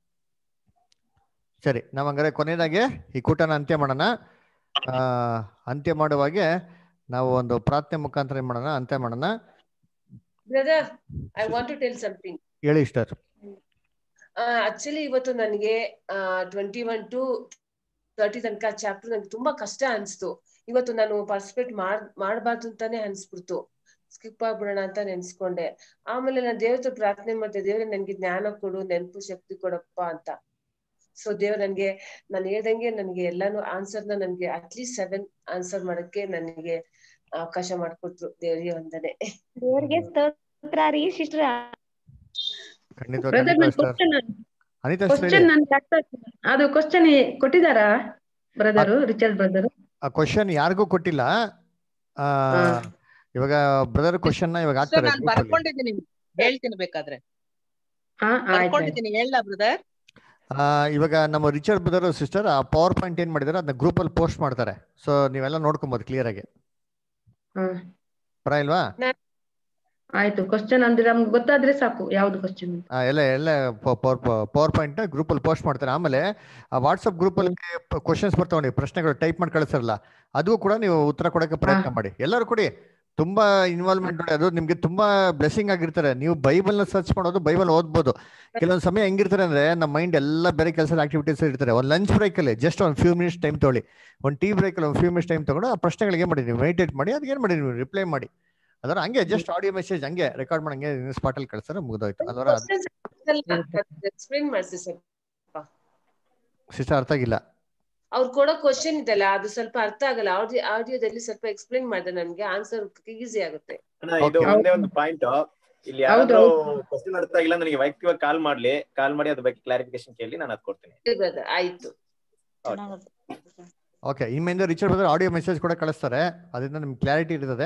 S13: ಸರಿ ನಾವು ಹಂಗಾರೆ ಕೊನೆಯದಾಗಿ ಈ ಕೂಟನ ಅಂತ್ಯ ಮಾಡೋಣ ಆ, ಅಂತ್ಯ ಮಾಡುವಾಗೆ ನಾವು ಒಂದು ಪ್ರಾರ್ಥನೆ ಮುಖಾಂತರ ಏನ್ ಮಾಡೋಣ ಅಂತ್ಯ ಮಾಡೋಣ
S7: brother I want to tell something
S13: ಹೇಳಿ ಇಷ್ಟರ್
S7: ಆಕ್ಚುಲಿ ಇವತ್ತು ನನಗೆ ಟ್ವೆಂಟಿ ಒನ್ ಟು ತರ್ಟಿ ತನಕ ಚಾಪ್ಟರ್ ನನಗೆ ತುಂಬಾ ಕಷ್ಟ ಅನ್ಸ್ತು ಇವತ್ತು ನಾನು ಪಾರ್ಟಿಸಿಪೇಟ್ ಮಾಡ್ ಮಾಡಬಾರ್ದು ಅಂತಾನೆ ಅನ್ಸ್ಬಿಡ್ತು ಸ್ಕಿಪ್ ಆಗ್ಬಿಡೋಣ ಅಂತ ನೆನ್ಸ್ಕೊಂಡೆ ಆಮೇಲೆ ನಾನು ದೇವ್ರ ಹತ್ರ ಪ್ರಾರ್ಥನೆ ಮಾಡ್ದೆ ದೇವ್ರೆ ನನ್ಗೆ ಜ್ಞಾನ ಕೊಡು ನೆನಪು ಶಕ್ತಿ ಕೊಡಪ್ಪ ಅಂತ ಸೊ ದೇವ್ರ ನನ್ಗೆ ನಾನು ಹೇಳ್ದಂಗೆ ನನ್ಗೆ ಎಲ್ಲಾನು ಆನ್ಸರ್ನ ನನ್ಗೆ ಅಟ್ಲೀಸ್ಟ್ ಸೆವೆನ್ ಆನ್ಸರ್ ಮಾಡಕ್ಕೆ ನನಗೆ ಅವಕಾಶ ಮಾಡ್ಕೊಟ್ರು ದೇವ್ರಿಗೆ ವಂದನೆ
S9: ದೇವ್ರಿಗೆ ಸ್ತೋತ್ರ ರೀ ಸಿಸ್ಟರ್
S13: ಖಂಡಿತ
S14: ಬ್ರದರ್
S13: ಖಂಡಿತ
S14: ನನ್
S13: sister.
S14: Question
S13: Anita sister
S14: question
S13: ಹೇಳಿ.
S14: ನನ್ಗೆ ಅರ್ಥ ಆಗ್ತಿಲ್ಲ. ಅದು ಕ್ವಶನ್ ಕೊಟ್ಟಿದಾರಾ ಬ್ರದರು ರಿಚರ್ಡ್ ಬ್ರದರ್
S13: ಆ ಕ್ವಶನ್ ಯಾರಿಗೂ ಕೊಟ್ಟಿಲ್ಲ ಆ ಇವಾಗ ಬ್ರದರ್ ಕ್ವಶನ್ ಇವಾಗ
S2: ಸೊ
S13: ಹಾಕ್ತಾರೆ
S2: ನಾನ್
S13: group ಅಲ್ಲಿ.
S2: ಬರ್ಕೊಂಡಿದ್ದೀನಿ ಹೇಳ್ತೀನಿ ಬೇಕಾದ್ರೆ
S14: ಹಾ ಆಯ್ತು ಆಯ್ತು
S2: ಬರ್ಕೊಂಡಿದ್ದೀನಿ ಹೇಳ ಬ್ರದರ್
S13: ಆ, ಇವಾಗ ನಮ್ಮ ರಿಚರ್ಡ್ ಬ್ರದರ್ ಸಿಸ್ಟರ್ ಆ ಪವರ್ ಪಾಯಿಂಟ್ ಏನ್ ಮಾಡಿದಾರೆ ಅದನ್ನ ಗ್ರೂಪ್ ಅಲ್ಲಿ ಪೋಸ್ಟ್ ಮಾಡ್ತಾರೆ ಸೊ ನೀವೆಲ್ಲ ನೋಡ್ಕೊಬೋದು ಕ್ಲಿಯರ್ ಆಗಿ
S14: ಹಾ
S13: ಪರ ಇಲ್ವಾ
S14: ಆಯ್ತು ಕ್ವಶನ್ ಅಂದ್ರೆ ನಮ್ಗೆ ಗೊತ್ತಾದ್ರೆ ಸಾಕು ಯಾವ್ದು ಕ್ವಶನ್ ಅಂತ
S13: ಆ, ಎಲ್ಲ ಎಲ್ಲ ಪವರ್ ಪವರ್ ಪಾಯಿಂಟ್ ಗ್ರೂಪ್ ಅಲ್ಲಿ ಪೋಸ್ಟ್ ಮಾಡ್ತಾರೆ ಆಮೇಲೆ ಆ ವಾಟ್ಸ್ಆಪ್ ಗ್ರೂಪ್ ಅಲ್ಲಿ ಕ್ವಶನ್ಸ್ ಬರ್ತಾವ ನೀವು ಪ್ರಶ್ನೆಗಳು ಟೈಪ್ ಮಾಡಿ ಕಳಿಸ್ತಾರಲ್ಲ ಅದು ಕೂಡ ನೀವು ಉತ್ತರ ಕೊಡಕ್ಕೆ ಪ್ರಯತ್ನ ಮಾಡಿ ಎಲ್ಲರೂ ಕೊಡಿ ತುಂಬಾ ಇನ್ವಾಲ್ವ್ಮೆಂಟ್ ನೋಡಿ ಅದು ನಿಮ್ಗೆ ತುಂಬಾ ಬ್ಲೆಸ್ಸಿಂಗ್ ಆಗಿರ್ತಾರೆ ನೀವು ಬೈಬಲ್ ನ ಸರ್ಚ್ ಮಾಡೋದು ಬೈಬಲ್ ಓದ್ಬೋದು ಕೆಲವೊಂದು ಸಮಯ ಹೆಂಗಿರ್ತಾರೆ ಅಂದ್ರೆ ನಮ್ಮ ಮೈಂಡ್ ಎಲ್ಲ ಬೇರೆ ಕೆಲಸದ ಆಕ್ಟಿವಿಟೀಸ್ ಇರ್ತಾರೆ ಒಂದು ಲಂಚ್ ಬ್ರೇಕ್ ಅಲ್ಲಿ ಜಸ್ಟ್ ಒಂದು ಫ್ಯೂ ಮಿನಿಟ್ಸ್ ಟೈಮ್ ತೊಗೊಳ್ಳಿ ಒಂದು ಟೀ ಬ್ರೇಕ್ ಅಲ್ಲಿ ಒಂದು ಫ್ಯೂ ಮಿನಿಟ್ಸ್ ಟೈಮ್ ತಗೊಂಡು ಆ ಪ್ರಶ್ನೆಗಳಿಗೆ ಏನ್ ಮಾಡಿ ನೀವು ಮೆಡಿಟೇಟ್ ಮಾಡಿ ಅದಕ್ಕೆ ಏನ್ ಮಾಡಿ ನೀವು ರಿಪ್ಲೈ ಮಾಡಿ ಅದರ ಹಂಗೆ ಜಸ್ಟ್ ಆಡಿಯೋ ಮೆಸೇಜ್ ಹಂಗೆ ರೆಕಾರ್ಡ್ ಮಾಡಂಗೆ ಸ್ಪಾಟ್ ಅಲ್ಲಿ ಕಳ್ಸಿದ್ರೆ ಮುಗಿದೋಯ್ತು ಅದರ
S7: ಎಕ್ಸ್ಪ್ಲೇನ್ ಮಾಡ್ಸಿ ಸ್ವಲ್ಪ
S13: ಸಿಸ್ಟರ್ ಅರ್ಥ ಆಗಿಲ್ಲ
S7: ಅವ್ರು ಕೊಡೋ ಕ್ವಶನ್ ಇದೆಲ್ಲ ಅದು ಸ್ವಲ್ಪ ಅರ್ಥ ಆಗಲ್ಲ ಆಡಿಯೋ ಆಡಿಯೋದಲ್ಲಿ ಸ್ವಲ್ಪ ಎಕ್ಸ್ಪ್ಲೇನ್ ಮಾಡಿದ್ರೆ ನನ್ಗೆ ಆನ್ಸರ್ ಈಸಿ ಆಗುತ್ತೆ
S1: ಅಣ್ಣ, ಇದು ಒಂದೇ ಒಂದು ಪಾಯಿಂಟ್ ಇಲ್ಲಿ ಯಾರಾದ್ರೂ ಕ್ವಶನ್ ಅರ್ಥ ಆಗಿಲ್ಲ ನನಗೆ ವೈಯಕ್ತಿಕವಾಗಿ ಕಾಲ್ ಮಾಡ್ಲಿ ಕಾಲ್ ಮಾಡಿ ಅದ್ರ ಬಗ್ಗೆ ಕ್ಲಾರಿಫಿಕೇಶನ್ ಕೇಳಿ ನಾನು ಅದ್ ಕೊಡ್ತೀನಿ
S7: ಬ್ರದರ್ ಆಯ್ತು
S13: ಓಕೆ ಇನ್ಮೇಲೆ ರಿಚರ್ಡ್ ಬ್ರದರ್ ಆಡಿಯೋ ಮೆಸೇಜ್ ಕೂಡ ಕಳಿಸ್ತಾರೆ ಅದರಿಂದ ನಿಮ್ಗೆ ಕ್ಲಾರಿಟಿ ಇರ್ತದೆ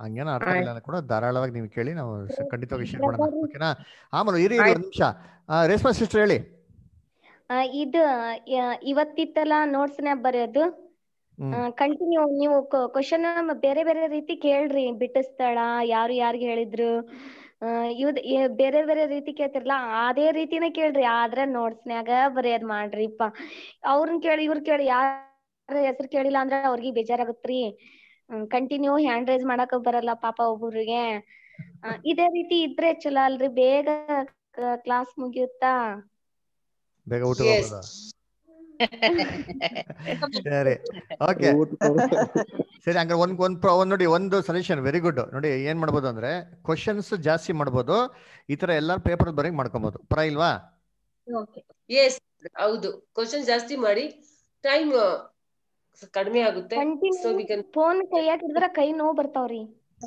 S13: ಹಂಗೇನೋ ಅರ್ಥ ಆಗಿಲ್ಲ ಅಂದ್ರೆ ಕೂಡ ಧಾರಾಳವಾಗಿ ನೀವು ಕೇಳಿ ನಾವು ಸ- ಖಂಡಿತವಾಗಿ ಶೇರ್ ಮಾಡೋಣ ಓಕೆನಾ ಆಮೇಲೆ ಇರಿ ಇರಿ ಒಂದು ನಿಮಿಷ ರೇಷ್ಮಾ ಸಿಸ್ಟರ್ ಹೇಳಿ
S9: ಆ, ಇದು ಯ- ಇವತ್ತಿತ್ತಲ್ಲ ನೋಟ್ಸ್ನ್ಯಾಗ ಬರೆಯೋದು
S13: ಹ್ಮ್
S9: ಕಂಟಿನ್ಯೂ ನೀವು ಕ್ವಶನ್ ಬೇರೆ ಬೇರೆ ರೀತಿ ಕೇಳ್ರಿ ಬಿಟ್ಟಿಸ್ತಾಳ ಯಾರು ಯಾರಿಗೆ ಹೇಳಿದ್ರು ಆ, ಇವ್ದ್ ಏ- ಬೇರೆ ಬೇರೆ ರೀತಿ ಕೇಳ್ತಿರಲ್ಲ ಅದೇ ರೀತಿನೇ ಕೇಳ್ರಿ ಆದ್ರೆ ನೋಟ್ಸ್ನ್ಯಾಗ ಬರೆಯೋದ್ ಮಾಡ್ರಿಪ್ಪ ಅವ್ರನ್ ಕೇಳಿ ಇವ್ರ ಕೇಳಿ ಯಾರ ಹೆಸರು ಕೇಳಿಲ್ಲ ಅಂದ್ರೆ ಅವ್ರಿಗೆ ಬೇಜಾರಾಗತ್ರಿ ಕಂಟಿನ್ಯೂ ಹ್ಯಾಂಡ್ ರೈಸ್ ಮಾಡಕ್ ಬರಲ್ಲ ಪಾಪ ಒಬ್ಬೊಬ್ರಿಗೆ ಆ, ಇದೇ ರೀತಿ ಇದ್ರೆ ಚಲೋ ಅಲ್ರಿ ಬೇಗ ಕ್ಲಾಸ್ ಮುಗಿಯುತ್ತಾ
S13: ಬೇಗ ಊಟ ಹೋಗೋದು ಸರಿ ಓಕೆ ಸರಿ ಹಂಗಾರೆ ಒಂದ್ ಒಂದ್ ಪ್ರ- ಒಂದ್ ನೋಡಿ ಒಂದು ಸಜೆಷನ್ ವೆರಿ ಗುಡ್ ನೋಡಿ ಏನ್ ಮಾಡ್ಬೋದು ಅಂದ್ರೆ ಕ್ವಶನ್ಸ್ ಜಾಸ್ತಿ ಮಾಡ್ಬೋದು ಈ ತರ ಎಲ್ಲಾರು ಪೇಪರ್ ಬರೀ ಮಾಡ್ಕೊಬೋದು ಪರ ಇಲ್ವಾ
S7: ಎಸ್ ಹೌದು ಕ್ವಶನ್ ಜಾಸ್ತಿ ಮಾಡಿ ಟೈಮ್ ಕಡಿಮೆ ಆಗುತ್ತೆ ಸೊ ವಿ ಕ್ಯಾನ್
S9: ಫೋನ್ ಕೈಯಾಗ ಹಿಡಿದ್ರ ಕೈ ನೋವು ಬರ್ತಾವ್ರಿ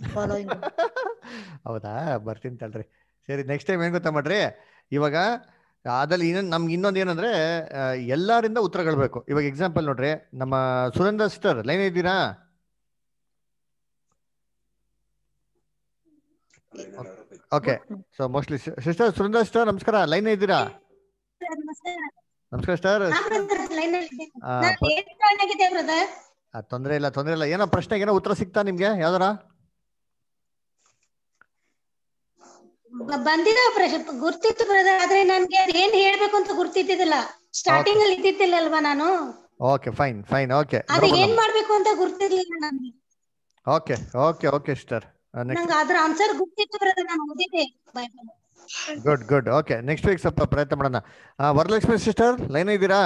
S13: ಹೌದಾ ಬರ್ತೀನಿ ತಡ್ರಿ ಸರಿ ನೆಕ್ಸ್ಟ್ ಟೈಮ್ ಏನ್ ಗೊತ್ತಾ ಮಾಡ್ರಿ ಇವಾಗ ಅದ್ರಲ್ಲಿ ಇನ್ನೊಂದು ನಮ್ಗೆ ಇನ್ನೊಂದು ಏನಂದ್ರೆ ಆ, ಎಲ್ಲರಿಂದ ಉತ್ತರಗಳು ಬೇಕು ಇವಾಗ ಎಕ್ಸಾಂಪಲ್ ನೋಡ್ರಿ ನಮ್ಮ ಸುರೇಂದ್ರ ಸಿಸ್ಟರ್ ಲೈನ್ ಇದ್ದೀರಾ okay so mostly sister Surendra sister ನಮಸ್ಕಾರ ಲೈನ್ ಇದ್ದೀರಾ ನಮಸ್ಕಾರ ಸಿಸ್ಟರ್ ತೊಂದ್ರೆ ಇಲ್ಲ ತೊಂದ್ರೆ ಇಲ್ಲ ಏನೋ ಪ್ರಶ್ನೆಗೆ ಏನೋ ಉತ್ತರ ಸಿಗ್ತಾ ನಿಮ್ಗೆ ಯಾವ್ದಾರ
S15: ಬಂದಿದ್ದಾವ ಪ್ರಶ್ನೆ ಗುರ್ತಿತ್ತು ಬ್ರದರ್ ಆದ್ರೆ ನನ್ಗೆ ಅದ್ ಏನ್ ಹೇಳ್ಬೇಕು ಅಂತ ಗುರ್ತಿದ್ದಿಲ್ಲ ಸ್ಟಾರ್ಟಿಂಗ್ ಅಲ್ಲಿ ಇದ್ದಿದ್ದಿಲ್ಲಲ್ವಾ ನಾನು
S13: ಓಕೆ ಫೈನ್ ಫೈನ್ ಓಕೆ
S15: ಅದ್ ಏನ್ ಮಾಡ್ಬೇಕು ಅಂತ ಗುರ್ತಿರ್ಲಿಲ್ಲ ನನ್ಗೆ
S13: okay okay okay sister next
S15: ನಂಗೆ ಅದ್ರ ಆನ್ಸರ್ ಗುರ್ತಿತ್ತು ಬ್ರದರ್ ನಾನು ಓದಿದ್ದೆ Bible
S13: good good okay next week ಸ್ವಲ್ಪ ಪ್ರಯತ್ನ ಮಾಡೋಣ ಆ, ವರಲಕ್ಷ್ಮಿ ಸಿಸ್ಟರ್ ಲೈನ್ ಇದ್ದೀರಾ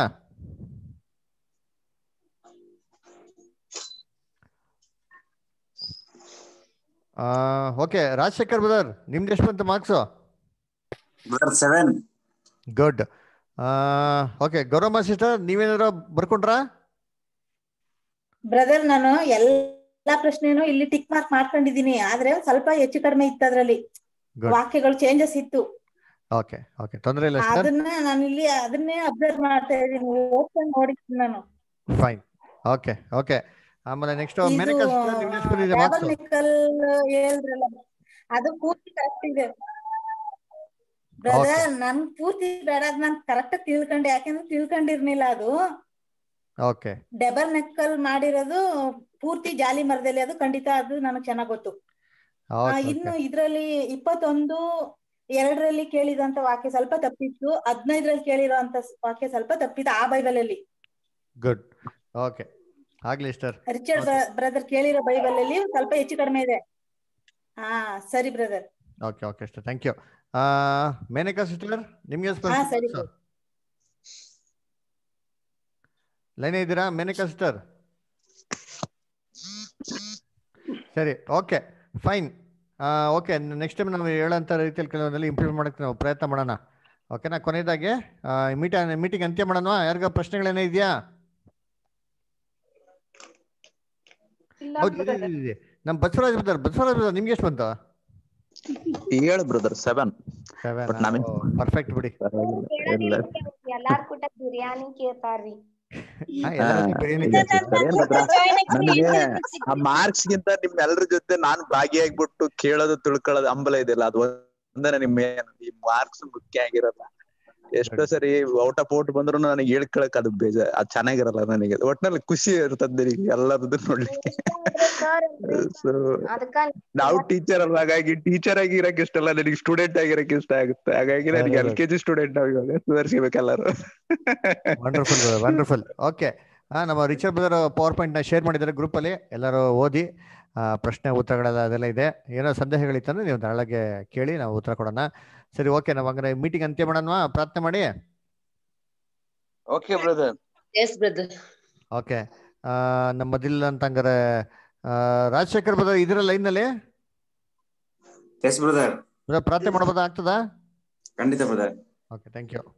S13: ಓಕೆ ರಾಜಶೇಖರ್ ಬ್ರದರ್ ನಿಮ್ದು ಎಷ್ಟು ಬಂತು marks
S16: seven
S13: good okay Gowramma sister ನೀವೇನಾದ್ರು ಬರ್ಕೊಂಡ್ರಾ
S11: ಬ್ರದರ್ ನಾನು ಎಲ್ಲಾ ಪ್ರಶ್ನೆನೂ ಇಲ್ಲಿ ಟಿಕ್ ಮಾರ್ಕ್ ಮಾಡ್ಕೊಂಡಿದೀನಿ ಆದ್ರೆ ಸ್ವಲ್ಪ ಹೆಚ್ಚು ಕಡಿಮೆ ಇತ್ತು ಅದ್ರಲ್ಲಿ
S13: ಗುಡ್
S11: ವಾಕ್ಯಗಳು ಚೇಂಜಸ್ ಇತ್ತು
S13: ಓಕೆ ಓಕೆ ತೊಂದರೆ ಇಲ್ಲ ಸರ್
S11: ಅದನ್ನ ನಾನು ಇಲ್ಲಿ ಅದನ್ನೇ ಅಬ್ಸರ್ವ್ ಮಾಡ್ತಾ ಇದೀನಿ ಓದ್ಕೊಂಡು ನೋಡಿದ್ದೀನಿ ನಾನು
S13: ಫೈನ್ ಓಕೆ ಓಕೆ ಆಮೇಲೆ ನೆಕ್ಸ್ಟ್
S11: ಇದು
S13: ಮೇನಕಾ ಸಿಸ್ಟರ್ ನಿಮ್ದು ಎಷ್ಟು ಬಂದಿದೆ ಮಾರ್ಕ್ಸ್
S11: ನಿಕಲ್ ಹೇಳಿದ್ರಲ್ಲ ಅದು ಪೂರ್ತಿ ಕರೆಕ್ಟ್ ಇದೆ ಬ್ರದರ್ ನನ್ ಪೂರ್ತಿ ಬೇಡ ಅದ್ ನಾನ್ ಕರೆಕ್ಟ್ ತಿಳ್ಕೊಂಡೆ ಯಾಕೆಂದ್ರೆ ತಿಳ್ಕೊಂಡಿರ್ಲಿಲ್ಲ ಅದು
S13: ಓಕೆ
S11: ಡಬಲ್ ನೆಕ್ಕಲ್ ಮಾಡಿರೋದು ಪೂರ್ತಿ ಜಾಲಿ ಮರದಲ್ಲಿ ಅದು ಖಂಡಿತ ಅದು ನನಗ್ ಚೆನ್ನಾಗ್ ಗೊತ್ತು ಆ,
S13: ಓಕೆ
S11: ಇನ್ನು ಇದ್ರಲ್ಲಿ ಇಪ್ಪತ್ತೊಂದು ಎರಡರಲ್ಲಿ ಕೇಳಿದಂತ ವಾಕ್ಯ ಸ್ವಲ್ಪ ತಪ್ಪಿತ್ತು ಹದಿನೈದರಲ್ಲಿ ಕೇಳಿರೋಂತ ವಾಕ್ಯ ಸ್ವಲ್ಪ ತಪ್ಪಿತ್ತು ಆ ಬೈಬಲ್ ಅಲ್ಲಿ
S13: ಗುಡ್ ಓಕೆ ಆಗ್ಲಿ ಸರ್
S11: ರಿಚರ್ಡ್ ಬ್ರದರ್ ಕೇಳಿರೋ ಬೈಬಲ್ ಅಲ್ಲಿ ಸ್ವಲ್ಪ ಹೆಚ್ಚು ಕಡಿಮೆ ಇದೆ ಹಾ ಸರಿ ಬ್ರದರ್
S13: ಓಕೆ ಓಕೆ ಅಷ್ಟೇ ಥ್ಯಾಂಕ್ ಯು ಮೇನಕಾ ಸಿಸ್ಟರ್ ನಿಮ್ಗೆ ಎಷ್ಟು
S11: ಹಾ
S13: ಬಂತು
S11: ಸರಿ
S13: marks? ಲೈನ್ ಇದ್ದೀರಾ ಮೇನಕಾ ಸಿಸ್ಟರ್ ಸರಿ okay fine okay next time ನಾವು ಹೇಳೋಂಥ ರೀತಿಯಲ್ಲಿ ಕೆಲವೊಂದಲ್ಲಿ ಇಂಪ್ರೂವ್ ಮಾಡೋಕ್ಕೆ ನಾವು ಪ್ರಯತ್ನ ಮಾಡೋಣ ಓಕೆನಾ ಕೊನೆಯದಾಗಿ ಮೀಟ ಮೀಟಿಂಗ್ ಅಂತ್ಯ ಮಾಡೋಣ ಯಾರಿಗ ಪ್ರಶ್ನೆಗಳೇನೇ ಇದೆಯಾ ಹೌದು ಇದೆ, ಇದೆ, ಇದೆ. ನಮ್ಮ ಬಸವರಾಜ್ ಬರ್ತಾರೆ ಬಸವರಾಜ್ ಬರ್ತಾರೆ ನಿಮ್ಗೆ ಎಷ್ಟು ಬಂತು
S8: ಏಳು ಬ್ರದರ್ ಸೆವೆನ್
S13: ಸೆವೆನ್
S8: ಬಟ್ ನಮಗೆ
S13: ಪರ್ಫೆಕ್ಟ್ ಬಿಡಿ
S8: ಇಲ್ಲ
S9: ಎಲ್ಲಾರ್ ಕೂಟ ಬಿರಿಯಾನಿ ಕೇಳ್ತಾರ್ರಿ
S13: ಹಾ, ಎಲ್ಲರೂ ಬಿರಿಯಾನಿ
S8: ಇಲ್ಲ sister, ಏನ್ ಗೊತ್ತಾ? ನನಗೆ ಆ ಮಾರ್ಕ್ಸ್ ಗಿಂತ ನಿಮ್ಮೆಲ್ಲರ ಜೊತೆ ನಾನ್ ಭಾಗಿಯಾಗ್ಬಿಟ್ಟು ಕೇಳೋದು ತಿಳ್ಕೊಳ್ಳೋದು ಹಂಬಲ ಇದೆಯಲ್ಲ ಅದು ಒಂದನೇ ನಿಮ್ main. ಈ ಮಾರ್ಕ್ಸ್ ಮುಖ್ಯ ಆಗಿರಲ್ಲ ಎಷ್ಟೋ ಸರಿ ಔಟ್ ಆಫ್ ಔಟ್ ಬಂದ್ರು ನನಗೆ ಹೇಳ್ಕೊಳಕ್ ಅದು ಬೇಜಾರ್ ಅದ್ ಚೆನ್ನಾಗಿರಲ್ಲ ನನಗೆ ಒಟ್ನಲ್ಲಿ ಖುಷಿ ಇರ್ತದೆ ನನಗೆ ಎಲ್ಲರದ್ದು ನೋಡ್ಲಿಕ್ಕೆ ಸೊ
S9: ಅದಕ್ಕ
S8: ನಾವು ಟೀಚರ್ ಅಲ್ಲ ಹಾಗಾಗಿ ಟೀಚರ್ ಆಗಿ ಇರಕ್ ಇಷ್ಟ ಅಲ್ಲ ನನಗೆ ಸ್ಟೂಡೆಂಟ್ ಆಗಿರಕ್ ಇಷ್ಟ ಆಗುತ್ತೆ ಹಾಗಾಗಿ ನನಗೆ ಎಲ್ ಕೆ ಜಿ ಸ್ಟೂಡೆಂಟ್ ನಾವು ಇವಾಗ ಸುಧಾರಿಸ್ಬೇಕೆಲ್ಲರೂ
S13: ವಂಡರ್ಫುಲ್ ವಂಡರ್ಫುಲ್ ಓಕೆ ನಮ್ಮ ರಿಚರ್ಡ್ ಬ್ರದರ್ ಪವರ್ ಪಾಯಿಂಟ್ ನ ಶೇರ್ ಮಾಡಿದ್ದಾರೆ ಗ್ರೂಪ್ ಅಲ್ಲಿ ಎಲ್ಲರೂ ಓದಿ ಆ, ಪ್ರಶ್ನೆ ಉತ್ತರಗಳೆಲ್ಲ ಅದೆಲ್ಲ ಇದೆ ಏನೋ ಸಂದೇಹಗಳಿತ್ತಂದ್ರೆ ನೀವು ನಾಳೆಗೆ ಕೇಳಿ ನಾವು ಉತ್ತರ ಕೊಡೋಣ ಸರಿ ಓಕೆ ನಾವು ಹಂಗಾರೆ ಮೀಟಿಂಗ್ ಅಂತ್ಯ ಮಾಡೋಣ ಪ್ರಾರ್ಥನೆ ಮಾಡಿ
S4: okay brother
S7: yes brother
S13: okay ನಮ್ಮ ಮದಿಲ್ ಅಂತ ಹಂಗಾರೆ ಆ, ರಾಜಶೇಖರ್ ಬ್ರದರ್ ಇದರ ಲೈನ್ ನಲ್ಲಿ
S16: ಎಸ್ ಬ್ರದರ್
S13: brother, ಪ್ರಾರ್ಥನೆ ಮಾಡ್ಬೋದಾ ಆಗ್ತದಾ
S16: ಖಂಡಿತ ಬ್ರದರ್
S13: ಓಕೆ ಥ್ಯಾಂಕ್ ಯು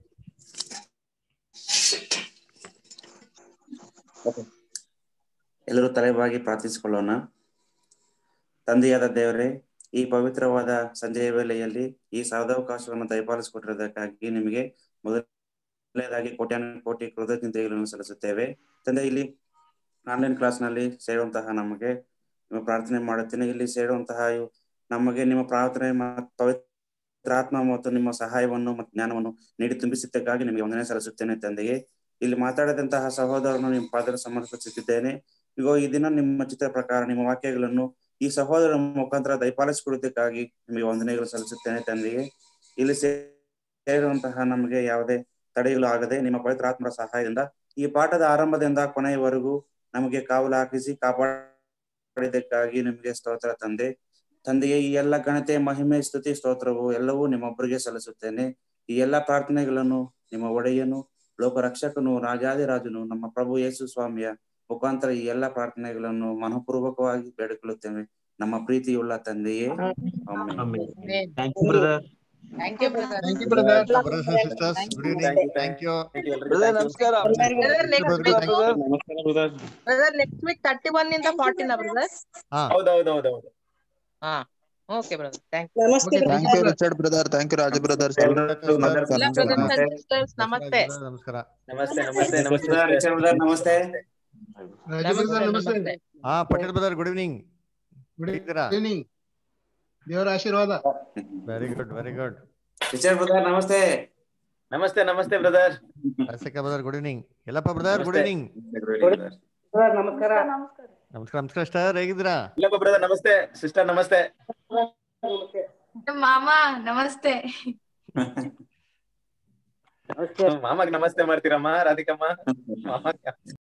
S16: ಎಲ್ಲರೂ ತಲೆಬಾಗಿ ಪ್ರಾರ್ಥಿಸಿಕೊಳ್ಳೋಣ ತಂದೆಯಾದ ದೇವರೇ ಈ ಪವಿತ್ರವಾದ ಸಂಜೆಯ ವೇಳೆಯಲ್ಲಿ ಈ ಸದಾವಕಾಶವನ್ನು ದಯಪಾಲಿಸಿಕೊಟ್ಟಿರೋದಕ್ಕಾಗಿ ನಿಮಗೆ ಮೊದಲನೇದಾಗಿ ಕೋಟ್ಯಾನು ಕೋಟಿ ಕೃತಜ್ಞತೆಗಳನ್ನು ಸಲ್ಲಿಸುತ್ತೇವೆ ತಂದೆ ಇಲ್ಲಿ ಆನ್ಲೈನ್ ಕ್ಲಾಸ್ನಲ್ಲಿ ಸೇರುವಂತಹ ನಮಗೆ ನಿಮ್ಮ ಪ್ರಾರ್ಥನೆ ಮಾಡುತ್ತೇನೆ ಇಲ್ಲಿ ಸೇರುವಂತಹ ಇವು ನಮಗೆ ನಿಮ್ಮ ಪ್ರಾರ್ಥನೆ ಮತ್ತು ಪವಿತ್ರಾತ್ಮ ಮತ್ತು ನಿಮ್ಮ ಸಹಾಯವನ್ನು ಮತ್ತು ಜ್ಞಾನವನ್ನು ನೀಡಿ ತುಂಬಿಸಿದ್ದಕ್ಕಾಗಿ ನಿಮಗೆ ವಂದನೆ ಸಲ್ಲಿಸುತ್ತೇನೆ ತಂದೆಗೆ ಇಲ್ಲಿ ಮಾತಾಡಿದಂತಹ ಸಹೋದರನು ನಿಮ್ಮ ಪಾದರ ಸಮರ್ಪಿಸುತ್ತಿದ್ದೇನೆ ಇಗೋ ಈ ದಿನ ನಿಮ್ಮ ಚಿತ್ರ ಪ್ರಕಾರ ನಿಮ್ಮ ವಾಕ್ಯಗಳನ್ನು ಈ ಸಹೋದರನ ಮುಖಾಂತರ ದಯಪಾಲಿಸಿಕೊಳ್ಳುವುದಕ್ಕಾಗಿ ನಿಮಗೆ ವಂದನೆಗಳು ಸಲ್ಲಿಸುತ್ತೇನೆ ತಂದೆಗೆ ಇಲ್ಲಿ ಸೇರುವಂತಹ ನಮಗೆ ಯಾವುದೇ ತಡೆಗಳು ಆಗದೆ ನಿಮ್ಮ ಪವಿತ್ರ ಆತ್ಮರ ಸಹಾಯದಿಂದ ಈ ಪಾಠದ ಆರಂಭದಿಂದ ಕೊನೆಯವರೆಗೂ ನಮಗೆ ಕಾವಲು ಹಾಕಿಸಿ ಕಾಪಾಡಿದ್ದಕ್ಕಾಗಿ ನಿಮಗೆ ಸ್ತೋತ್ರ ತಂದೆ ತಂದೆಯೇ ಈ ಎಲ್ಲ ಘನತೆ ಮಹಿಮೆ ಸ್ತುತಿ ಸ್ತೋತ್ರವು ಎಲ್ಲವೂ ನಿಮ್ಮೊಬ್ಬರಿಗೆ ಸಲ್ಲಿಸುತ್ತೇನೆ ಈ ಎಲ್ಲ ಪ್ರಾರ್ಥನೆಗಳನ್ನು ನಿಮ್ಮ ಒಡೆಯನು ಲೋಕ ರಕ್ಷಕನು ರಾಜಾದಿರಾಜನು ನಮ್ಮ ಪ್ರಭು ಯೇಸು ಸ್ವಾಮಿಯ ಮುಖಾಂತರ ಈ ಎಲ್ಲ ಪ್ರಾರ್ಥನೆಗಳನ್ನು ಮನಪೂರ್ವಕವಾಗಿ ಬೇಡಿಕೊಳ್ಳುತ್ತೇವೆ ನಮ್ಮ ಪ್ರೀತಿಯುಳ್ಳ ತಂದೆಯೇ amen.
S17: Thank you brother
S2: thank you brother
S13: Thank you, brothers and sisters. Good evening. Thank you.
S2: Brother ನಮಸ್ಕಾರ
S13: Brother,
S17: ನಮಸ್ಕಾರ brother
S2: brother next week thirty one ಇಂದ ಫಾರ್ಟಿನ ಬ್ರದರ್
S13: ಹಾ
S1: ಹೌದೌದೌದೌದು
S2: ಹಾ ಓಕೆ ಬ್ರದರ್ ಥ್ಯಾಂಕ್ ಯು
S7: ನಮಸ್ತೆ
S8: thank you Richard brother thank you Raju brothers
S2: ಎಲ್ಲ brothers and sisters ನಮಸ್ತೆ
S13: ನಮಸ್ಕಾರ
S1: ನಮಸ್ತೆ ನಮಸ್ತೆ ನಮಸ್ತೆ
S16: ಬ್ರದರ್, ರಿಚರ್ಡ್ ಬ್ರದರ್, ನಮಸ್ತೆ
S2: ನಮಸ್ತೆ ನಮಸ್ತೆ
S13: ಹಾ ಪಟೇಲ್ ಬ್ರದರ್ ಗುಡ್ ಈವ್ನಿಂಗ್ ಹೇಗಿದ್ದೀರಾ
S18: ಈವ್ನಿಂಗ್ ದೇವರ ಆಶೀರ್ವಾದ
S13: very good very good
S16: Richard brother ನಮಸ್ತೆ
S1: ನಮಸ್ತೆ ನಮಸ್ತೆ ಬ್ರದರ್
S13: ಅಸಕ ಬ್ರದರ್ ಗುಡ್ ಈವ್ನಿಂಗ್ ಎಲ್ಲಪ್ಪ ಬ್ರದರ್ ಗುಡ್ ಈವ್ನಿಂಗ್
S12: ನಮಸ್ಕಾರ
S13: ನಮಸ್ಕಾರ ನಮಸ್ಕಾರ ಸ್ಟಾರ್ ಹೇಗಿದ್ದೀರಾ
S1: ಇಲ್ಲಪ್ಪ ಬ್ರದರ್ ನಮಸ್ತೆ ಸಿಸ್ಟರ್ ನಮಸ್ತೆ
S3: ಮಾಮ ನಮಸ್ತೆ
S1: ಮಾಮಾಗ್ ನಮಸ್ತೆ ಮಾಡ್ತೀರಮ್ಮ ರಾಧಿಕಮ್ಮ ಮಾಮಾಗ್